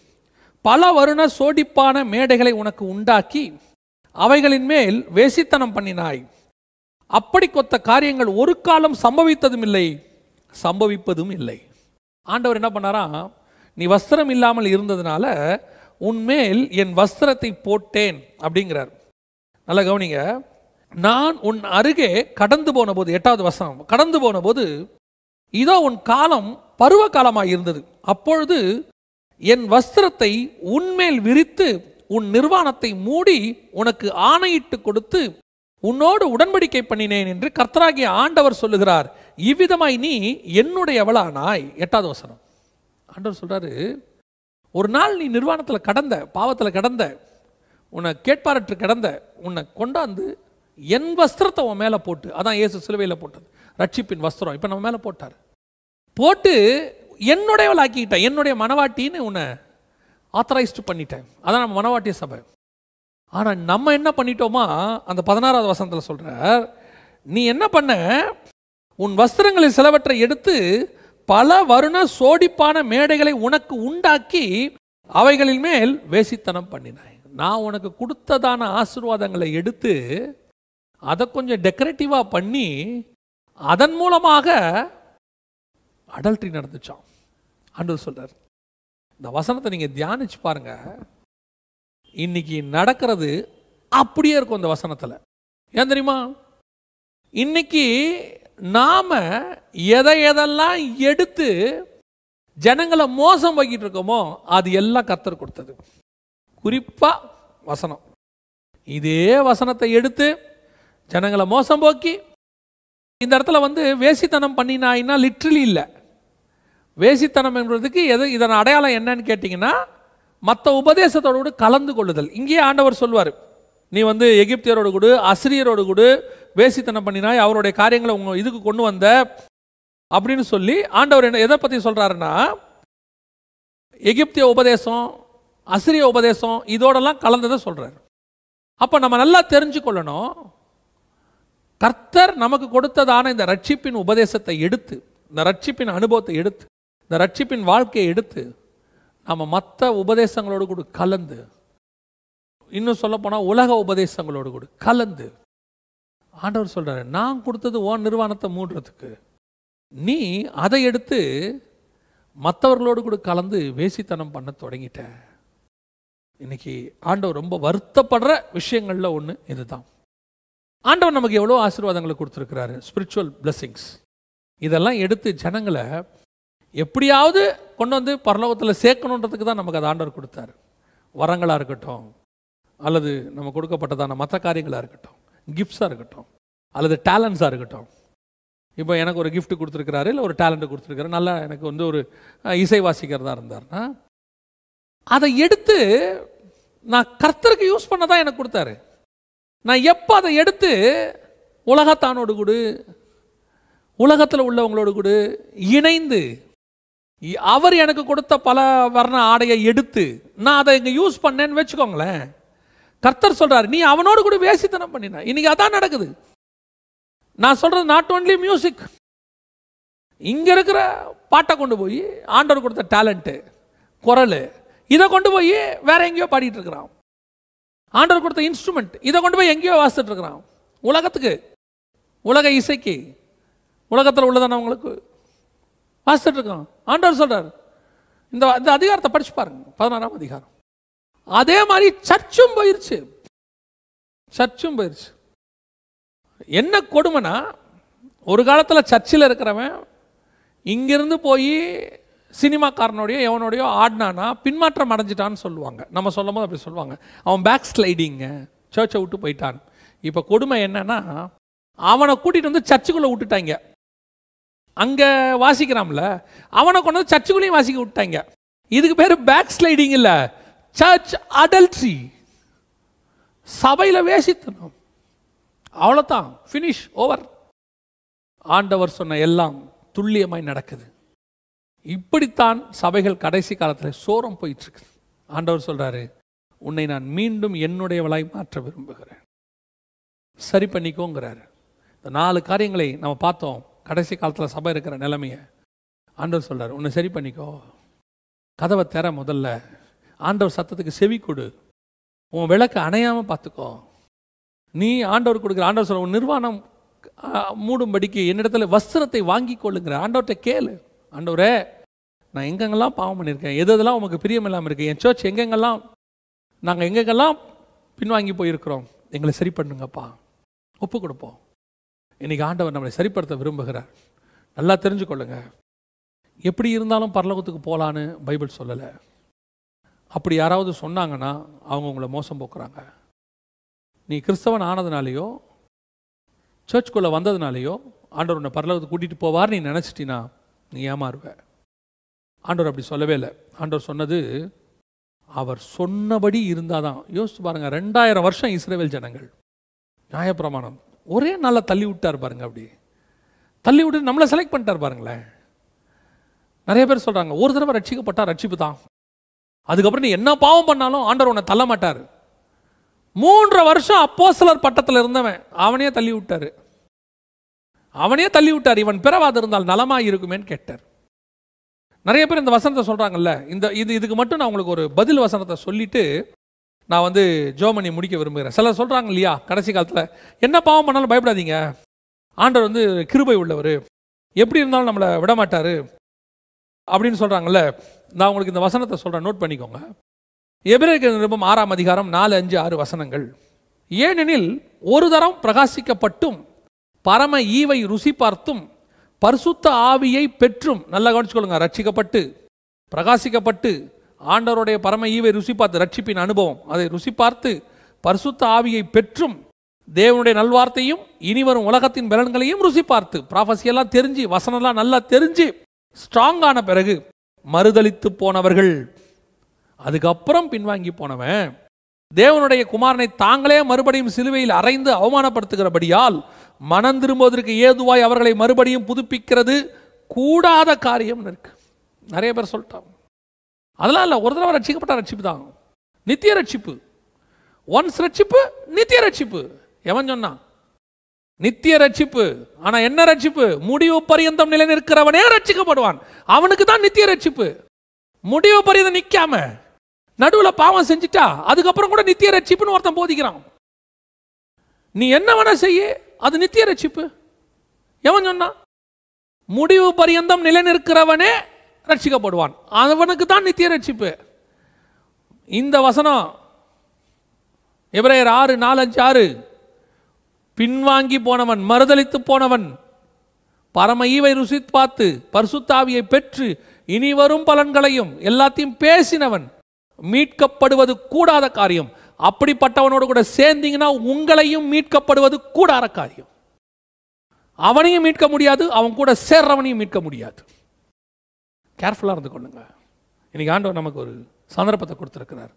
பல வருண சோடிப்பான மேடைகளை உனக்கு உண்டாக்கி அவைகளின் மேல் வேசித்தனம் பண்ணினாய் அப்படி கொத்த காரியங்கள் ஒரு காலம் சம்பவித்ததும் இல்லை சம்பவிப்பதும் இல்லை ஆண்டவர் என்ன பண்ணாராம் நீ வஸ்திரம் இல்லாமல் இருந்ததுனால உன்மேல் என் வஸ்திரத்தை போட்டேன் அப்படிங்கிறார் நல்லா கவனிங்க நான் உன் அருகே கடந்து போன போது எட்டாவது வசனம் கடந்து போன போது இதோ உன் காலம் பருவ காலமாக இருந்தது அப்பொழுது என் வஸ்திரத்தை உன்மேல் விரித்து உன் நிர்வாணத்தை மூடி உனக்கு ஆணையிட்டு கொடுத்து உன்னோடு உடன்படிக்கை பண்ணினேன் என்று கர்த்தராகிய ஆண்டவர் சொல்லுகிறார் இவ்விதமாய் நீ என்னுடையவளானாய் எட்டாவது வசனம் ஆண்டவர் சொல்றாரு ஒரு நாள் நீ நிர்வாணத்தில் கடந்த பாவத்தில் கடந்த உன்னை கேட்பாரற்று கிடந்த உன்னை கொண்டாந்து என் வஸ்திரத்தை உன் மேலே போட்டு அதான் இயேசு சிலுவையில் போட்டது ரட்சிப்பின் வஸ்திரம் இப்போ நம்ம மேலே போட்டார் போட்டு என்னுடையவள் ஆக்கிக்கிட்டேன் என்னுடைய மனவாட்டின்னு உன்னை ஆத்தரைஸ்டு பண்ணிட்டேன் அதான் நம்ம மனவாட்டிய சபை ஆனால் நம்ம என்ன பண்ணிட்டோமா அந்த பதினாறாவது வசனத்தில் சொல்கிறார் நீ என்ன பண்ண உன் வஸ்திரங்களில் சிலவற்றை எடுத்து பல வருண சோடிப்பான மேடைகளை உனக்கு உண்டாக்கி அவைகளின் மேல் வேசித்தனம் பண்ணினாய் நான் உனக்கு கொடுத்ததான ஆசீர்வாதங்களை எடுத்து அதை கொஞ்சம் டெக்கரேட்டிவாக பண்ணி அதன் மூலமாக அடல்ட்ரி நடந்துச்சான் ஆண்டவர் சொல்றார் இந்த வசனத்தை நீங்கள் தியானிச்சு பாருங்க இன்னைக்கு நடக்கிறது அப்படியே இருக்கும் இந்த வசனத்தில் ஏன் தெரியுமா இன்னைக்கு நாம எதை எதெல்லாம் எடுத்து ஜனங்களை மோசம் வைக்கிட்டு இருக்கோமோ அது எல்லாம் கத்தர் கொடுத்தது குறிப்பா வசனம் இதே வசனத்தை எடுத்து ஜனங்களை மோசம் போக்கி இந்த இடத்துல வந்து வேசித்தனம் பண்ணினாயின்னா லிட்ரலி இல்லை வேசித்தனம் என்பதுக்கு எது இதன் அடையாளம் என்னன்னு கேட்டிங்கன்னா மற்ற உபதேசத்தோடு கூட கலந்து கொள்ளுதல் இங்கேயே ஆண்டவர் சொல்வார் நீ வந்து எகிப்தியரோடு கூட அசிரியரோடு கூட வேசித்தனம் பண்ணினாய் அவருடைய காரியங்களை உங்க இதுக்கு கொண்டு வந்த அப்படின்னு சொல்லி ஆண்டவர் என்ன எதை பற்றி சொல்கிறாருன்னா எகிப்திய உபதேசம் அசிரிய உபதேசம் இதோடெல்லாம் கலந்ததை சொல்கிறார் அப்போ நம்ம நல்லா தெரிஞ்சுக்கொள்ளணும் கர்த்தர் நமக்கு கொடுத்ததான இந்த ரட்சிப்பின் உபதேசத்தை எடுத்து இந்த ரட்சிப்பின் அனுபவத்தை எடுத்து இந்த ரட்சிப்பின் வாழ்க்கையை எடுத்து நம்ம மற்ற உபதேசங்களோடு கூட கலந்து இன்னும் சொல்ல போனால் உலக உபதேசங்களோடு கூட கலந்து ஆண்டவர் சொல்றாரு நான் கொடுத்தது உன் நிர்வாணத்தை மூடுறதுக்கு நீ அதை எடுத்து மற்றவர்களோடு கூட கலந்து வேசித்தனம் பண்ண தொடங்கிட்ட இன்னைக்கு ஆண்டவர் ரொம்ப வருத்தப்படுற விஷயங்கள்ல ஒன்று இதுதான் ஆண்டவர் நமக்கு எவ்வளோ ஆசீர்வாதங்களை கொடுத்துருக்கிறாரு ஸ்பிரிச்சுவல் பிளெஸிங்ஸ் இதெல்லாம் எடுத்து ஜனங்களை எப்படியாவது கொண்டு வந்து பரலோகத்தில் சேர்க்கணுன்றதுக்கு தான் நமக்கு அது ஆண்டவர் கொடுத்தாரு வரங்களாக இருக்கட்டும் அல்லது நம்ம கொடுக்கப்பட்டதான மற்ற காரியங்களாக இருக்கட்டும் கிஃப்ட்ஸாக இருக்கட்டும் அல்லது டேலண்ட்ஸாக இருக்கட்டும் இப்போ எனக்கு ஒரு gift கொடுத்துருக்கிறாரு இல்லை ஒரு டேலண்ட்டு கொடுத்துருக்காரு நல்லா எனக்கு வந்து ஒரு அஹ், இசை வாசிக்கிறதா இருந்தாருன்னா அதை எடுத்து நான் கர்த்தருக்கு யூஸ் பண்ண தான் எனக்கு கொடுத்தாரு நான் எப்போ அதை எடுத்து உலகத்தானோடு கூட உலகத்தில் உள்ளவங்களோடு கூட இணைந்து இ- அவர் எனக்கு கொடுத்த பல வர்ண ஆடையை எடுத்து நான் அதை இங்கே யூஸ் பண்ணேன்னு வச்சுக்கோங்களேன் கர்த்தர் சொல்றாரு நீ அவனோடு கூட வேசித்தனம் பண்ணின இன்னைக்கு அதான் நடக்குது நான் சொல்றது நாட் only மியூசிக் இங்க இருக்கிற பாட்டை கொண்டு போய் ஆண்டவர் கொடுத்த டேலண்ட்டு குரல் இதை கொண்டு போய் வேற எங்கேயோ பாடிட்டு இருக்கிறான் ஆண்டவர் கொடுத்த இன்ஸ்ட்ருமெண்ட் இதை கொண்டு போய் எங்கேயோ வாசித்துட்டு இருக்கிறான் உலகத்துக்கு உலக இசைக்கு உலகத்தில் உள்ளதானவங்களுக்கு வாசித்துட்டு இருக்கான் ஆண்டவர் சொல்றார் இந்த இந்த அதிகாரத்தை படிச்சு பாருங்க பதினாறாம் அதிகாரம் அதே மாதிரி சர்ச்சும் போயிருச்சு சர்ச்சும் போயிருச்சு என்ன கொடுமைனா ஒரு காலத்தில் சர்ச்சில் இருக்கிறவன் இங்கிருந்து போய் சினிமாக்காரனோடையோ எவனோடையோ ஆடினானா பின்மாற்றம் அடைஞ்சிட்டான்னு சொல்லுவாங்க நம்ம சொல்லும் போது அப்படி சொல்லுவாங்க அவன் பேக் ஸ்லைடிங்க சர்ச்சை விட்டு போயிட்டான் இப்போ கொடுமை என்னன்னா அவனை கூட்டிகிட்டு வந்து சர்ச்சுக்குள்ளே விட்டுட்டாங்க அங்கே வாசிக்கிறான்ல அவனை கொண்டு வந்து சர்ச்சுக்குள்ளேயும் வாசிக்க விட்டாங்க இதுக்கு பேர் பேக் ஸ்லைடிங் இல்லை சர்ச் அடல்ட்ரி சபையில் வேசித்தனம் அவ்வளோதான் ஃபினிஷ் ஓவர் ஆண்டவர் சொன்ன எல்லாம் துல்லியமாய் நடக்குது இப்படித்தான் சபைகள் கடைசி காலத்தில் சோரம் போயிட்டு இருக்குது ஆண்டவர் சொல்றாரு உன்னை நான் மீண்டும் என்னுடையவளாய் மாற்ற விரும்புகிறேன் சரி பண்ணிக்கோங்கிறாரு இந்த நாலு காரியங்களை நம்ம பார்த்தோம் கடைசி காலத்தில் சபை இருக்கிற நிலைமையை ஆண்டவர் சொல்றாரு உன்னை சரி பண்ணிக்கோ கதவை திற முதல்ல ஆண்டவர் சத்தத்துக்கு செவி கொடு உன் விளக்கு அணையாமல் பார்த்துக்கோ நீ ஆண்டவர் கொடுக்குற ஆண்டவர் சொல்ல உன் நிர்வாணம் ஆ, மூடும்படிக்கு என்னிடத்துல வஸ்திரத்தை வாங்கி கொள்ளுங்கிற ஆண்டவர்கிட்ட கேளு ஆண்டவரே நான் எங்கெங்கெல்லாம் பாவம் பண்ணியிருக்கேன் எது எதெல்லாம் உமக்கு பிரியம் இல்லாமல் இருக்கு என் சர்ச் எங்கெங்கெல்லாம் நாங்கள் எங்கெங்கெல்லாம் பின்வாங்கி போயிருக்கிறோம் எங்களை சரி பண்ணுங்கப்பா ஒப்பு கொடுப்போம் இன்னைக்கு ஆண்டவர் நம்மளை சரிப்படுத்த விரும்புகிறார் நல்லா தெரிஞ்சுக்கொள்ளுங்க எப்படி இருந்தாலும் பரலோகத்துக்கு போகலான்னு பைபிள் சொல்லலை அப்படி யாராவது சொன்னாங்கன்னா அவங்க உங்களை மோசம் போக்குறாங்க நீ கிறிஸ்தவன் ஆனதுனாலேயோ சர்ச்சுக்குள்ளே வந்ததுனாலேயோ ஆண்டவர் உன்னை பரலோகத்துக்கு கூட்டிகிட்டு போவார் நீ நினச்சிட்டினா நீ ஏமாறுவ ஆண்டவர் அப்படி சொல்லவே இல்லை ஆண்டவர் சொன்னது அவர் சொன்னபடி இருந்தால் தான் யோசிச்சு பாருங்க ரெண்டாயிரம் வருஷம் இஸ்ரேவேல் ஜனங்கள் நியாயப்பிரமாணம் ஒரே நாளில் தள்ளி விட்டார் பாருங்க அப்படி தள்ளி விட்டு நம்மளை செலக்ட் பண்ணிட்டார் பாருங்களேன் நிறைய பேர் சொல்கிறாங்க ஒரு தடவை ரட்சிக்கப்பட்டா ரட்சிப்பு தான் அதுக்கப்புறம் நீ என்ன பாவம் பண்ணாலும் ஆண்டவர் உன்னை தள்ள மாட்டார் மூன்றரை வருஷம் அப்போஸ்தலர் பட்டத்தில் இருந்தவன் அவனையே தள்ளி விட்டாரு அவனே தள்ளி விட்டார் இவன் பிறவாது இருந்தால் நலமா இருக்குமேன்னு கேட்டார் நிறைய பேர் இந்த வசனத்தை சொல்றாங்கல்ல இந்த இது இதுக்கு மட்டும் நான் உங்களுக்கு ஒரு பதில் வசனத்தை சொல்லிட்டு நான் வந்து ஜோமணி முடிக்க விரும்புகிறேன் சிலர் சொல்றாங்க இல்லையா கடைசி காலத்துல என்ன பாவம் பண்ணாலும் பயப்படாதீங்க ஆண்டவர் வந்து கிருபை உள்ளவர் எப்படி இருந்தாலும் நம்மளை விட மாட்டாரு அப்படின்னு சொல்றாங்கல்ல நான் உங்களுக்கு இந்த வசனத்தை சொல்றேன் நோட் பண்ணிக்கோங்க எபிரேயர் நிருபம் ஆறாம் அதிகாரம் நாலு அஞ்சு ஆறு வசனங்கள் ஏனெனில் ஒரு தரம் பிரகாசிக்கப்பட்டும் பரம ஈவை ருசி பார்த்தும் பரிசுத்த ஆவியை பெற்றும் நல்லா கவனிச்சுக்கொள்ளுங்க ரட்சிக்கப்பட்டு பிரகாசிக்கப்பட்டு ஆண்டவருடைய பரம ஈவை ருசி பார்த்து ரட்சிப்பின் அனுபவம் அதை ருசி பார்த்து பரிசுத்த ஆவியை பெற்றும் தேவனுடைய நல்வார்த்தையும் இனி வரும் உலகத்தின் பலன்களையும் ருசி பார்த்து prophecy எல்லாம் தெரிஞ்சு வசனம்லாம் நல்லா தெரிஞ்சு ஸ்ட்ராங்கான பிறகு மறுதலித்து போனவர்கள் அதுக்கப்புறம் பின்வாங்கி போனவன் தேவனுடைய குமாரனை தாங்களே மறுபடியும் சிலுவையில் அறைந்து அவமானப்படுத்துகிறபடியால் மனம் திரும்புவதற்கு ஏதுவாய் அவர்களை மறுபடியும் புதுப்பிக்கிறது கூடாத காரியம்னு இருக்கு நிறைய பேர் சொல்லிட்டாங்க அதெல்லாம் இல்லை ஒரு தடவை ரட்சிக்கப்பட்ட ரட்சிப்பு தான் நித்திய ரட்சிப்பு ஒன்ஸ் ரட்சிப்பு நித்திய ரட்சிப்பு எவன் சொன்னான் நித்திய ரட்சிப்பு ஆனா என்ன ரட்சிப்பு முடிவு பரியந்தம் நிலை நிற்கிறவனே ரட்சிக்கப்படுவான் அவனுக்கு தான் நித்திய ரட்சிப்பு முடிவு பரியந்தம் நிக்காம நடுவுல பாவம் செஞ்சுட்டா அதுக்கப்புறம் கூட நித்திய ரட்சிப்புன்னு ஒருத்தன் போதிக்கிறான் நீ என்ன வேணா செய்ய அது நித்திய ரட்சிப்பு எவன் சொன்னான் முடிவு பரியந்தம் நிலை நிற்கிறவனே ரட்சிக்கப்படுவான் அவனுக்கு தான் நித்திய ரட்சிப்பு இந்த வசனம் எபிரேயர் ஆறு நாலு அஞ்சு ஆறு பின்வாங்கி போனவன் மறுதலித்து போனவன் பரம ஈவை ருசி பார்த்து பரிசுத்தாவியை பெற்று இனி வரும் பலன்களையும் எல்லாத்தையும் பேசினவன் மீட்கப்படுவது கூடாத காரியம் அப்படிப்பட்டவனோடு கூட சேர்ந்தீங்கன்னா உங்களையும் மீட்கப்படுவது கூடாத காரியம் அவனையும் மீட்க முடியாது அவன் கூட சேர்றவனையும் மீட்க முடியாது கேர்ஃபுல்லாக இருந்து கொள்ளுங்க இன்னைக்கு ஆண்டவர் நமக்கு ஒரு சந்தர்ப்பத்தை கொடுத்துருக்கிறார்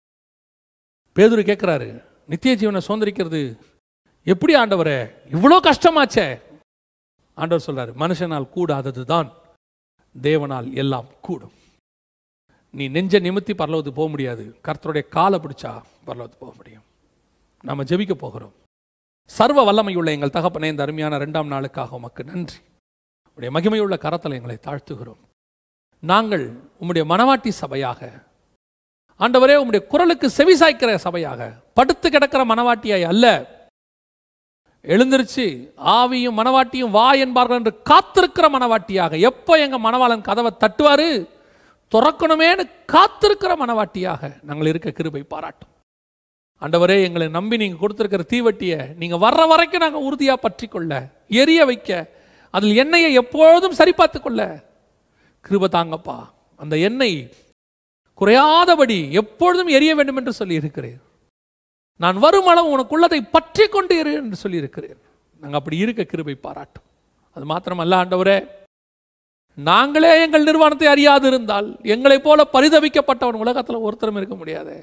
பேதுரு கேட்குறாரு நித்திய ஜீவனை சுதந்திரிக்கிறது எப்படி ஆண்டவரே இவ்வளோ கஷ்டமாச்சே ஆண்டவர் சொல்றாரு மனுஷனால் கூடாதது தான் தேவனால் எல்லாம் கூடும் நீ நெஞ்ச நிமித்தி பரலவத்துக்கு போக முடியாது கர்த்தருடைய காலை பிடிச்சா பரலவத்துக்கு போக முடியும் நாம ஜெபிக்க போகிறோம் சர்வ வல்லமையுள்ள எங்கள் தகப்பனே இந்த அருமையான ரெண்டாம் நாளுக்காக உமக்கு நன்றி உடைய மகிமையுள்ள கரத்தில் எங்களை தாழ்த்துகிறோம் நாங்கள் உம்முடைய மனவாட்டி சபையாக ஆண்டவரே உம்முடைய குரலுக்கு செவிசாய்க்கிற சபையாக படுத்து கிடக்கிற மனவாட்டியாய் அல்ல எழுந்திருச்சு ஆவியும் மனவாட்டியும் வா என்பார்கள் என்று காத்திருக்கிற மனவாட்டியாக எப்போ எங்க மணவாளன் கதவை தட்டுவாரு துறக்கணுமேன்னு காத்திருக்கிற மனவாட்டியாக நாங்கள் இருக்க கிருபை பாராட்டும் ஆண்டவரே எங்களை நம்பி நீங்க கொடுத்திருக்கிற தீவட்டியை நீங்க வர்ற வரைக்கும் நாங்கள் உறுதியா பற்றி கொள்ள எரிய வைக்க அதில் எண்ணெயை எப்பொழுதும் சரிபார்த்து கொள்ள கிருப தாங்கப்பா அந்த எண்ணெய் குறையாதபடி எப்பொழுதும் எரிய வேண்டும் என்று சொல்லி இருக்கிறேன் நான் வரும் அளவு உனக்குள்ளதை பற்றி கொண்டு இரு என்று சொல்லி இருக்கிறேன் நாங்கள் அப்படி இருக்க கிருபை பாராட்டும் அது மாத்திரமல்ல ஆண்டவரே நாங்களே எங்கள் நிர்வாணத்தை அறியாது இருந்தால் எங்களைப் போல பரிதவிக்கப்பட்டவன் உலகத்தில் ஒருத்தரும் இருக்க முடியாதே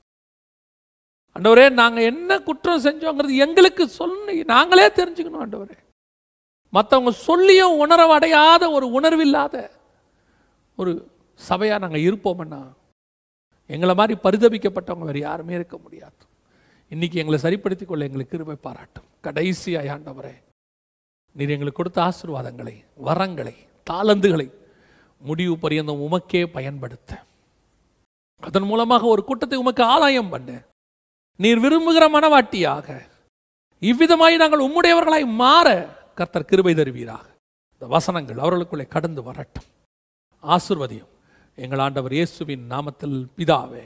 ஆண்டவரே நாங்கள் என்ன குற்றம் செஞ்சோங்கிறது எங்களுக்கு சொல்லி நாங்களே தெரிஞ்சுக்கணும் ஆண்டவரே மற்றவங்க சொல்லியும் உணரவு அடையாத ஒரு உணர்வில்லாத ஒரு சபையாக நாங்கள் இருப்போம்னா எங்களை மாதிரி பரிதபிக்கப்பட்டவங்க வேறு யாருமே இருக்க முடியாது இன்னைக்கு எங்களை சரிப்படுத்திக் கொள்ள எங்களுக்கு கிருபை பாராட்டும் கடைசியாய் ஆண்டவரே நீர் எங்களுக்கு கொடுத்த ஆசீர்வாதங்களை வரங்களை தாளந்துகளை முடிவு பரியந்தம் உமக்கே பயன்படுத்த அதன் மூலமாக ஒரு கூட்டத்தை உமக்கு ஆதாயம் பண்ண நீர் விரும்புகிற மனவாட்டியாக இவ்விதமாய் நாங்கள் உம்முடையவர்களாய் மாற கர்த்தர் கிருபை தருவீராக இந்த வசனங்கள் அவர்களுக்குள்ளே கடந்து வரட்டும் ஆசிர்வதியும் எங்கள் ஆண்டவர் இயேசுவின் நாமத்தில் பிதாவே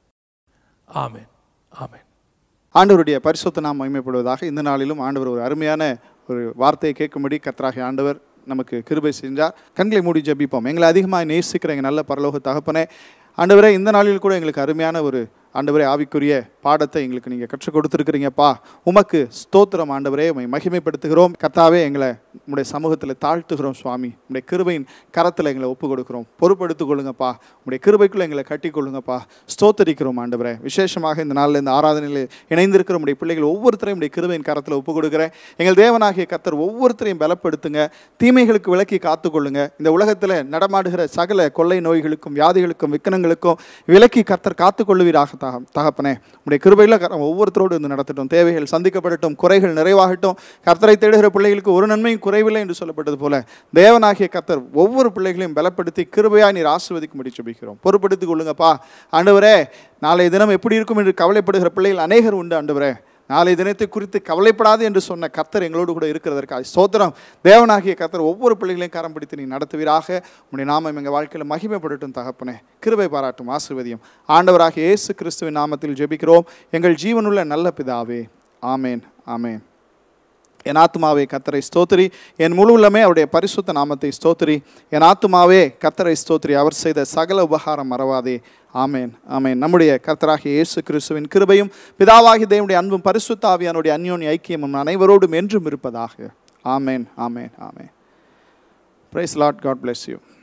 ஆமென் ஆமென் ஆண்டவருடைய பரிசுத்த நாம் மகிமைப்படுவதாக இந்த நாளிலும் ஆண்டவர் ஒரு அருமையான ஒரு வார்த்தையை கேட்கும்படி கர்த்தராகிய ஆண்டவர் நமக்கு கிருபை செஞ்சார் கண்களை மூடி ஜெபிப்போம் எங்களை அதிகமாக நேசிக்கிற எங்கள் நல்ல பரலோக தகப்பனே ஆண்டவரே இந்த நாளில் கூட எங்களுக்கு அருமையான ஒரு ஆண்டவரே ஆவிக்குரிய பாடத்தை எங்களுக்கு நீங்கள் கற்றுக் கொடுத்துருக்கிறீங்கப்பா உமக்கு ஸ்தோத்திரம் ஆண்டவரே உமை மகிமைப்படுத்துகிறோம் கர்த்தாவே எங்களை உங்களுடைய சமூகத்தில் தாழ்த்துகிறோம் சுவாமி உங்களுடைய கிருபையின் கரத்தில் எங்களை ஒப்பு கொடுக்கிறோம் பொறுப்படுத்திக் கொள்ளுங்கப்பா உங்களுடைய கிருபைக்குள்ளே எங்களை கட்டி கொள்ளுங்கப்பா ஸ்தோத்தரிக்கிறோம் ஆண்டவரே விசேஷமாக இந்த நாளில் இந்த ஆராதனையில் இணைந்திருக்கிற உடைய பிள்ளைகள் ஒவ்வொருத்தரையும் உடைய கிருபையின் கரத்தில் ஒப்பு கொடுக்குறேன் எங்கள் தேவனாகிய கர்த்தர் ஒவ்வொருத்தரையும் பலப்படுத்துங்க தீமைகளுக்கு விலக்கி காத்துக்கொள்ளுங்க இந்த உலகத்தில் நடமாடுகிற சகல கொள்ளை நோய்களுக்கும் வியாதிகளுக்கும் விக்கனங்களுக்கும் விலக்கி கர்த்தர் காத்துக்கொள்ளுவீராக தக தகப்பனே உடைய கிருபையில் ஒவ்வொருத்தரோடு இருந்து நடத்தட்டும் தேவைகள் சந்திக்கப்படட்டும் குறைகள் நிறைவாகட்டும் கர்த்தரை தேடுகிற பிள்ளைகளுக்கு ஒரு நன்மையும் குறை குறைவில்லை என்று சொல்லப்பட்டது போல தேவனாகிய கத்தர் ஒவ்வொரு பிள்ளைகளையும் பலப்படுத்தி கிருபையாய் நீர் ஆசீர்வதிக்கும்படி ஜெபிக்கிறோம் பொறுப்படுத்திக் கொள்ளுங்கப்பா ஆண்டவரே நாளைய தினம் எப்படி இருக்கும் என்று கவலைப்படுகிற பிள்ளைகள் அநேகர் உண்டு ஆண்டவரே நாளை தினத்தை குறித்து கவலைப்படாது என்று சொன்ன கர்த்தர் எங்களோடு கூட இருக்கிறதற்காக ஸ்தோத்திரம் தேவனாகிய கர்த்தர் ஒவ்வொரு பிள்ளைகளையும் கரம் பிடித்து நீ நடத்துவீராக உடைய நாமம் எங்கள் வாழ்க்கையில் மகிமைப்படட்டும் தகப்பனே கிருபை பாராட்டும் ஆசீர்வதியும் ஆண்டவராகிய இயேசு கிறிஸ்துவின் நாமத்தில் ஜெபிக்கிறோம் எங்கள் ஜீவனுள்ள நல்ல பிதாவே ஆமேன் ஆமேன் என் ஆத்துமாவே கத்தரை ஸ்தோத்திரி என் முழு உள்ளமே அவருடைய பரிசுத்த நாமத்தை ஸ்தோத்திரி என் ஆத்துமாவே கத்தரை ஸ்தோத்திரி அவர் செய்த சகல உபகாரம் மறவாதே ஆமேன் ஆமேன் நம்முடைய கர்த்தராகிய இயேசு கிறிஸ்துவின் கிருபையும் பிதாவாகி தேவனுடைய அன்பும் பரிசுத்த ஆவியானுடைய அந்யோன்ய ஐக்கியமும் அனைவரோடும் என்றும் இருப்பதாக ஆமேன் ஆமேன் ஆமேன் praise lord God bless you